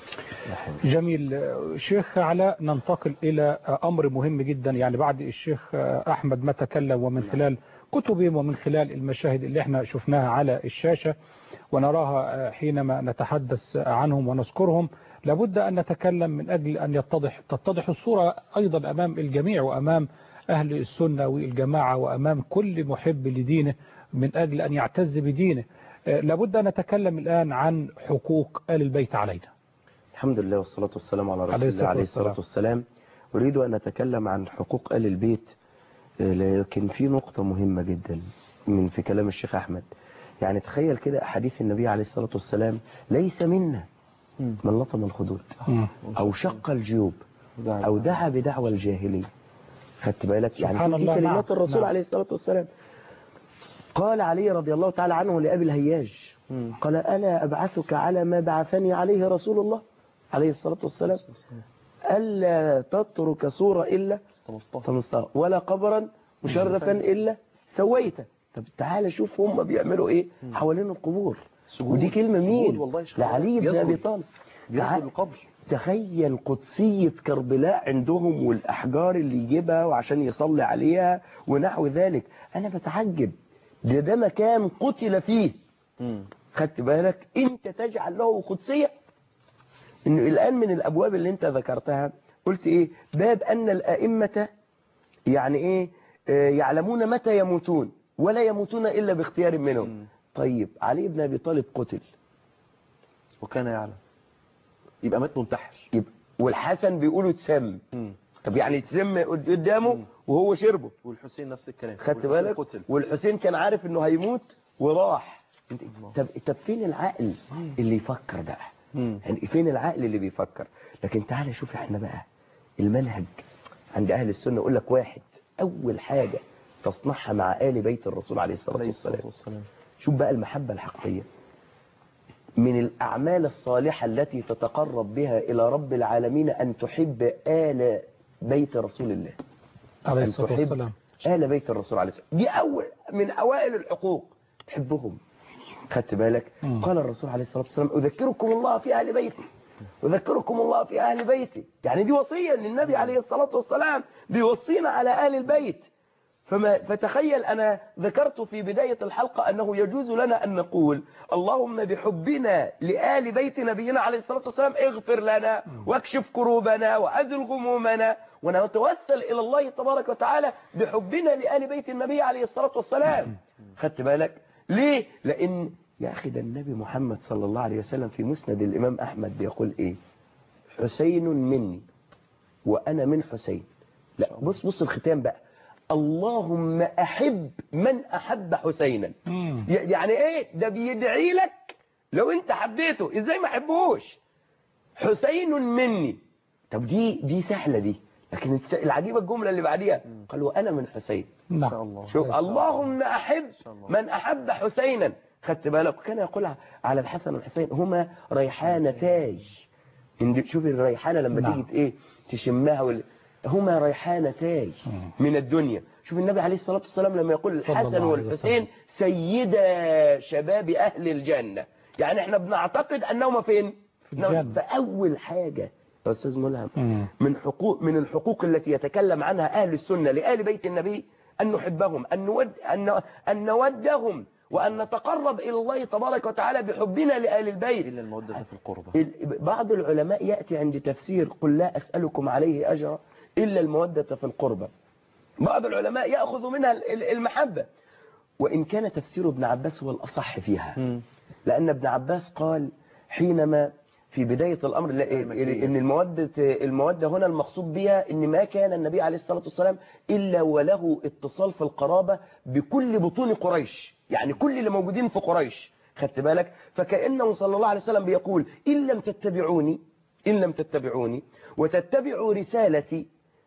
جميل شيخ علاء ننتقل إلى أمر مهم جدا يعني بعد الشيخ أحمد ما تكلم ومن خلال كتبهم ومن خلال المشاهد اللي احنا شفناها على الشاشة ونراها حينما نتحدث عنهم ونذكرهم لابد أن نتكلم من أجل أن يتضح تتضح الصورة أيضا أمام الجميع وأمام أهل السنة والجماعة وأمام كل محب لدينه من أجل أن يعتز بدينه لابد أن نتكلم الآن عن حقوق آل البيت علينا الحمد لله والصلاة والسلام على رسول عليه الله الصلاة عليه الصلاة والسلام أريد أن أتكلم عن حقوق آل البيت آه، لكن في نقطة مهمة جدا من في كلام الشيخ أحمد يعني تخيل كده أحاديث النبي عليه الصلاة والسلام ليس منا من لطم الخدود أو شق الجيوب أو دعا بدعوى الجاهلية خدت بالك يعني سبحان في دي الله، كلمات نعم، الرسول نعم. عليه الصلاة والسلام قال علي رضي الله تعالى عنه لأبي الهياج قال ألا أبعثك على ما بعثني عليه رسول الله عليه الصلاة والسلام ألا تترك صورة إلا طمستها ولا قبرا مشرفا إلا سويته طب تعالى شوف هم بيعملوا إيه حوالين القبور سجود. ودي كلمة سجود مين والله يا شيخ لعلي بن يسجد. أبي طالب يدخل تعال- القبر تخيل قدسية كربلاء عندهم والأحجار اللي يجيبها وعشان يصلي عليها ونحو ذلك أنا بتعجب ده ده مكان قتل فيه خدت بالك أنت تجعل له قدسية إنه الآن من الأبواب اللي أنت ذكرتها قلت إيه باب أن الأئمة يعني إيه آه، يعلمون متى يموتون ولا يموتون إلا باختيار منهم طيب علي بن أبي طالب قتل وكان يعلم يبقى مات منتحر يبقى والحسن بيقولوا تسم طب يعني تسم قدامه وهو شربه والحسين نفس الكلام خدت والحسين بالك قتل والحسين كان عارف انه هيموت وراح طب طب فين العقل اللي يفكر بقى يعني فين العقل اللي بيفكر لكن تعالى شوف احنا بقى المنهج عند اهل السنه يقول لك واحد اول حاجه تصنعها مع ال بيت الرسول عليه الصلاه والسلام والسلام شوف بقى المحبه الحقيقيه من الأعمال الصالحة التي تتقرب بها إلى رب العالمين أن تحب آل بيت رسول الله عليه أن الصلاة تحب والسلام. آل بيت الرسول عليه الصلاة والسلام دي أول من أوائل الحقوق تحبهم خدت بالك مم. قال الرسول عليه الصلاة والسلام أذكركم الله في أهل بيتي أذكركم الله في أهل بيتي يعني دي وصية للنبي عليه الصلاة والسلام بيوصينا على أهل البيت فما فتخيل أنا ذكرت في بداية الحلقة أنه يجوز لنا أن نقول اللهم بحبنا لآل بيت نبينا عليه الصلاة والسلام اغفر لنا واكشف كروبنا وأزل غمومنا ونتوسل إلى الله تبارك وتعالى بحبنا لآل بيت النبي عليه الصلاة والسلام خدت بالك ليه لأن يا أخي ده النبي محمد صلى الله عليه وسلم في مسند الإمام أحمد بيقول إيه حسين مني وأنا من حسين لا بص بص الختام بقى اللهم أحب من أحب حسينا ي- يعني إيه ده بيدعي لك لو أنت حبيته إزاي ما حبهوش حسين مني طب دي دي سهلة دي لكن الت- العجيبة الجملة اللي بعديها قال وأنا من حسين نعم شوف اللهم أحب من أحب حسينا خدت بالك وكان يقول على الحسن والحسين هما ريحانتاج إن- شوف الريحانة لما نعم. تيجي ايه تشمها وال... هما ريحانتاج من الدنيا شوف النبي عليه الصلاة والسلام لما يقول صلى الله الحسن عليه والحسين سيدا شباب أهل الجنة يعني احنا بنعتقد أنهما فين في الجنة. فأول حاجة يا أستاذ ملهم مم. من حقوق من الحقوق التي يتكلم عنها أهل السنة لآل بيت النبي أن نحبهم أن, نود أن, أن نودهم وأن نتقرب إلى الله تبارك وتعالى بحبنا لآل البيت إلا المودة في القربة ال- بعض العلماء يأتي عند تفسير قل لا أسألكم عليه أجرا إلا المودة في القربة بعض العلماء يأخذ منها ال- ال- المحبة وإن كان تفسير ابن عباس هو الأصح فيها لأن ابن عباس قال حينما في بداية الأمر لا- إن المودة المودة هنا المقصود بها إن ما كان النبي عليه الصلاة والسلام إلا وله اتصال في القرابة بكل بطون قريش يعني كل اللي موجودين في قريش خدت بالك فكأنه صلى الله عليه وسلم بيقول إن لم تتبعوني إن لم تتبعوني وتتبعوا رسالتي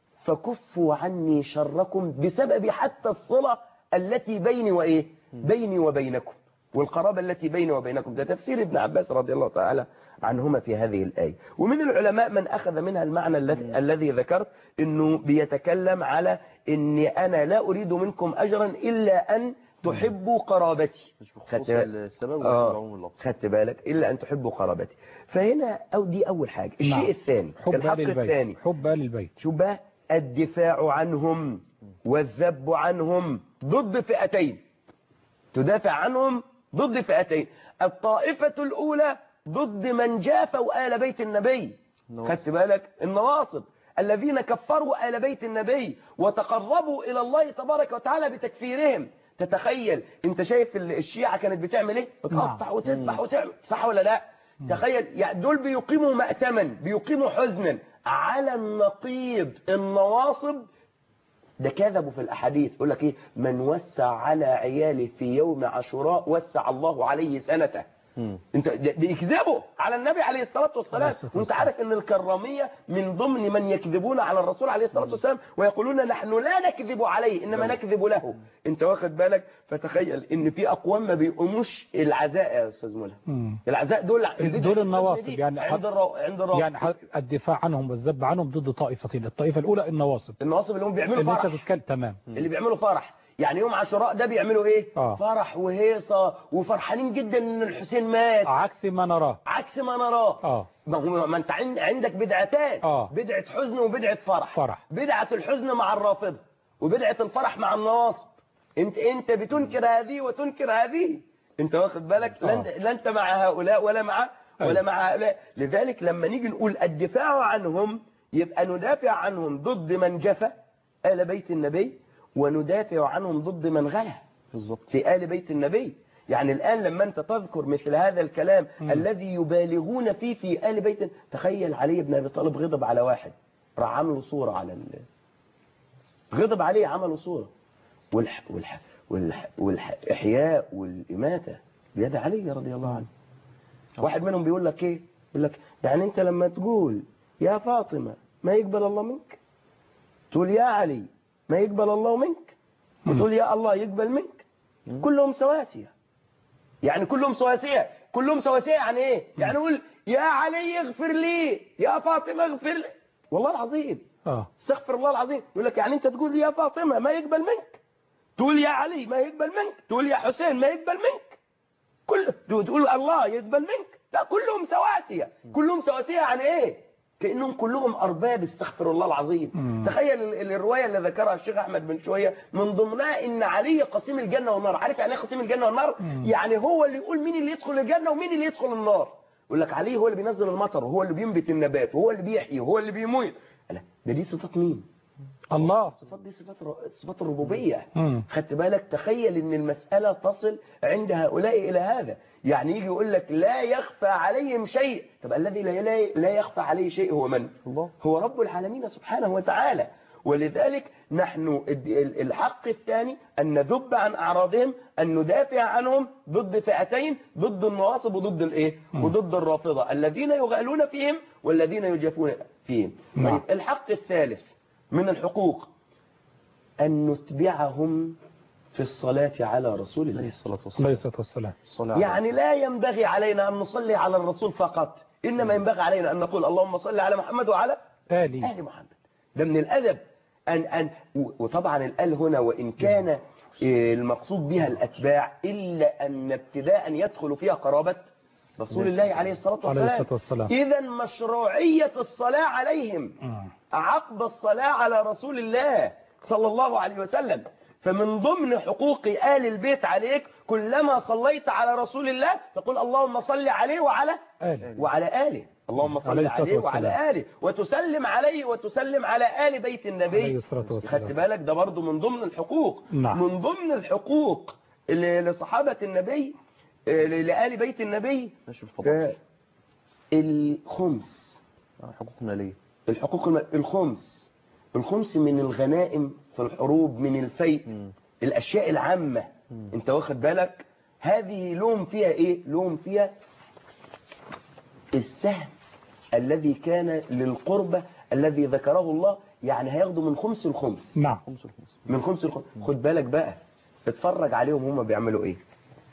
فكفوا عني شركم بسبب حتى الصلة التي بيني وإيه بيني وبينكم والقرابة التي بيني وبينكم ده تفسير ابن عباس رضي الله تعالى عنهما في هذه الآية ومن العلماء من أخذ منها المعنى الذي الذي ذكرت أنه بيتكلم على أني أنا لا أريد منكم أجرا إلا أن تحبوا قرابتي بخصوص بالك؟ السبب آه، والعموم اللفظ خدت بالك إلا أن تحبوا قرابتي فهنا أو دي أول حاجة الشيء نعم. الثاني حب الحق آل البيت الثاني حب آل البيت شوف بقى الدفاع عنهم والذب عنهم ضد فئتين تدافع عنهم ضد فئتين الطائفة الأولى ضد من جافوا آل بيت النبي خدت بالك النواصب الذين كفروا آل بيت النبي وتقربوا إلى الله تبارك وتعالى بتكفيرهم تتخيل انت شايف ال- الشيعة كانت بتعمل ايه بتقطع وتذبح وتعمل صح ولا لا تخيل يعني دول بيقيموا مأتما بيقيموا حزنا على النقيض النواصب ده كذبوا في الأحاديث يقول لك إيه من وسع على عياله في يوم عاشوراء وسع الله عليه سنته انت ده- بيكذبوا على النبي عليه الصلاة والسلام وانت عارف ان الكرامية من ضمن من يكذبون على الرسول عليه الصلاة والسلام ويقولون نحن لا نكذب عليه انما نكذب له انت واخد بالك فتخيل ان في اقوام ما بيقوموش العزاء يا استاذ ملهم مم. العزاء دول دول النواصب يعني عند الرو... عند الرو... يعني ح- الدفاع عنهم والذب عنهم ضد طائفتين الطائفة الأولى النواصب النواصب اللي هم بيعملوا اللي انت فرح بتتكلم تمام اللي بيعملوا فرح يعني يوم عاشوراء ده بيعملوا ايه آه. فرح وهيصة وفرحانين جدا ان الحسين مات عكس ما نراه عكس ما نراه اه ما هو ما انت عند- عندك بدعتان آه. بدعة حزن وبدعة فرح فرح. بدعة الحزن مع الرافضة وبدعة الفرح مع النواصب انت انت بتنكر هذه وتنكر هذه انت واخد بالك لا انت, لا انت مع هؤلاء ولا مع ولا أيوة. مع هؤلاء لذلك لما نيجي نقول الدفاع عنهم يبقى ندافع عنهم ضد من جفى آل بيت النبي وندافع عنهم ضد من غلا بالظبط في آل بيت النبي يعني الآن لما أنت تذكر مثل هذا الكلام مم. الذي يبالغون فيه في آل بيت تخيل علي بن أبي طالب غضب على واحد راح عملوا صورة على ال... غضب عليه عملوا صورة والح... والح... والح... والإحياء والإماتة بيد علي رضي الله عنه واحد منهم بيقول لك ايه يقول لك يعني انت لما تقول يا فاطمة ما يقبل الله منك تقول يا علي ما يقبل الله منك وتقول يا الله يقبل منك كلهم سواسية يعني كلهم سواسية كلهم سواسية يعني ايه يعني يقول يا علي اغفر لي يا فاطمة اغفر لي والله العظيم اه استغفر الله العظيم يقول لك يعني انت تقول يا فاطمة ما يقبل منك تقول يا علي ما يقبل منك تقول يا حسين ما يقبل منك كل تقول الله يقبل منك لا كلهم سواسية كلهم سواسية عن ايه كأنهم كلهم أرباب استغفر الله العظيم مم. تخيل ال- ال- الرواية اللي ذكرها الشيخ أحمد من شوية من ضمنها إن علي قسيم الجنة والنار عارف يعني ايه قسيم الجنة والنار مم. يعني هو اللي يقول مين اللي يدخل الجنة ومين اللي يدخل النار يقول لك علي هو اللي بينزل المطر وهو اللي بينبت النبات وهو اللي بيحيي وهو اللي بيموت لا ده دي صفات مين الله صفات دي صفات ر- صفات الربوبية مم. خدت بالك تخيل ان المسألة تصل عند هؤلاء الى هذا يعني يجي يقول لك لا يخفى عليهم شيء طب الذي لا لا- لا يخفى عليه شيء هو من الله هو رب العالمين سبحانه وتعالى ولذلك نحن الد- ال- الحق الثاني أن نذب عن أعراضهم أن ندافع عنهم ضد فئتين ضد النواصب وضد الإيه مم. وضد الرافضة الذين يغالون فيهم والذين يجافون فيهم نعم. طيب الحق الثالث من الحقوق أن نتبعهم في الصلاة على رسول عليه الله الصلاة عليه والسلام الصلاة والسلام الصلاة على يعني لا ينبغي علينا أن نصلي على الرسول فقط إنما ينبغي علينا أن نقول اللهم صل على محمد وعلى آلي آل محمد ده من الأدب أن أن و- وطبعا الآل هنا وإن كان إيه، المقصود بها الأتباع إلا أن ابتداء يدخل فيها قرابة رسول الله عليه الصلاة عليه والسلام الصلاة والسلام إذا مشروعية الصلاة عليهم مم. عقب الصلاة على رسول الله صلى الله عليه وسلم فمن ضمن حقوق آل البيت عليك كلما صليت على رسول الله تقول اللهم صل عليه وعلى آلي وعلى آله اللهم صل عليه الصلاة عليه والسلام. وعلى آله وتسلم عليه وتسلم على آل بيت عليه النبي الصلاة خدت والسلام بالك ده برضو من ضمن الحقوق نعم. من ضمن الحقوق اللي لصحابة النبي آه، لآل بيت النبي ماشي بالفضل الخمس حقوق مالية الحقوق الم... الخمس الخمس من الغنائم في الحروب من الفيء مم. الأشياء العامة مم. انت واخد بالك هذه لهم فيها ايه لهم فيها السهم الذي كان للقربة الذي ذكره الله يعني هياخدوا من خمس الخمس نعم خمس الخمس من خمس الخمس خد بالك بقى اتفرج عليهم هم بيعملوا ايه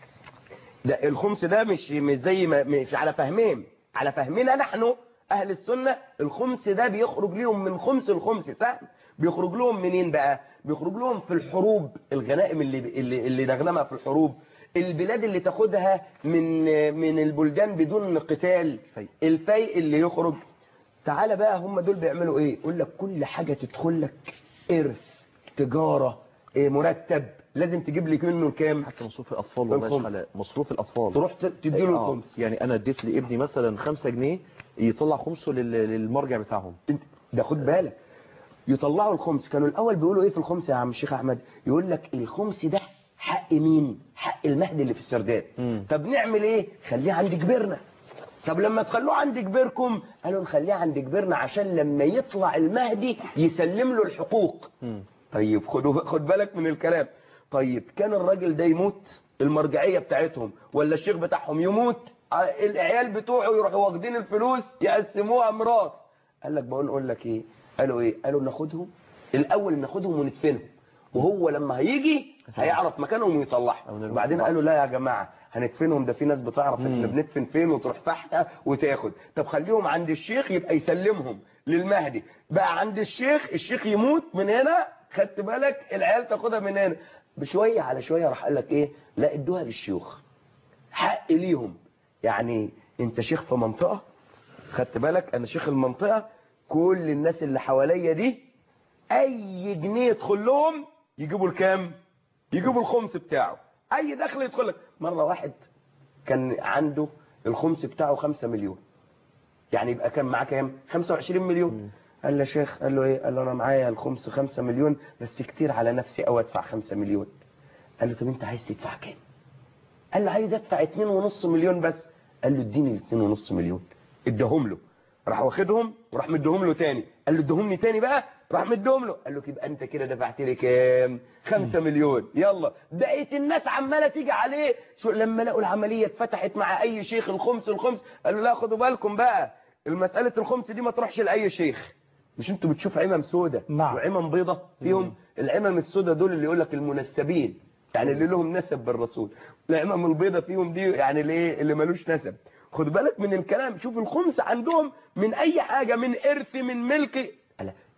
ده الخمس ده مش مش زي ما مش على فهمهم على فهمنا نحن اهل السنة الخمس ده بيخرج لهم من خمس الخمس سهم بيخرج لهم منين بقى بيخرج لهم في الحروب الغنائم اللي اللي, اللي نغنمها في الحروب البلاد اللي تاخدها من من البلدان بدون قتال الفيء اللي يخرج تعالى بقى هم دول بيعملوا ايه يقول لك كل حاجة تدخل لك ارث تجارة إيه مرتب لازم تجيب لي منه كام حتى مصروف الأطفال والله الخمس. حلال مصروف الأطفال تروح ت- تديله آه، الخمس يعني أنا اديت لابني مثلا 5 جنيه يطلع خمسه لل- للمرجع بتاعهم انت ده خد بالك يطلعوا الخمس كانوا الاول بيقولوا ايه في الخمس يا عم الشيخ احمد يقول لك الخمس ده حق مين حق المهدي اللي في السرداب مم. طب نعمل ايه خليه عند كبرنا طب لما تخلوه عند كبيركم قالوا نخليه عند كبيرنا عشان لما يطلع المهدي يسلم له الحقوق مم. طيب خدوا خد بالك من الكلام طيب كان الراجل ده يموت المرجعية بتاعتهم ولا الشيخ بتاعهم يموت ع- العيال بتوعه يروحوا واخدين الفلوس يقسموها ميراث قال لك بقول نقول لك ايه قالوا ايه قالوا ناخدهم الاول ناخدهم وندفنهم وهو لما هيجي هيعرف مكانهم أو ويطلعهم نرمي وبعدين في بعض. قالوا لا يا جماعة هندفنهم ده في ناس بتعرف احنا مم. بندفن فين وتروح تحت وتاخد طب خليهم عند الشيخ يبقى يسلمهم للمهدي بقى عند الشيخ الشيخ يموت من هنا خدت بالك العيال تاخدها من هنا بشوية على شوية راح قال لك ايه لا ادوها للشيوخ حق ليهم يعني انت شيخ في منطقة خدت بالك انا شيخ المنطقة كل الناس اللي حواليا دي اي جنيه يدخل لهم يجيبوا الكام يجيبوا الخمس بتاعه اي دخل يدخل لك مرة واحد كان عنده الخمس بتاعه خمسة مليون يعني يبقى كان معاه كام 25 مليون قال له يا شيخ قال له ايه قال له انا معايا الخمس خمسة مليون بس كتير على نفسي او ادفع خمسة مليون قال له طب انت عايز تدفع كام قال له عايز ادفع اتنين ونص مليون بس قال له اديني الاتنين ونص مليون اداهم له راح واخدهم وراح مديهم له تاني قال له اديهم لي تاني بقى راح مديهم له قال له يبقى انت كده دفعت لي كام خمسة مليون يلا بقيت الناس عماله تيجي عليه شو لما لقوا العمليه اتفتحت مع اي شيخ الخمس الخمس قالوا لا خدوا بالكم بقى المساله الخمس دي ما تروحش لاي شيخ مش انتوا بتشوف عمم سودة نعم. وعمم بيضة فيهم العمم السودة دول اللي يقول لك المنسبين يعني اللي لهم نسب بالرسول العمم البيضة فيهم دي يعني اللي اللي ملوش نسب خد بالك من الكلام شوف الخمس عندهم من اي حاجة من ارث من ملك لا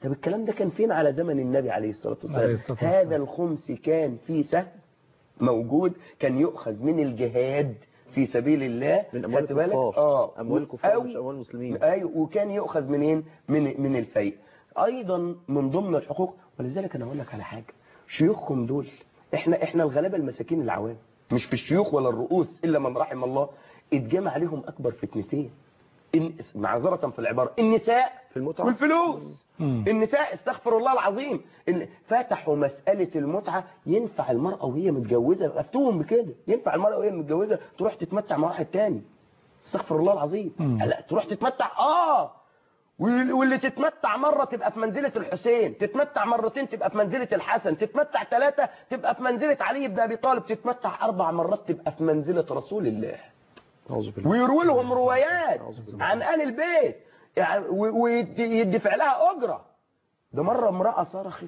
طب الكلام ده كان فين على زمن النبي عليه الصلاة عليه والسلام الصلاة والسلام. هذا الخمس كان في سهم موجود كان يؤخذ من الجهاد في سبيل الله من أموال خدت بالك؟ الكفار. اه أموال الكفار أو- مش أموال المسلمين. ايوه وكان يؤخذ منين من من الفيء ايضا من ضمن الحقوق ولذلك انا اقول لك على حاجه شيوخكم دول احنا احنا الغلابه المساكين العوام مش في الشيوخ ولا الرؤوس الا من رحم الله اتجمع عليهم اكبر فتنتين إن معذره في العباره النساء في المتعة والفلوس النساء استغفر الله العظيم إن فتحوا مسألة المتعة ينفع المرأة وهي متجوزة افتوهم بكده ينفع المرأة وهي متجوزة تروح تتمتع مع واحد تاني استغفر الله العظيم لا تروح تتمتع اه وال- واللي تتمتع مرة تبقى في منزلة الحسين تتمتع مرتين تبقى في منزلة الحسن تتمتع ثلاثة تبقى في منزلة علي بن أبي طالب تتمتع أربع مرات تبقى في منزلة رسول الله أعوذ بالله ويروي لهم روايات عن آل البيت يعني و- ويدفع لها أجرة ده مرة امرأة صرخت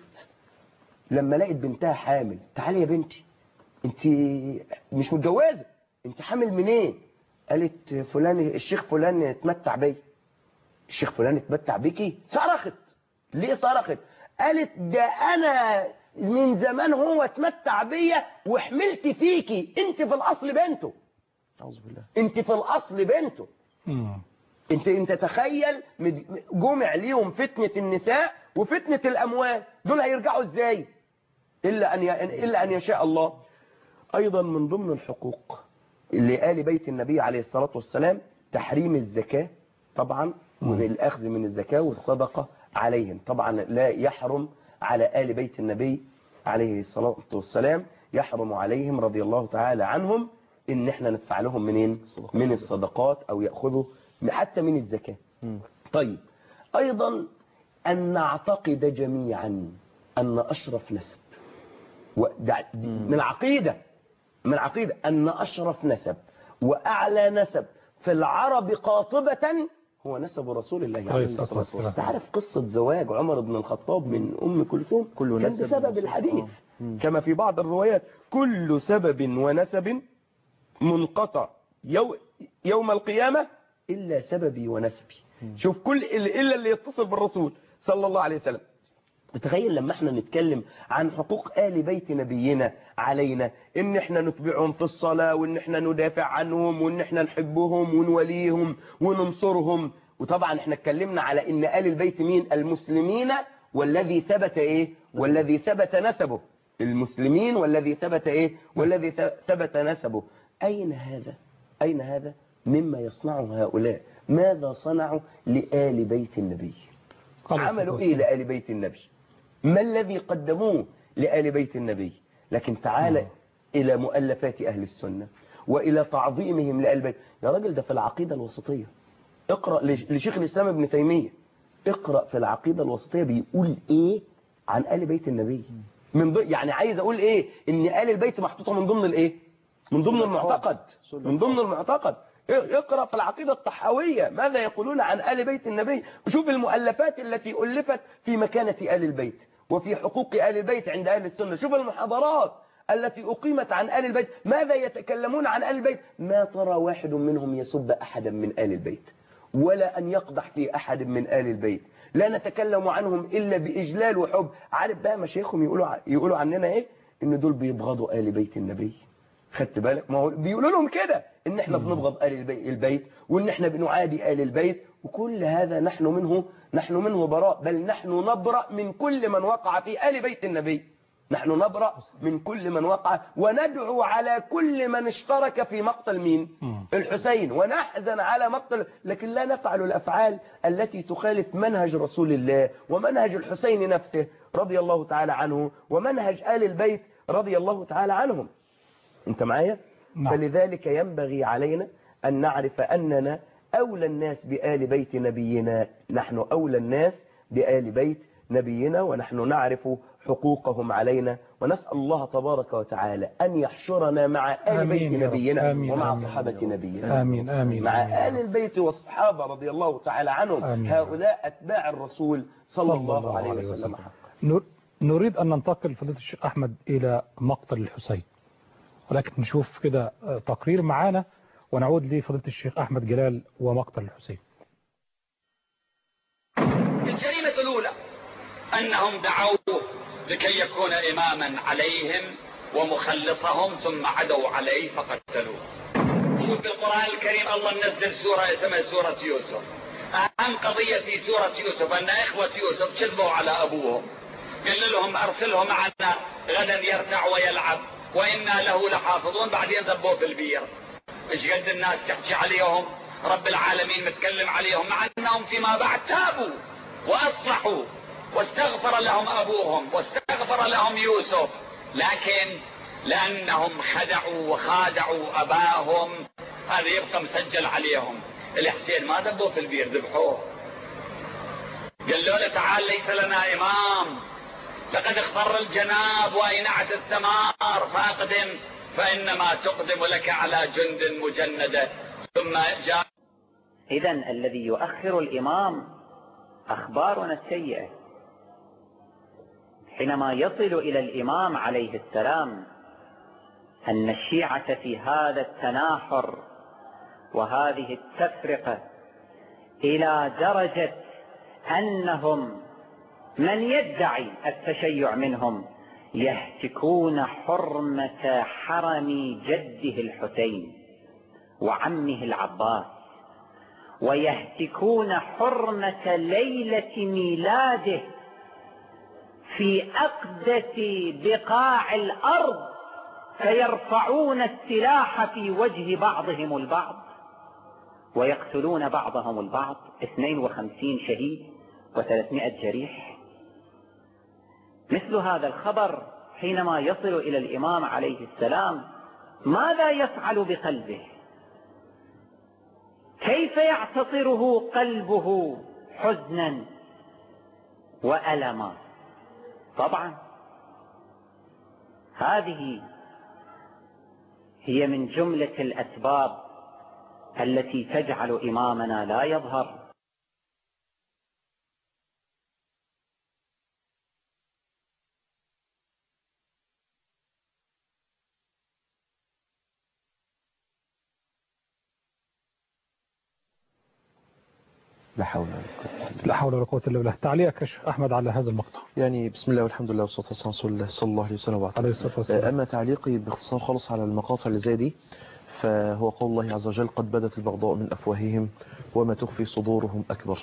لما لقت بنتها حامل تعالي يا بنتي انت مش متجوزة انت حامل منين قالت فلان الشيخ فلان اتمتع بيا الشيخ فلان اتمتع بيكي صرخت ليه صرخت قالت ده انا من زمان هو اتمتع بيا وحملت فيكي انت في الاصل بنته أعوذ بالله انت في الاصل بنته انت انت تخيل مد- جمع ليهم فتنة النساء وفتنة الاموال دول هيرجعوا ازاي الا ان ي... الا ان يشاء الله ايضا من ضمن الحقوق اللي آل بيت النبي عليه الصلاة والسلام تحريم الزكاة طبعا والاخذ من الزكاة والصدقة عليهم طبعا لا يحرم على آل بيت النبي عليه الصلاة والسلام يحرم عليهم رضي الله تعالى عنهم ان احنا ندفع لهم منين من الصدقات او يأخذوا حتى من الزكاة طيب ايضا ان نعتقد جميعا ان اشرف نسب وده- من العقيدة من العقيدة أن أشرف نسب وأعلى نسب في العرب قاطبة هو نسب رسول الله عليه الصلاة والسلام تعرف قصة زواج عمر بن الخطاب من أم كلثوم كل كان نسب بسبب ونسب. الحديث آه. كما في بعض الروايات كل سبب ونسب منقطع يو يوم القيامة إلا سببي ونسبي شوف كل إلا اللي يتصل بالرسول صلى الله عليه وسلم تخيل لما احنا نتكلم عن حقوق آل بيت نبينا علينا ان احنا نتبعهم في الصلاة وان احنا ندافع عنهم وان احنا نحبهم ونوليهم وننصرهم وطبعا احنا اتكلمنا على ان آل البيت مين المسلمين والذي ثبت ايه والذي ثبت نسبه المسلمين والذي ثبت ايه والذي ث- ثبت نسبه اين هذا اين هذا مما يصنعه هؤلاء ماذا صنعوا لآل بيت النبي عملوا ايه لآل بيت النبي ما الذي قدموه لآل بيت النبي لكن تعال إلى مؤلفات أهل السنة وإلى تعظيمهم لآل بيت يا راجل ده في العقيدة الوسطية اقرأ لش- لشيخ الإسلام ابن تيمية اقرأ في العقيدة الوسطية بيقول إيه عن آل بيت النبي من ضمن يعني عايز أقول إيه إن آل البيت محطوطة من ضمن الإيه من ضمن المعتقد من ضمن المعتقد اقرأ في العقيدة الطحاوية ماذا يقولون عن آل بيت النبي وشوف المؤلفات التي ألفت في مكانة آل البيت وفي حقوق آل البيت عند أهل السنة شوف المحاضرات التي أقيمت عن آل البيت ماذا يتكلمون عن آل البيت ما ترى واحد منهم يسب أحدا من آل البيت ولا أن يقدح في أحد من آل البيت لا نتكلم عنهم إلا بإجلال وحب عارف بقى مشايخهم يقولوا ع- يقولوا عننا إيه إن دول بيبغضوا آل بيت النبي خدت بالك ما هو بيقولوا لهم كده ان احنا بنبغض آل البي- البيت وان احنا بنعادي آل البيت وكل هذا نحن منه نحن منه براء بل نحن نبرأ من كل من وقع في آل بيت النبي نحن نبرأ من كل من وقع وندعو على كل من اشترك في مقتل مين الحسين ونحزن على مقتل لكن لا نفعل الأفعال التي تخالف منهج رسول الله ومنهج الحسين نفسه رضي الله تعالى عنه ومنهج آل البيت رضي الله تعالى عنهم انت معايا نعم. فلذلك ينبغي علينا أن نعرف أننا أولى الناس بآل بيت نبينا نحن أولى الناس بآل بيت نبينا ونحن نعرف حقوقهم علينا ونسأل الله تبارك وتعالى أن يحشرنا مع آل آمين بيت يا رب. نبينا آمين، ومع آمين. صحابة نبينا آمين آمين مع آمين. آل البيت والصحابة رضي الله تعالى عنهم آمين. هؤلاء أتباع الرسول صلى الله عليه وسلم نر- نريد أن ننتقل فضيلة الشيخ أحمد إلى مقتل الحسين ولكن نشوف كده آه، تقرير معانا ونعود لفضيلة الشيخ أحمد جلال ومقتل الحسين الجريمة الأولى أنهم دعوه لكي يكون إماما عليهم ومخلصهم ثم عدوا عليه فقتلوه شوف بالقرآن الكريم الله منزل سورة اسمها سورة يوسف أهم قضية في سورة يوسف أن إخوة يوسف كذبوا على أبوهم قال لهم أرسله معنا غدا يرتع ويلعب وإنا له لحافظون بعدين ذبوه في البير ايش قد الناس تحكي عليهم رب العالمين متكلم عليهم مع أنهم فيما بعد تابوا وأصلحوا واستغفر لهم أبوهم واستغفر لهم يوسف لكن لأنهم خدعوا وخادعوا أباهم هذا يبقى مسجل عليهم الحسين ما ذبوه في البير ذبحوه قالوا له تعال ليس لنا إمام لقد اخضر الجناب وأينعت الثمار فأقدم فإنما تقدم لك على جند مجندة ثم جاء إذا الذي يؤخر الإمام أخبارنا السيئة حينما يصل إلى الإمام عليه السلام أن الشيعة في هذا التناحر وهذه التفرقة إلى درجة أنهم من يدعي التشيع منهم يهتكون حرمة حرم جده الحسين وعمه العباس ويهتكون حرمة ليلة ميلاده في أقدس بقاع الأرض فيرفعون السلاح في وجه بعضهم البعض ويقتلون بعضهم البعض 52 شهيد و300 جريح مثل هذا الخبر حينما يصل إلى الإمام عليه السلام ماذا يفعل بقلبه كيف يعتصره قلبه حزنا وألما طبعا هذه هي من جملة الأسباب التي تجعل إمامنا لا يظهر لا حول لا حول ولا قوة إلا بالله تعليقك يا شيخ أحمد على هذا المقطع يعني بسم الله والحمد لله والصلاة والسلام على رسول الله صلى الله عليه وسلم وبعد عليه الصلاة والسلام أما تعليقي باختصار خالص على المقاطع اللي زي دي فهو قول الله عز وجل قد بدت البغضاء من أفواههم وما تخفي صدورهم أكبر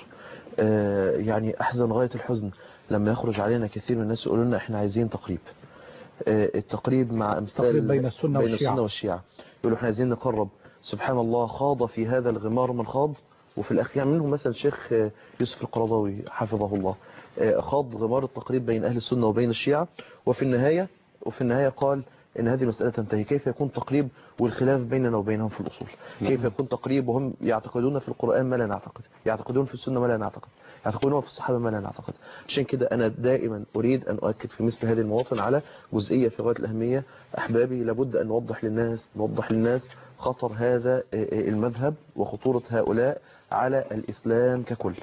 آه يعني أحزن غاية الحزن لما يخرج علينا كثير من الناس يقولون لنا إحنا عايزين تقريب آه التقريب مع أمثال تقريب بين السنة بين والشيعة. السنة والشيعة يقولوا إحنا عايزين نقرب سبحان الله خاض في هذا الغمار من خاض وفي الأخير يعني منهم مثلا الشيخ يوسف القرضاوي حفظه الله خاض غمار التقريب بين أهل السنة وبين الشيعة وفي النهاية وفي النهاية قال إن هذه المسألة تنتهي كيف يكون تقريب والخلاف بيننا وبينهم في الأصول كيف يكون تقريب وهم يعتقدون في القرآن ما لا نعتقد يعتقدون في السنة ما لا نعتقد يعتقدون في الصحابة ما لا نعتقد عشان كده أنا دائما أريد أن أؤكد في مثل هذه المواطن على جزئية في غاية الأهمية أحبابي لابد أن نوضح للناس نوضح للناس خطر هذا المذهب وخطورة هؤلاء على الإسلام ككل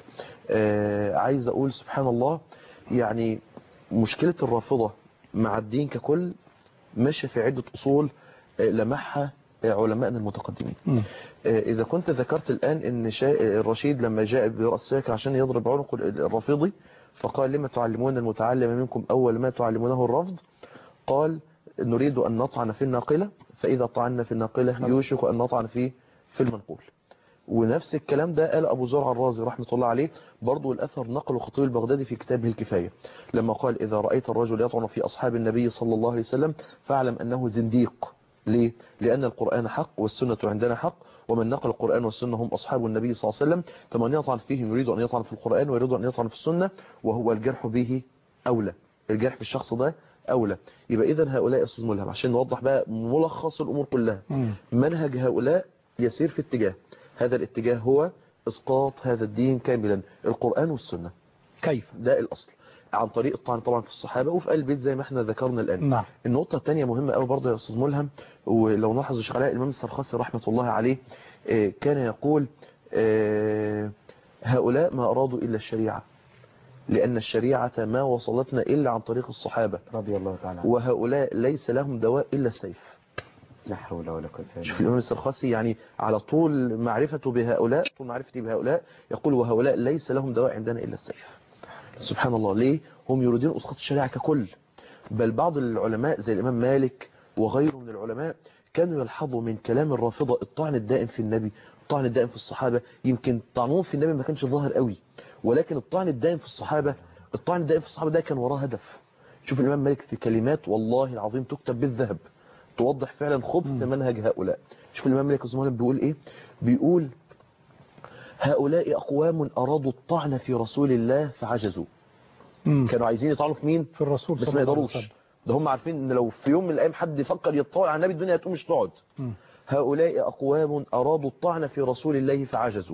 عايز أقول سبحان الله يعني مشكلة الرافضة مع الدين ككل ماشية في عدة أصول لمحها علماءنا المتقدمين إذا كنت ذكرت الآن أن الرشيد لما جاء برأس شاكر عشان يضرب عنق الرافضي فقال لما تعلمون المتعلم منكم أول ما تعلمونه الرفض قال نريد أن نطعن في الناقلة فإذا طعنا في الناقلة يوشك أن نطعن في في المنقول ونفس الكلام ده قال أبو زرع الرازي رحمة الله عليه برضو الأثر نقل خطيب البغدادي في كتابه الكفاية لما قال إذا رأيت الرجل يطعن في أصحاب النبي صلى الله عليه وسلم فاعلم أنه زنديق ليه؟ لأن القرآن حق والسنة عندنا حق ومن نقل القرآن والسنة هم أصحاب النبي صلى الله عليه وسلم فمن يطعن فيهم يريد أن يطعن في القرآن ويريد أن يطعن في السنة وهو الجرح به أولى الجرح في الشخص ده أولى يبقى إذا هؤلاء أستاذ ملهم عشان نوضح بقى ملخص الأمور كلها منهج هؤلاء يسير في اتجاه هذا الاتجاه هو إسقاط هذا الدين كاملا القرآن والسنة كيف ده الأصل عن طريق الطعن طبعا في الصحابة وفي قلب البيت زي ما احنا ذكرنا الآن نعم. النقطة الثانية مهمة قوي برضه يا أستاذ ملهم ولو نلاحظ الشيخ علاء الإمام السرخسي رحمة الله عليه كان يقول هؤلاء ما أرادوا إلا الشريعة لأن الشريعة ما وصلتنا إلا عن طريق الصحابة رضي الله تعالى وهؤلاء ليس لهم دواء إلا السيف لا حول ولا قوة الا شوف الإمام السرخسي يعني على طول معرفته بهؤلاء طول معرفتي بهؤلاء يقول وهؤلاء ليس لهم دواء عندنا إلا السيف سبحان الله ليه هم يريدون اسقاط الشريعه ككل بل بعض العلماء زي الامام مالك وغيره من العلماء كانوا يلحظوا من كلام الرافضه الطعن الدائم في النبي الطعن الدائم في الصحابه يمكن طعنهم في النبي ما كانش ظاهر قوي ولكن الطعن الدائم في الصحابه الطعن الدائم في الصحابه ده كان وراه هدف شوف الامام مالك في كلمات والله العظيم تكتب بالذهب توضح فعلا خبث منهج هؤلاء شوف الامام مالك رحمه بيقول ايه بيقول هؤلاء اقوام ارادوا الطعن في رسول الله فعجزوا كانوا عايزين يطعنوا في مين في الرسول بس صلى ما الله عليه يقدروش وسلم. ده هم عارفين ان لو في يوم من الايام حد يفكر يتطاول على النبي الدنيا هتقوم مش تقعد هؤلاء اقوام ارادوا الطعن في رسول الله فعجزوا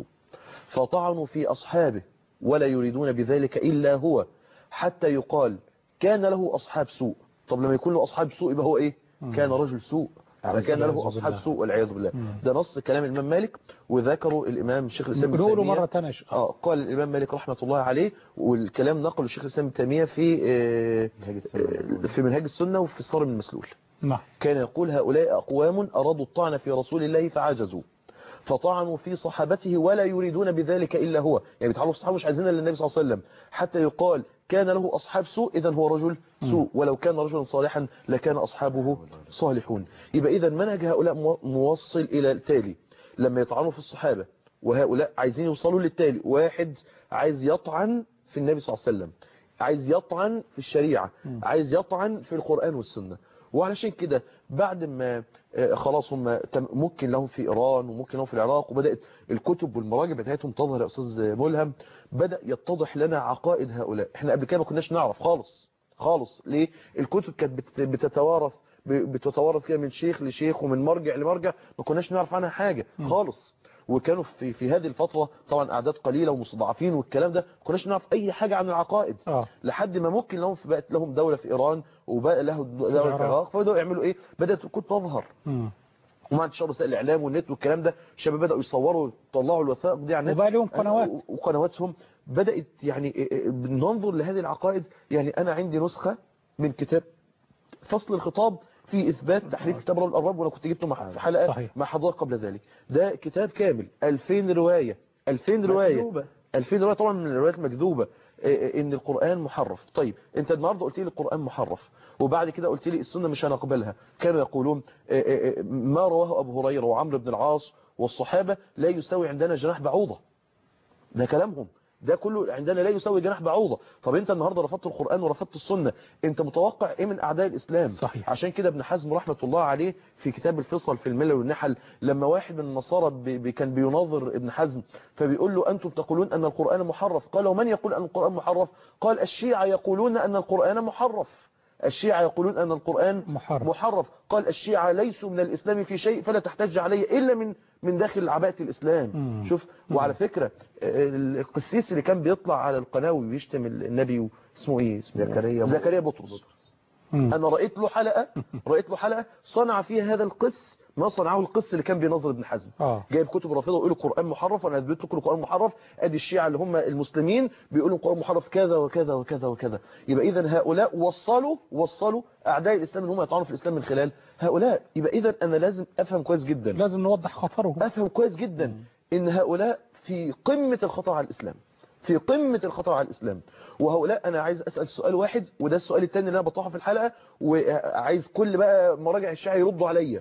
فطعنوا في اصحابه ولا يريدون بذلك الا هو حتى يقال كان له اصحاب سوء طب لما يكون له اصحاب سوء يبقى هو ايه كان رجل سوء فكان له والعياذ اصحاب بالله. سوء والعياذ بالله مم. ده نص كلام الامام مالك وذكره الامام الشيخ الاسلام ابن نقوله تيمية. مرة تانية اه قال الامام مالك رحمه الله عليه والكلام نقله الشيخ الاسلام ابن تيميه في آه، آه، في منهاج السنه وفي الصارم المسلول نعم كان يقول هؤلاء أقوام أرادوا الطعن في رسول الله فعجزوا فطعنوا في صحابته ولا يريدون بذلك إلا هو يعني بيتعرفوا الصحابة مش عايزين إلا النبي صلى الله عليه وسلم حتى يقال كان له أصحاب سوء إذا هو رجل سوء ولو كان رجلا صالحا لكان أصحابه صالحون يبقى إذا منهج هؤلاء مو- موصل إلى التالي لما يطعنوا في الصحابة وهؤلاء عايزين يوصلوا للتالي واحد عايز يطعن في النبي صلى الله عليه وسلم عايز يطعن في الشريعة عايز يطعن في القرآن والسنة وعلشان كده بعد ما آه، خلاص هم تم- ممكن لهم في إيران وممكن لهم في العراق وبدأت الكتب والمراجع بتاعتهم تظهر يا أستاذ ملهم بدأ يتضح لنا عقائد هؤلاء احنا قبل كده ما كناش نعرف خالص خالص ليه الكتب كانت بت- بتتوارث ب- بتتوارث كده من شيخ لشيخ ومن مرجع لمرجع ما كناش نعرف عنها حاجة خالص وكانوا في في هذه الفترة طبعا أعداد قليلة ومستضعفين والكلام ده ما كناش نعرف أي حاجة عن العقائد آه. لحد ما ممكن لهم بقت لهم دولة في إيران وبقى له دولة في العراق فبدأوا يعملوا إيه بدأت الكتب تظهر مم. ومع انتشار وسائل الاعلام والنت والكلام ده الشباب بداوا يصوروا ويطلعوا الوثائق دي على النت وبقى لهم قنوات. و- وقنواتهم بدات يعني إيه إيه بننظر لهذه العقائد يعني انا عندي نسخه من كتاب فصل الخطاب في اثبات تحريف كتاب رب الارباب وانا كنت جبته مع في حلقه صحيح. مع حضرتك قبل ذلك ده كتاب كامل 2000 روايه 2000 روايه مكذوبة. 2000 روايه طبعا من الروايات المكذوبه إيه إيه ان القران محرف طيب انت النهارده قلت لي القران محرف وبعد كده قلت لي السنه مش هنقبلها كانوا يقولون إيه إيه إيه ما رواه ابو هريره وعمرو بن العاص والصحابه لا يساوي عندنا جناح بعوضه ده كلامهم ده كله عندنا لا يساوي جناح بعوضة طب انت النهاردة رفضت القرآن ورفضت السنة انت متوقع ايه من اعداء الاسلام صحيح. عشان كده ابن حزم رحمة الله عليه في كتاب الفصل في الملل والنحل لما واحد من النصارى بي بي- كان بيناظر ابن حزم فبيقول له انتم تقولون ان القرآن محرف قال ومن يقول ان القرآن محرف قال الشيعة يقولون ان القرآن محرف الشيعة يقولون أن القرآن محرف. محرف قال الشيعة ليسوا من الإسلام في شيء فلا تحتج علي إلا من من داخل عباءة الإسلام مم. شوف وعلى فكرة آه، القسيس اللي كان بيطلع على القناة ويشتم النبي اسمه إيه اسمه زكريا زكريا بطرس أنا رأيت له حلقة رأيت له حلقة صنع فيها هذا القس ما صنعه القس اللي كان بينظر ابن حزم آه. جايب كتب رافضه ويقول القرآن محرف وانا اثبت لكم القرآن محرف ادي الشيعة اللي هم المسلمين بيقولوا القرآن محرف كذا وكذا وكذا وكذا يبقى اذا هؤلاء وصلوا وصلوا اعداء الاسلام ان هم يطعنوا في الاسلام من خلال هؤلاء يبقى اذا انا لازم افهم كويس جدا لازم نوضح خطرهم افهم كويس جدا ان هؤلاء في قمة الخطر على الاسلام في قمة الخطر على الإسلام وهؤلاء أنا عايز أسأل سؤال واحد وده السؤال الثاني اللي أنا بطرحه في الحلقة وعايز كل بقى مراجع الشيعة يردوا عليا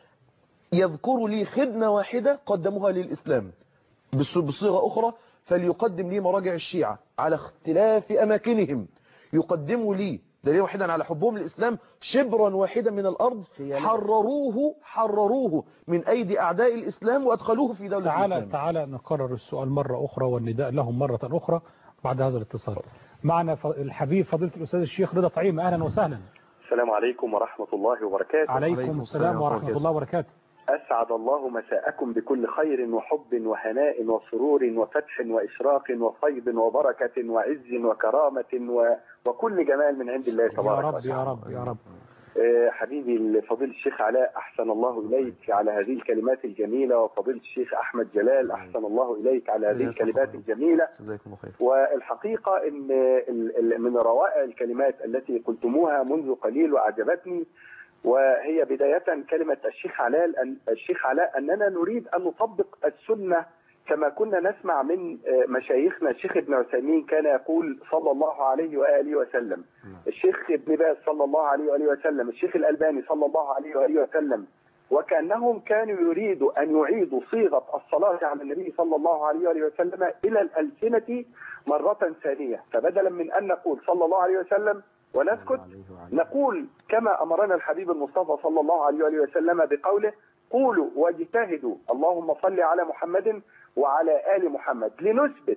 يذكروا لي خدمة واحدة قدموها للإسلام بص- بصيغة أخرى فليقدم لي مراجع الشيعة على اختلاف أماكنهم يقدموا لي دليل واحدا على حبهم للإسلام شبرا واحدا من الأرض حرروه حرروه من أيدي أعداء الإسلام وأدخلوه في دولة تعالى الإسلام تعالى نكرر السؤال مرة أخرى والنداء لهم مرة أخرى بعد هذا الاتصال معنا ف- الحبيب فضيلة الأستاذ الشيخ رضا طعيم أهلا وسهلا السلام عليكم ورحمة الله وبركاته عليكم السلام ورحمة الله وبركاته أسعد الله مساءكم بكل خير وحب وهناء وسرور وفتح وإشراق وفيض وبركة وعز وكرامة و... وكل جمال من عند الله يا تبارك رب وتعالى يا رب يا رب آه، حبيبي الفضيل الشيخ علاء أحسن الله إليك على هذه الكلمات الجميلة وفضيل الشيخ أحمد جلال أحسن الله إليك على هذه الكلمات الجميلة جزاكم الله خير والحقيقة أن ال- ال- من روائع الكلمات التي قلتموها منذ قليل وأعجبتني وهي بداية كلمة الشيخ علاء أن الشيخ علاء أننا نريد أن نطبق السنة كما كنا نسمع من آه، مشايخنا الشيخ ابن عثيمين كان يقول صلى الله عليه وآله وسلم الشيخ ابن باز صلى الله عليه وآله وسلم الشيخ الألباني صلى الله عليه وآله وسلم وكأنهم كانوا يريدوا أن يعيدوا صيغة الصلاة على النبي صلى الله عليه وآله وسلم إلى الألسنة مرة ثانية فبدلا من أن نقول صلى الله عليه وسلم ونسكت نقول كما أمرنا الحبيب المصطفى صلى الله عليه وآله وسلم بقوله قولوا واجتهدوا اللهم صل على محمد وعلى آل محمد لنثبت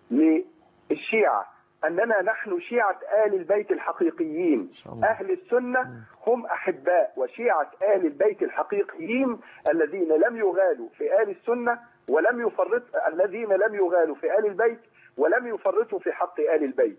للشيعة أننا نحن شيعة آل البيت الحقيقيين أهل السنة هم أحباء وشيعة آل البيت الحقيقيين الذين لم يغالوا في آل السنة ولم يفرط الذين لم يغالوا في آل البيت ولم يفرطوا في حق آل البيت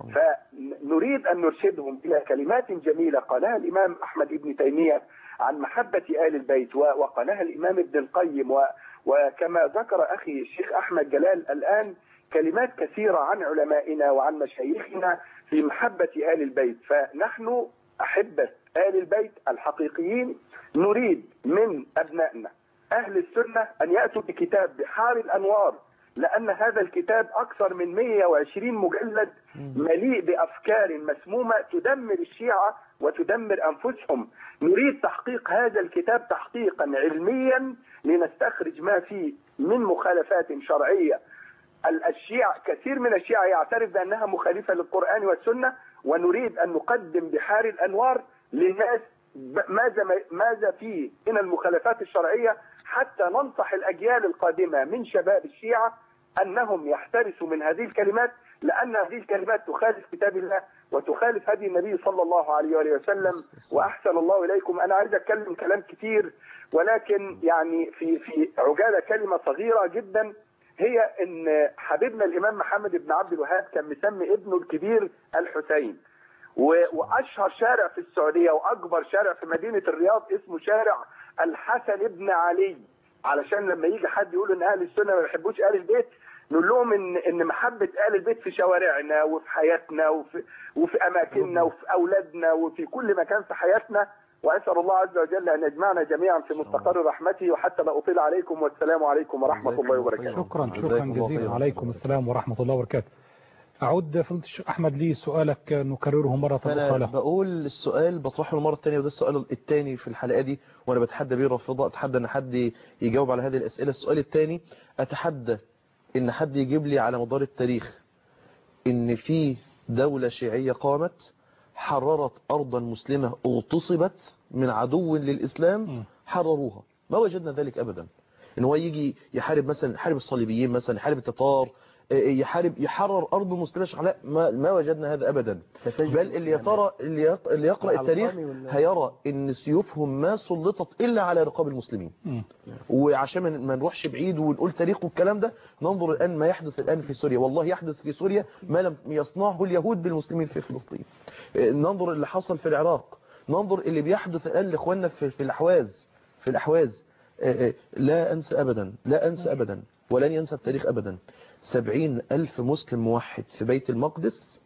فنريد أن نرشدهم إلى كلمات جميلة قالها الإمام أحمد بن تيمية عن محبة آل البيت و- وقالها الإمام ابن القيم و- وكما ذكر أخي الشيخ أحمد جلال الآن كلمات كثيرة عن علمائنا وعن مشايخنا في محبة آل البيت فنحن أحبة آل البيت الحقيقيين نريد من أبنائنا أهل السنة أن يأتوا بكتاب بحار الأنوار لأن هذا الكتاب أكثر من 120 مجلد مليء بأفكار مسمومة تدمر الشيعة وتدمر أنفسهم نريد تحقيق هذا الكتاب تحقيقا علميا لنستخرج ما فيه من مخالفات شرعية ال- الشيعة كثير من الشيعة يعترف بأنها مخالفة للقرآن والسنة ونريد أن نقدم بحار الأنوار للناس ب- ماذا ماذا فيه من المخالفات الشرعية حتى ننصح الأجيال القادمة من شباب الشيعة أنهم يحترسوا من هذه الكلمات لأن هذه الكلمات تخالف كتاب الله وتخالف هدي النبي صلى الله عليه وآله وسلم وأحسن الله إليكم أنا عايز أتكلم كلام كتير ولكن يعني في في عجالة كلمة صغيرة جدا هي ان حبيبنا الامام محمد بن عبد الوهاب كان مسمي ابنه الكبير الحسين و- واشهر شارع في السعوديه واكبر شارع في مدينه الرياض اسمه شارع الحسن بن علي علشان لما يجي حد يقول ان اهل السنه ما بيحبوش اهل البيت نقول لهم ان ان محبه اهل البيت في شوارعنا وفي حياتنا وفي وفي اماكننا وفي اولادنا وفي كل مكان في حياتنا واسال الله عز وجل ان يجمعنا جميعا في مستقر رحمته وحتى لا اطيل عليكم والسلام عليكم ورحمه الله وبركاته شكرا شكرا جزيلا عليكم السلام ورحمة الله وبركاته أعود فضيلة الشيخ أحمد لي سؤالك نكرره مرة أخرى فأنا له بقول السؤال بطرحه المرة الثانية وده السؤال الثاني في الحلقة دي وأنا بتحدى بيه الرافضة أتحدى أن حد يجاوب على هذه الأسئلة السؤال الثاني أتحدى أن حد يجيب لي على مدار التاريخ أن في دولة شيعية قامت حررت أرضا مسلمة اغتصبت من عدو للإسلام حرروها ما وجدنا ذلك أبدا ان هو يجي يحارب مثلا يحارب الصليبيين مثلا يحارب التتار يحارب يحرر ارض مسلمه شعلاء ما, ما وجدنا هذا ابدا بل اللي يا ترى اللي يق- اللي يقرا مع التاريخ القومي وال- هيرى ان سيوفهم ما سلطت الا على رقاب المسلمين وعشان ما- ما نروحش بعيد ونقول تاريخ والكلام ده ننظر الان ما يحدث الان في سوريا والله يحدث في سوريا ما لم يصنعه اليهود بالمسلمين في فلسطين ننظر اللي حصل في العراق ننظر اللي بيحدث الان لاخواننا في في الاحواز في الاحواز آه، آه، لا أنسى أبدا لا أنسى أبدا ولن ينسى التاريخ أبدا سبعين ألف مسلم موحد في بيت المقدس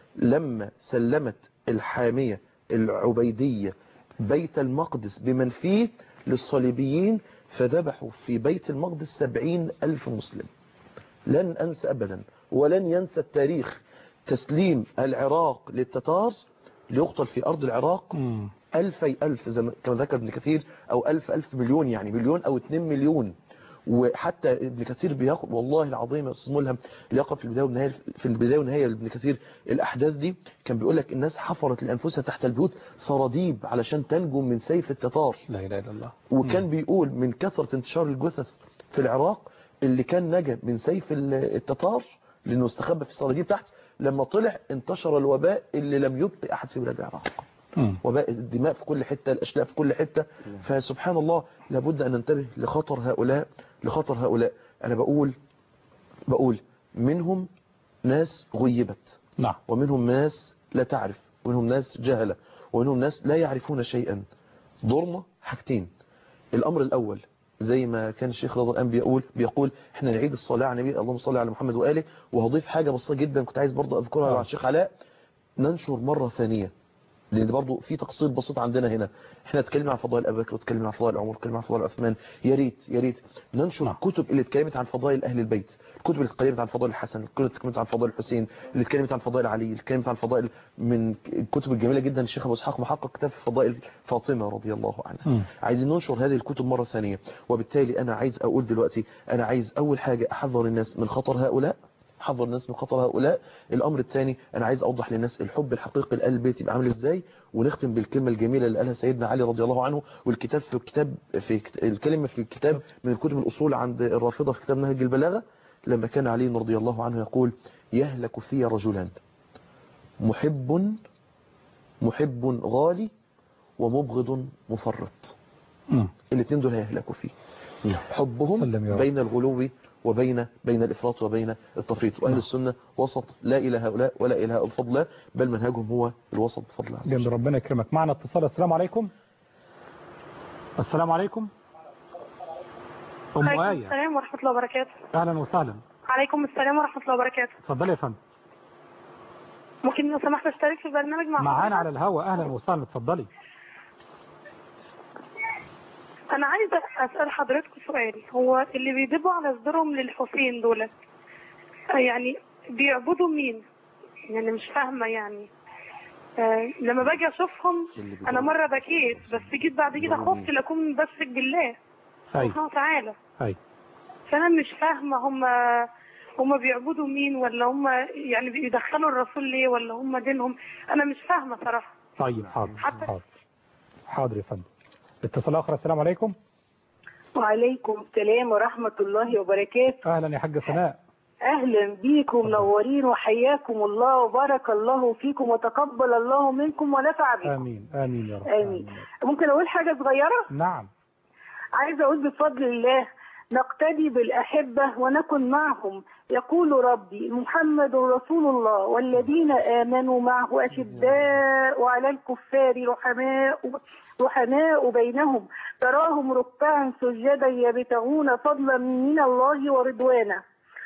لما سلمت الحامية العبيدية بيت المقدس بمن فيه للصليبيين فذبحوا في بيت المقدس سبعين ألف مسلم لن أنسى أبدا ولن ينسى التاريخ تسليم العراق للتتار ليقتل في أرض العراق ألفي ألف زي ما كما ذكر ابن كثير أو ألف ألف مليون يعني مليون أو اتنين مليون وحتى ابن كثير بياخد والله العظيم يا استاذ ملهم اللي يقف في البدايه والنهايه في البدايه والنهايه لابن كثير الاحداث دي كان بيقول لك الناس حفرت لانفسها تحت البيوت سراديب علشان تنجو من سيف التتار لا اله الا الله وكان بيقول من كثره انتشار الجثث في العراق اللي كان نجا من سيف ال- التتار لانه استخبى في السراديب تحت لما طلع انتشر الوباء اللي لم يبقي احد في بلاد العراق وباء الدماء في كل حتة الأشلاء في كل حتة فسبحان الله لابد أن ننتبه لخطر هؤلاء لخطر هؤلاء أنا بقول بقول منهم ناس غيبت نعم ومنهم ناس لا تعرف ومنهم ناس جهلة ومنهم ناس لا يعرفون شيئا ضرنا حاجتين الأمر الأول زي ما كان الشيخ رضا الآن بيقول بيقول احنا نعيد الصلاة على النبي اللهم صل على محمد وآله وهضيف حاجة بسيطة جدا كنت عايز برضه أذكرها على الشيخ علاء ننشر مرة ثانية لان برضه في تقصير بسيط عندنا هنا احنا اتكلمنا عن فضائل ابي بكر واتكلمنا عن فضائل عمر واتكلمنا عن فضائل عثمان يا ريت يا ريت ننشر الكتب اللي اتكلمت عن فضائل اهل البيت الكتب اللي اتكلمت عن فضائل الحسن الكتب اللي اتكلمت عن فضائل الحسين اللي اتكلمت عن فضائل علي اللي اتكلمت عن فضائل من الكتب الجميله جدا الشيخ ابو اسحاق محقق كتاب في فضائل فاطمه رضي الله عنها مم. عايزين ننشر هذه الكتب مرة ثانية وبالتالي أنا عايز أقول دلوقتي أنا عايز أول حاجة أحذر الناس من خطر هؤلاء حذر الناس من خطر هؤلاء الأمر الثاني أنا عايز أوضح للناس الحب الحقيقي لآل البيت يبقى عامل إزاي ونختم بالكلمة الجميلة اللي قالها سيدنا علي رضي الله عنه والكتاب في الكتاب في كت- الكلمة في الكتاب من الكتب الأصول عند الرافضة في كتاب نهج البلاغة لما كان علي رضي الله عنه يقول يهلك في رجلان محب محب غالي ومبغض مفرط مم. الاثنين دول هيهلكوا فيه حبهم سلم يا رب. بين الغلو وبين بين الافراط وبين التفريط واهل نعم. السنه وسط لا الى هؤلاء ولا الى هؤلاء بفضل الله بل منهجهم هو الوسط بفضل الله عز جميل وجل ربنا يكرمك معنا اتصال السلام عليكم السلام عليكم ام عليكم آية السلام ورحمة الله وبركاته اهلا وسهلا عليكم السلام ورحمة الله وبركاته اتفضلي يا فندم ممكن لو سمحت اشترك في البرنامج مع معانا على الهوا اهلا وسهلا اتفضلي انا عايزة اسأل حضرتك سؤال هو اللي بيدبوا على صدورهم للحسين دول يعني بيعبدوا مين يعني مش فاهمة يعني آه لما باجي اشوفهم انا مرة بكيت بس جيت بعد كده خفت لاكون بشرك بالله أي. سبحانه وتعالى أي. فانا مش فاهمة هم هم بيعبدوا مين ولا هم يعني بيدخلوا الرسول ليه ولا هم دينهم انا مش فاهمة صراحة طيب حاضر حتى- حاضر حاضر يا فندم اتصال اخر السلام عليكم وعليكم السلام ورحمة الله وبركاته اهلا يا حاجه سناء أهلا بيكم منورين وحياكم الله وبارك الله فيكم وتقبل الله منكم ونفع بكم امين امين يا رب آمين ممكن أقول حاجة صغيرة نعم عايزة أقول بفضل الله نقتدي بالأحبة ونكن معهم يقول ربي محمد رسول الله والذين آمنوا معه أشداء على الكفار رحماء رحماء بينهم تراهم ركعا سجدا يبتغون فضلا من الله ورضوانه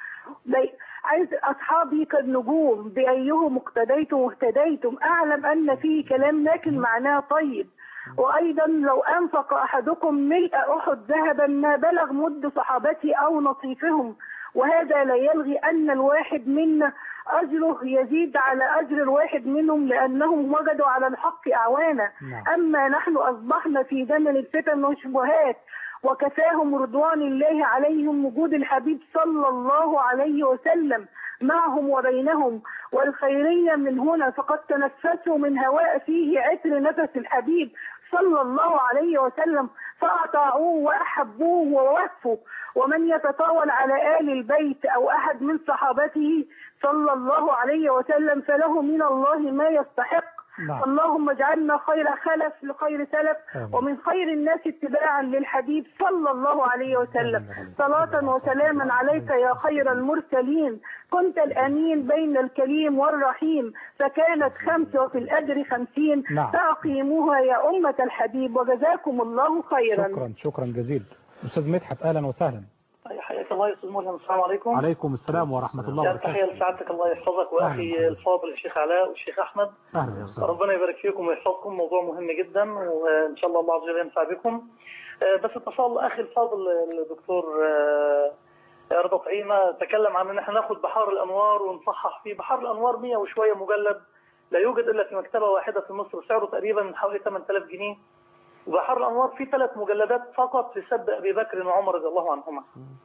بي- عايز أصحابي كالنجوم بأيهم اقتديتم واهتديتم أعلم أن فيه كلام لكن معناه طيب وأيضا لو أنفق أحدكم ملء أحد ذهبا ما بلغ مد صحابته أو نصيفهم وهذا لا يلغي أن الواحد منا أجره يزيد على أجر الواحد منهم لأنهم وجدوا على الحق أعوانا أما نحن أصبحنا في زمن الفتن والشبهات وكفاهم رضوان الله عليهم وجود الحبيب صلى الله عليه وسلم معهم وبينهم والخيرية من هنا فقد تنفسوا من هواء فيه عطر نفس الحبيب صلى الله عليه وسلم فأطاعوه وأحبوه ووفوا ومن يتطاول على آل البيت أو أحد من صحابته صلى الله عليه وسلم فله من الله ما يستحق نعم. اللهم اجعلنا خير خلف لخير سلف آمين. ومن خير الناس اتباعا للحبيب صلى الله عليه وسلم صلاة وسلاما عليك يا خير المرسلين كنت الأمين بين الكريم والرحيم فكانت خمس وفي الأجر خمسين نعم. فأقيموها يا أمة الحبيب وجزاكم الله خيرا شكرا شكرا جزيلا استاذ مدحت اهلا وسهلا حياك الله يا استاذ ملهم السلام عليكم عليكم السلام ورحمه الله كان تحيه وبركاته لسعادتك الله يحفظك واخي الفاضل الشيخ علاء والشيخ احمد اهلا وسهلا ربنا يبارك فيكم ويحفظكم موضوع مهم جدا وان شاء الله الله عز وجل ينفع بكم آه، بس اتصال اخي الفاضل الدكتور آه، رضا طعيمه تكلم عن ان احنا ناخد بحار الانوار ونصحح فيه بحار الانوار 100 وشويه مجلد لا يوجد الا في مكتبه واحده في مصر سعره تقريبا من حوالي 8000 جنيه وبحار الانوار فيه ثلاث مجلدات فقط في سب ابي بكر وعمر رضي الله عنهما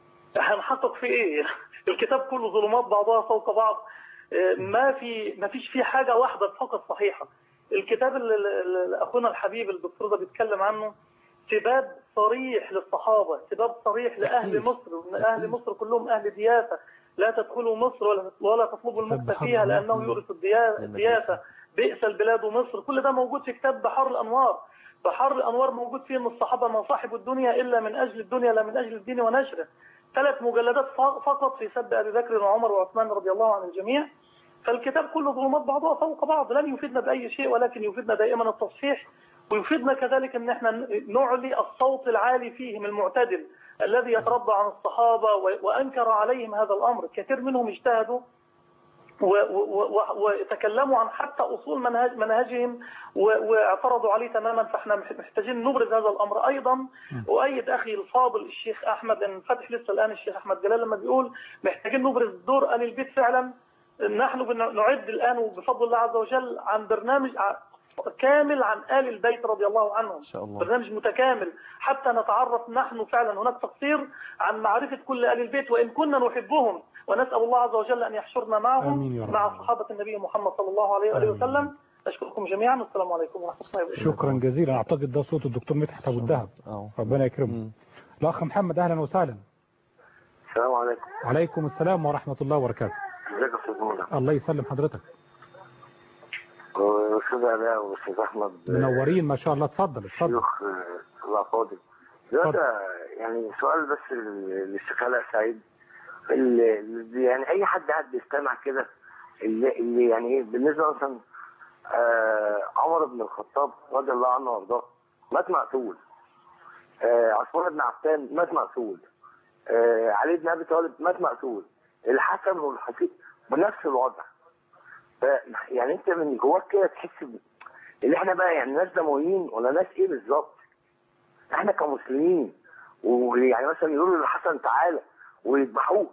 هنحقق في ايه الكتاب كله ظلمات بعضها فوق بعض آه، ما في ما فيش فيه حاجه واحده فقط صحيحه الكتاب اللي اللي اخونا الحبيب الدكتور ده بيتكلم عنه سباب صريح للصحابه سباب صريح لاهل مصر وإن اهل مصر كلهم اهل دياسه لا تدخلوا مصر ولا ولا تطلبوا المكت فيها لانه يورث الديا- الدياسه بئس البلاد مصر كل ده موجود في كتاب بحار الانوار بحار الانوار موجود فيه ان الصحابه ما صاحبوا الدنيا الا من اجل الدنيا لا من اجل الدين ونشره ثلاث مجلدات ف- فقط في سب ابي بكر وعمر وعثمان رضي الله عن الجميع فالكتاب كله ظلمات بعضها فوق بعض لن يفيدنا باي شيء ولكن يفيدنا دائما التصحيح ويفيدنا كذلك ان احنا نعلي الصوت العالي فيهم المعتدل الذي يتربى عن الصحابه و- وانكر عليهم هذا الامر كثير منهم اجتهدوا و- و- و- وتكلموا عن حتى أصول منهج منهجهم و- واعترضوا عليه تماما فاحنا مح- محتاجين نبرز هذا الأمر أيضا أؤيد أخي الفاضل الشيخ أحمد لأن فتح لسه الآن الشيخ أحمد جلال لما بيقول محتاجين نبرز دور آل البيت فعلا نحن بن- نعد الآن وبفضل الله عز وجل عن برنامج ع- كامل عن آل البيت رضي الله عنهم شاء الله. برنامج متكامل حتى نتعرف نحن فعلا هناك تقصير عن معرفة كل آل البيت وإن كنا نحبهم ونسأل الله عز وجل أن يحشرنا آمين معهم يا رب. مع صحابة النبي محمد صلى الله عليه وآله آمين. وسلم أشكركم جميعا والسلام عليكم ورحمة الله وبركاته شكرا جزيلا اعتقد ده صوت الدكتور مدحت ابو الدهب ربنا يكرمه الاخ محمد اهلا وسهلا السلام عليكم عليكم السلام ورحمه الله وبركاته ازيك يا استاذ منى الله يسلم حضرتك واستاذ علاء واستاذ احمد منورين ما شاء الله اتفضل اتفضل شيوخ آه، الله فاضل دلوقتي يعني سؤال بس لل- للشيخ علاء سعيد ال- ال- يعني اي حد قاعد بيستمع كده اللي, اللي يعني ايه بالنسبه مثلا آه عمر بن الخطاب رضي الله عنه وارضاه مات مقتول آه عثمان بن عفان مات مقتول آه علي بن ابي طالب مات مقتول الحسن والحسين بنفس الوضع ف- يعني انت من جواك كده تحس ب- ان احنا بقى يعني ناس دمويين ولا ناس ايه بالظبط احنا كمسلمين ويعني مثلا يقولوا للحسن تعالى ويذبحوه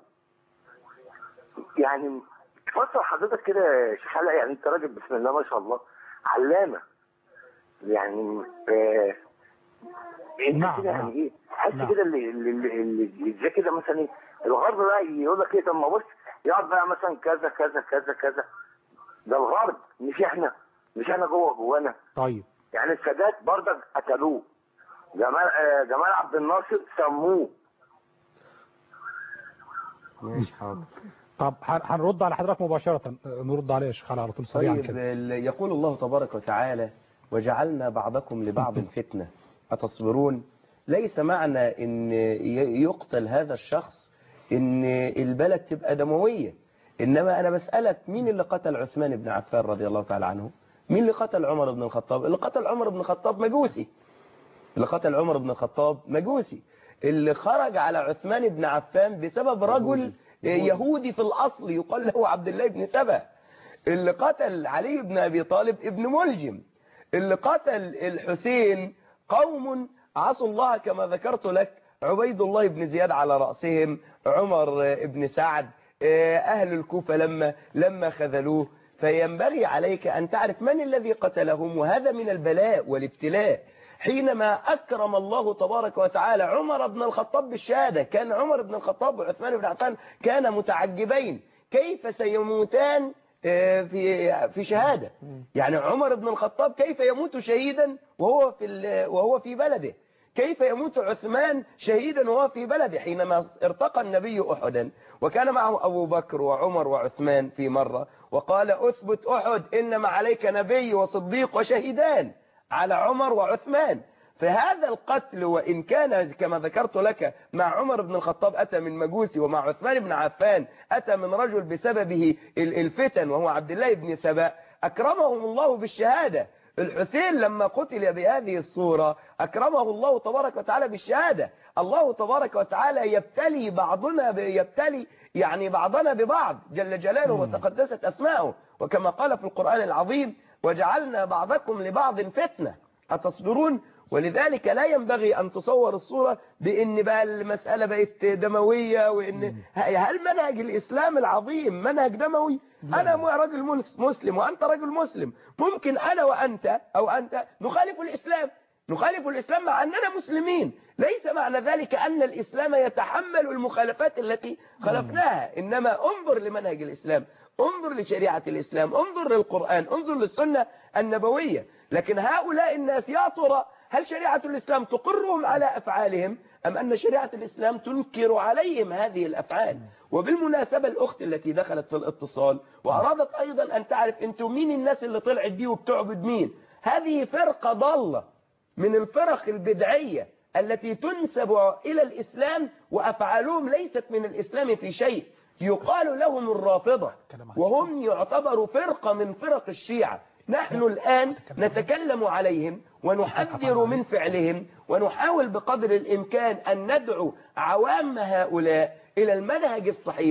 يعني تفكر حضرتك كده يا شيخ علاء يعني انت راجل بسم الله ما شاء الله علامه يعني آه انت نعم، كده نعم. يعني ايه تحس نعم. كده اللي اللي اللي اللي زي كده مثلا ايه الغرب بقى يقول لك ايه طب ما بص يقعد بقى مثلا كذا كذا كذا كذا ده الغرب مش احنا مش احنا جوه جوانا طيب يعني السادات برضك قتلوه جمال آه جمال عبد الناصر سموه ماشي حاضر طب هن- هنرد على حضرتك مباشره نرد عليه يا شيخ على طول سريعا طيب كده ال- يقول الله تبارك وتعالى وجعلنا بعضكم لبعض فتنة أتصبرون ليس معنى ان ي- يقتل هذا الشخص ان البلد تبقى دموية انما انا بسألك مين اللي قتل عثمان بن عفان رضي الله تعالى عنه مين اللي قتل عمر بن الخطاب اللي قتل عمر بن الخطاب مجوسي اللي قتل عمر بن الخطاب مجوسي اللي خرج على عثمان بن عفان بسبب رجل يهودي في الأصل يقال له عبد الله بن سبأ اللي قتل علي بن أبي طالب ابن ملجم اللي قتل الحسين قوم عصوا الله كما ذكرت لك عبيد الله بن زياد على رأسهم عمر بن سعد أهل الكوفة لما لما خذلوه فينبغي عليك أن تعرف من الذي قتلهم وهذا من البلاء والابتلاء حينما أكرم الله تبارك وتعالى عمر بن الخطاب بالشهادة كان عمر بن الخطاب وعثمان بن عفان كان متعجبين كيف سيموتان في في شهادة يعني عمر بن الخطاب كيف يموت شهيدا وهو في وهو في بلده كيف يموت عثمان شهيدا وهو في بلده حينما ارتقى النبي أحدا وكان معه أبو بكر وعمر وعثمان في مرة وقال أثبت أحد إنما عليك نبي وصديق وشهيدان على عمر وعثمان فهذا القتل وإن كان كما ذكرت لك مع عمر بن الخطاب أتى من مجوسي ومع عثمان بن عفان أتى من رجل بسببه الفتن وهو عبد الله بن سبأ أكرمهم الله بالشهادة الحسين لما قتل بهذه الصورة أكرمه الله تبارك وتعالى بالشهادة الله تبارك وتعالى يبتلي بعضنا يبتلي يعني بعضنا ببعض جل جلاله وتقدست أسماؤه وكما قال في القرآن العظيم وجعلنا بعضكم لبعض فتنة أتصبرون ولذلك لا ينبغي أن تصور الصورة بأن بقى المسألة بقت دموية وإن هل منهج الإسلام العظيم منهج دموي أنا رجل مسلم وأنت رجل مسلم ممكن أنا وأنت أو أنت نخالف الإسلام نخالف الإسلام مع أننا مسلمين ليس معنى ذلك أن الإسلام يتحمل المخالفات التي خلفناها إنما انظر لمنهج الإسلام انظر لشريعة الإسلام انظر للقرآن انظر للسنة النبوية لكن هؤلاء الناس يا ترى هل شريعة الإسلام تقرهم على أفعالهم أم أن شريعة الإسلام تنكر عليهم هذه الأفعال وبالمناسبة الأخت التي دخلت في الاتصال وأرادت أيضا أن تعرف أنتم مين الناس اللي طلعت دي وبتعبد مين هذه فرقة ضالة من الفرق البدعية التي تنسب إلى الإسلام وأفعالهم ليست من الإسلام في شيء يقال لهم الرافضة وهم يعتبروا فرقة من فرق الشيعة نحن الآن نتكلم عليهم ونحذر من فعلهم ونحاول بقدر الإمكان أن ندعو عوام هؤلاء إلى المنهج الصحيح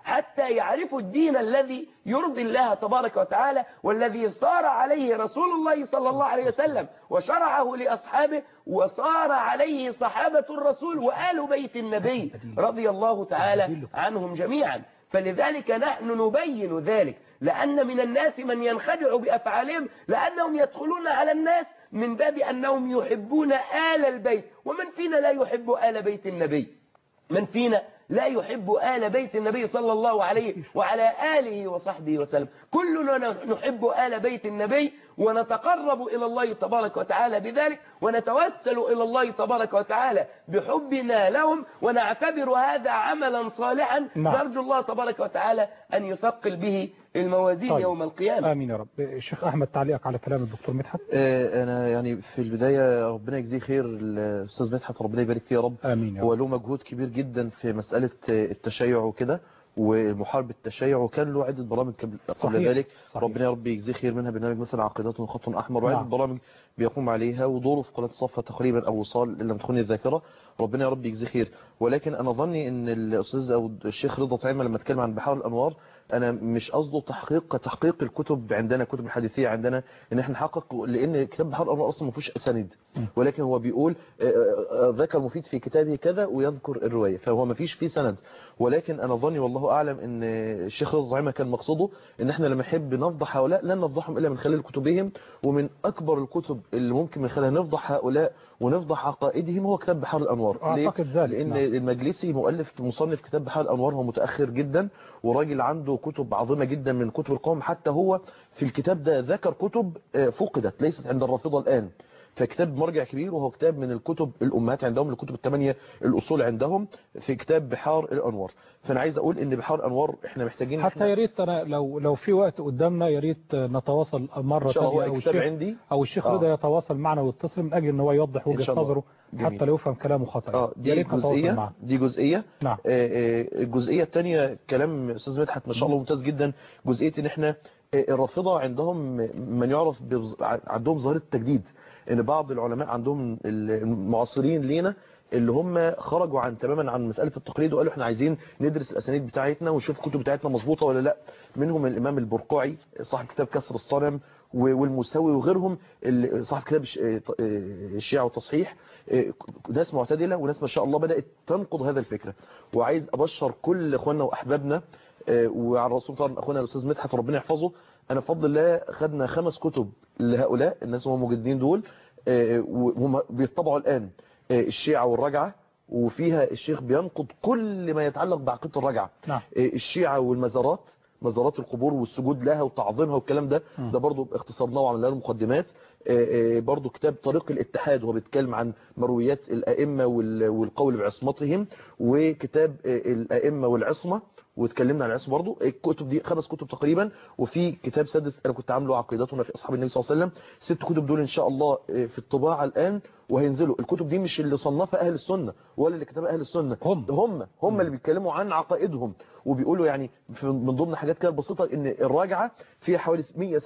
حتى يعرفوا الدين الذي يرضي الله تبارك وتعالى والذي صار عليه رسول الله صلى الله عليه وسلم وشرعه لأصحابه وصار عليه صحابة الرسول وآل بيت النبي رضي الله تعالى عنهم جميعا فلذلك نحن نبين ذلك لأن من الناس من ينخدع بأفعالهم لأنهم يدخلون على الناس من باب أنهم يحبون آل البيت ومن فينا لا يحب آل بيت النبي من فينا لا يحب آل بيت النبي صلى الله عليه وعلى آله وصحبه وسلم كلنا نحب آل بيت النبي ونتقرب إلى الله تبارك وتعالى بذلك ونتوسل إلى الله تبارك وتعالى بحبنا لهم ونعتبر هذا عملا صالحا نعم. نرجو الله تبارك وتعالى أن يثقل به الموازين طيب. يوم القيامة آمين يا رب الشيخ أحمد تعليقك على كلام الدكتور مدحت آه، انا يعني في البدايه ربنا يجزيه خير الاستاذ مدحت ربنا يبارك فيه يا رب امين يا هو رب له مجهود كبير جدا في مساله آه، التشيع وكده ومحاربه التشيع وكان له عده برامج قبل قبل صحيح، ذلك صحيح. ربنا يا رب يجزيه خير منها برنامج مثلا عقيدات خط احمر وعده نعم. برامج بيقوم عليها ودوره في قناه صفا تقريبا او وصال ان لم تخوني الذاكره ربنا يا رب يجزيه خير ولكن انا ظني ان الاستاذ او الشيخ رضا طعيمه لما اتكلم عن بحار الانوار انا مش قصده تحقيق تحقيق الكتب عندنا كتب الحديثيه عندنا ان احنا نحقق لان كتاب بحار الانوار اصلا ما فيهوش اسانيد ولكن هو بيقول آه، آه، ذكر مفيد في كتابه كذا ويذكر الروايه فهو ما فيش فيه سند ولكن انا ظني والله اعلم ان الشيخ رضا طعيمه كان مقصده ان احنا لما نحب نفضح هؤلاء لن نفضحهم الا من خلال كتبهم ومن اكبر الكتب اللي ممكن من خلالها نفضح هؤلاء ونفضح عقائدهم هو كتاب بحار الانوار ليه؟ أعتقد ذلك لان نعم. المجلسي مؤلف مصنف كتاب بحار الانوار هو متاخر جدا وراجل عنده كتب عظيمه جدا من كتب القوم حتى هو في الكتاب ده ذكر كتب آه، فقدت ليست عند الرافضه الان فكتاب مرجع كبير وهو كتاب من الكتب الامهات عندهم الكتب الثمانيه الاصول عندهم في كتاب بحار الانوار فانا عايز اقول ان بحار الانوار احنا محتاجين حتى يا ريت انا لو لو في وقت قدامنا يا ريت نتواصل مره إن شاء الله ثانيه او الكتاب الشيخ عندي. او الشيخ آه. رضا يتواصل معنا ويتصل من اجل ان هو يوضح إن وجهه شاء الله. نظره جميل. حتى لو يفهم كلامه خطا اه يا دي ريت نتواصل جزئيه معه دي جزئيه نعم. آه، آه، الجزئيه الثانيه كلام استاذ مدحت ما شاء الله ممتاز جدا جزئيه ان احنا آه، الرافضه عندهم من يعرف بظ- عندهم ظاهره التجديد ان بعض العلماء عندهم المعاصرين لينا اللي هم خرجوا عن تماما عن مساله التقليد وقالوا احنا عايزين ندرس الاسانيد بتاعتنا ونشوف الكتب بتاعتنا مظبوطه ولا لا منهم الامام البرقعي صاحب كتاب كسر الصنم و- والمساوي وغيرهم اللي- صاحب كتاب الش- آه، ط- آه، الشيعة والتصحيح آه، ناس معتدلة وناس ما شاء الله بدأت تنقض هذا الفكرة وعايز أبشر كل إخواننا وأحبابنا آه، وعلى الرسول طبعا أخونا الأستاذ مدحت ربنا يحفظه أنا بفضل الله خدنا خمس كتب لهؤلاء الناس هم مجدين دول آه، وهم بيطبعوا الآن آه، الشيعة والرجعة وفيها الشيخ بينقض كل ما يتعلق بعقيدة الرجعة نعم آه، الشيعة والمزارات مزارات القبور والسجود لها وتعظيمها والكلام ده م. ده برضو اختصرناه وعملنا له مقدمات آه، آه، برضو كتاب طريق الاتحاد وهو بيتكلم عن مرويات الأئمة وال- والقول بعصمتهم وكتاب آه، الأئمة والعصمة واتكلمنا عن العصمة برضو الكتب دي خمس كتب تقريبا وفي كتاب سادس انا كنت عامله عقيدتنا في اصحاب النبي صلى الله عليه وسلم ست كتب دول ان شاء الله آه، في الطباعه الان وهينزلوا الكتب دي مش اللي صنفها اهل السنه ولا اللي كتبها اهل السنه هم هم هم اللي بيتكلموا عن عقائدهم وبيقولوا يعني في- من ضمن حاجات كده بسيطه ان الراجعه فيها حوالي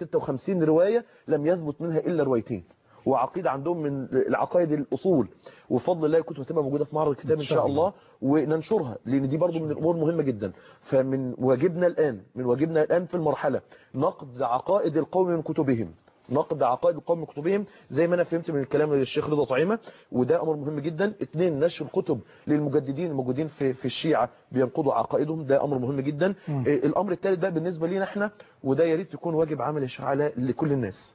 156 روايه لم يثبت منها الا روايتين وعقيدة عندهم من العقائد الأصول وفضل الله الكتب هتبقى موجودة في معرض الكتاب إن شاء الله وننشرها لأن دي برضو من الأمور مهمة جدا فمن واجبنا الآن من واجبنا الآن في المرحلة نقد عقائد القوم من كتبهم نقد عقائد القوم من كتبهم زي ما انا فهمت من الكلام للشيخ رضا طعيمه وده امر مهم جدا اثنين نشر كتب للمجددين الموجودين في في الشيعه بينقضوا عقائدهم ده امر مهم جدا مم. إيه، الامر الثالث بقى بالنسبه لينا احنا وده يا ريت يكون واجب عمل على لكل الناس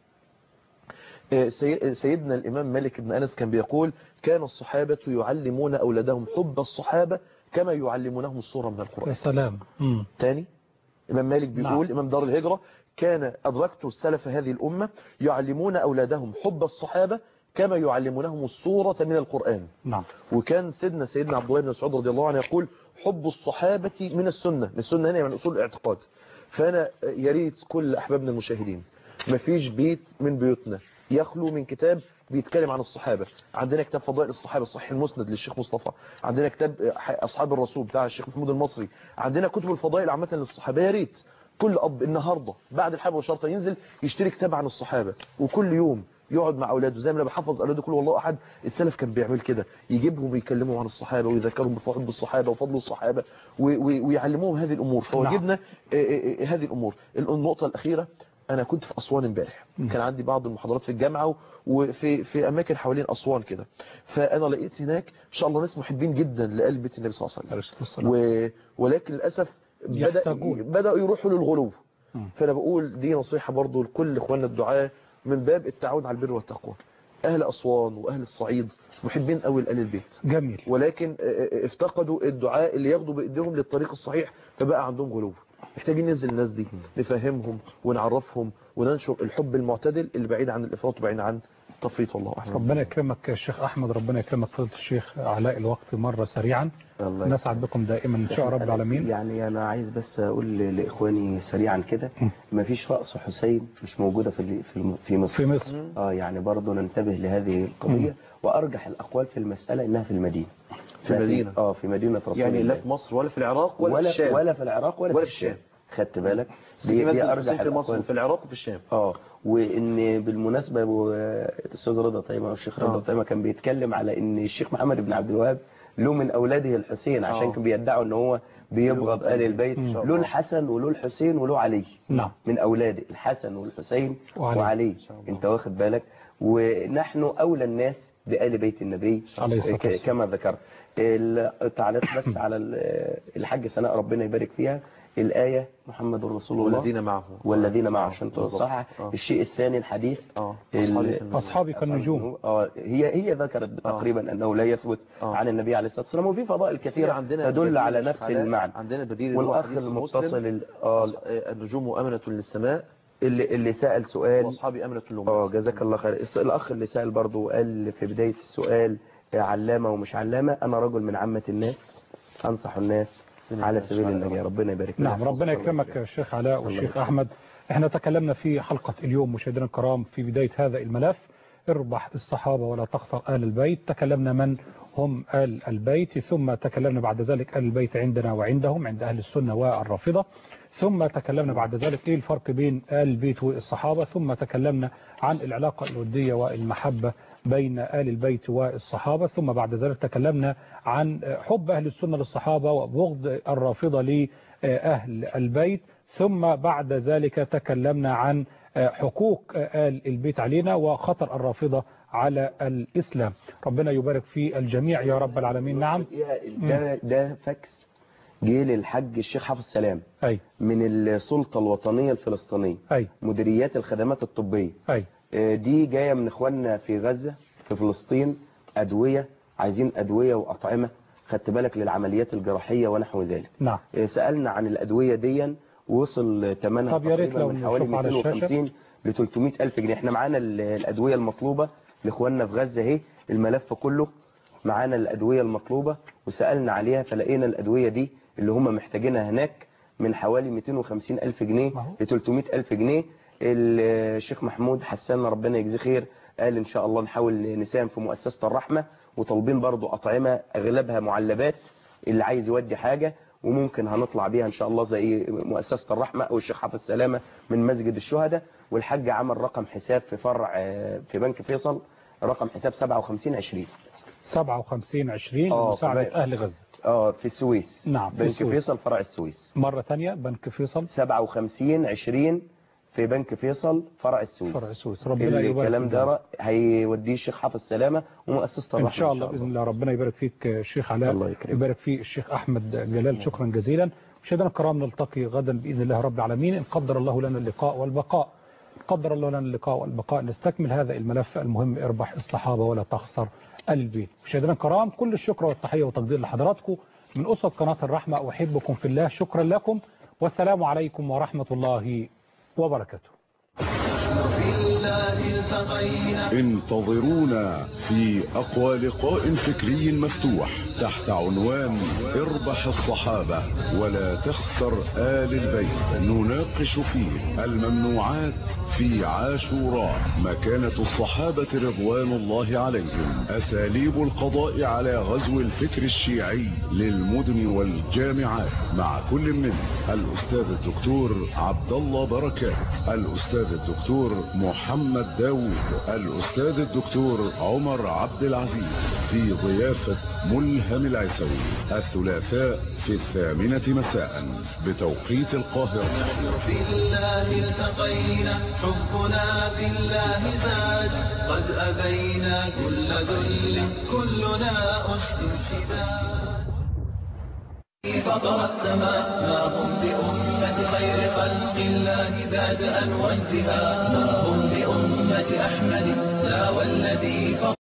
إيه، سي- سيدنا الامام مالك بن انس كان بيقول كان الصحابه يعلمون اولادهم حب الصحابه كما يعلمونهم السوره من القران يا سلام مم. تاني إمام مالك بيقول نعم. إمام دار الهجرة كان أدركت السلف هذه الأمة يعلمون أولادهم حب الصحابة كما يعلمونهم السورة من القرآن نعم وكان سيدنا سيدنا عبد الله بن مسعود رضي الله عنه يقول حب الصحابة من السنة من السنة هنا من أصول الاعتقاد فأنا يا ريت كل أحبابنا المشاهدين مفيش بيت من بيوتنا يخلو من كتاب بيتكلم عن الصحابة عندنا كتاب فضائل الصحابة الصحيح المسند للشيخ مصطفى عندنا كتاب أصحاب الرسول بتاع الشيخ محمود المصري عندنا كتب الفضائل عامة للصحابة يا ريت كل أب النهاردة بعد الحلقة والشرطة ينزل يشتري كتاب عن الصحابة وكل يوم يقعد مع اولاده زي ما انا بحفظ اولاده كل والله احد السلف كان بيعمل كده يجيبهم ويكلموا عن الصحابه ويذكرهم بفضل الصحابه وفضل الصحابه و- و- ويعلموهم هذه الامور فوجدنا آه، آه، آه، هذه الامور النقطه الاخيره انا كنت في اسوان امبارح كان عندي بعض المحاضرات في الجامعه وفي في اماكن حوالين اسوان كده فانا لقيت هناك ان شاء الله ناس محبين جدا لقلب بيت النبي صلى الله عليه وسلم و... ولكن للاسف بدا يحتاجون. بداوا يروحوا للغلو فانا بقول دي نصيحه برضو لكل اخواننا الدعاء من باب التعاون على البر والتقوى اهل اسوان واهل الصعيد محبين قوي لآل البيت جميل ولكن آه، آه، افتقدوا الدعاء اللي ياخدوا بايديهم للطريق الصحيح فبقى عندهم غلو محتاجين ننزل الناس دي نفهمهم ونعرفهم وننشر الحب المعتدل اللي بعيد عن الافراط وبعيد عن التفريط والله اعلم ربنا يكرمك يا شيخ أحمد ربنا يكرمك فضيلة الشيخ علاء الوقت مرة سريعا الله نسعد بكم دائما إن شاء رب العالمين يعني انا عايز بس اقول لاخواني سريعا كده مفيش رأس حسين مش موجودة في ال- في الم- في مصر في مصر اه يعني برضه ننتبه لهذه القضية وارجح الاقوال في المسألة انها في المدينة في المدينة. اه في مدينة رسول يعني الله لا في مصر ولا في العراق ولا, ولا في الشام ولا في العراق ولا, ولا في في الشام. الشام خدت بالك في مسجد الحسين في مصر الأقوال. وفي العراق وفي الشام اه وان بالمناسبه أبو- الاستاذ رضا طيمه والشيخ رضا آه. طيمه كان بيتكلم على ان الشيخ محمد بن عبد الوهاب له من اولاده الحسين عشان آه. كان بيدعوا ان هو بيبغض ال البيت إن شاء له الله. الحسن وله الحسين وله علي نعم من اولاده الحسن والحسين وعلي. وعلي, انت واخد بالك ونحن اولى الناس بآل بيت النبي عليه الصلاة ك- والسلام. كما ذكرت التعليق بس على ال- الحاج سناء ربنا يبارك فيها الآية محمد رسول الله والذين معه والذين معه عشان بالظبط. تصحح آه. الشيء الثاني الحديث اه ال- أصحابي كالنجوم. أصحابي كالنجوم اه هي هي ذكرت تقريبا انه لا يثبت آه. عن النبي عليه الصلاه والسلام وفي فضائل كثيره عندنا تدل بديل على يا نفس شيخ علاء. المعنى عندنا بديل اللي هو والاخ حديث المتصل مسلم. ال- اه أص- آه، النجوم أمنة للسماء اللي اللي سال سؤال واصحابي أمنة للأمة اه جزاك الله خير الس- الاخ اللي سال برضه وقال في بدايه السؤال آه، علامه ومش علامه انا رجل من عامه الناس انصح الناس على سبيل النجاه ربنا يبارك فيك. نعم ربنا يكرمك يا شيخ علاء والشيخ أحمد احنا تكلمنا في حلقة اليوم مشاهدينا الكرام في بداية هذا الملف اربح الصحابة ولا تخسر آل البيت تكلمنا من هم آل البيت ثم تكلمنا بعد ذلك آل البيت عندنا وعندهم عند أهل السنة والرافضة ثم تكلمنا بعد ذلك ايه الفرق بين آل البيت والصحابة ثم تكلمنا عن العلاقة الودية والمحبة بين آل البيت والصحابة ثم بعد ذلك تكلمنا عن حب أهل السنة للصحابة وبغض الرافضة لأهل البيت ثم بعد ذلك تكلمنا عن حقوق آل البيت علينا وخطر الرافضة على الإسلام ربنا يبارك في الجميع يا رب العالمين نعم ده ده فاكس جه للحج الشيخ حافظ سلام أي من السلطه الوطنيه الفلسطينيه أي مديريات الخدمات الطبيه أي آه، دي جايه من اخواننا في غزه في فلسطين ادويه عايزين ادويه واطعمه خدت بالك للعمليات الجراحيه ونحو ذلك نعم آه، سالنا عن الادويه دي وصل ثمنها طب يا ريت تقريبا لو من حوالي نشوف على الشاشة. 250 ل 300 الف جنيه احنا معانا ال- الادويه المطلوبه لاخواننا في غزه اهي الملف كله معانا الادويه المطلوبه وسالنا عليها فلقينا الادويه دي اللي هم محتاجينها هناك من حوالي 250 الف جنيه ل 300 الف جنيه الشيخ محمود حسان ربنا يجزيه خير قال ان شاء الله نحاول نساهم في مؤسسه الرحمه وطالبين برضو اطعمه اغلبها معلبات اللي عايز يودي حاجه وممكن هنطلع بيها ان شاء الله زي مؤسسه الرحمه او الشيخ حافظ سلامه من مسجد الشهداء والحاج عمل رقم حساب في فرع آه، في بنك فيصل رقم حساب 57 20 57 20 آه، لمساعدة فبقى- أهل غزة اه في السويس نعم في بنك السويس. فيصل فرع السويس مرة ثانية بنك فيصل 57 20 في بنك فيصل فرع السويس فرع السويس ربنا يبارك الكلام فيك. ده هيوديه الشيخ حافظ سلامه ومؤسسه الرحمه إن شاء الله بإذن الله ربنا يبارك فيك الشيخ علاء الله يكرمك. يبارك فيك الشيخ أحمد جلال شكرا جزيلا مشاهدينا الكرام نلتقي غدا بإذن الله رب العالمين إن قدر الله لنا اللقاء والبقاء قدر الله لنا اللقاء والبقاء نستكمل هذا الملف المهم اربح الصحابة ولا تخسر البيت مشاهدينا الكرام كل الشكر والتحية والتقدير لحضراتكم من أسرة قناة الرحمة أحبكم في الله شكرا لكم والسلام عليكم ورحمة الله وبركاته انتظرونا في أقوى لقاء فكري مفتوح تحت عنوان اربح الصحابة ولا تخسر آل البيت نناقش فيه الممنوعات في عاشوراء مكانة الصحابة رضوان الله عليهم أساليب القضاء على غزو الفكر الشيعي للمدن والجامعات مع كل من الأستاذ الدكتور عبد الله بركات الأستاذ الدكتور محمد محمد داوود الأستاذ الدكتور عمر عبد العزيز في ضيافة ملهم العيسوي الثلاثاء في الثامنة مساء بتوقيت القاهرة في الله التقينا حبنا في الله زاد قد أبينا كل ذل كلنا أسد شداد فطر السماء ما هم بأمة خير خلق الله بادئا وانتهاء ما هم بأمة أحمد لا والذي فطر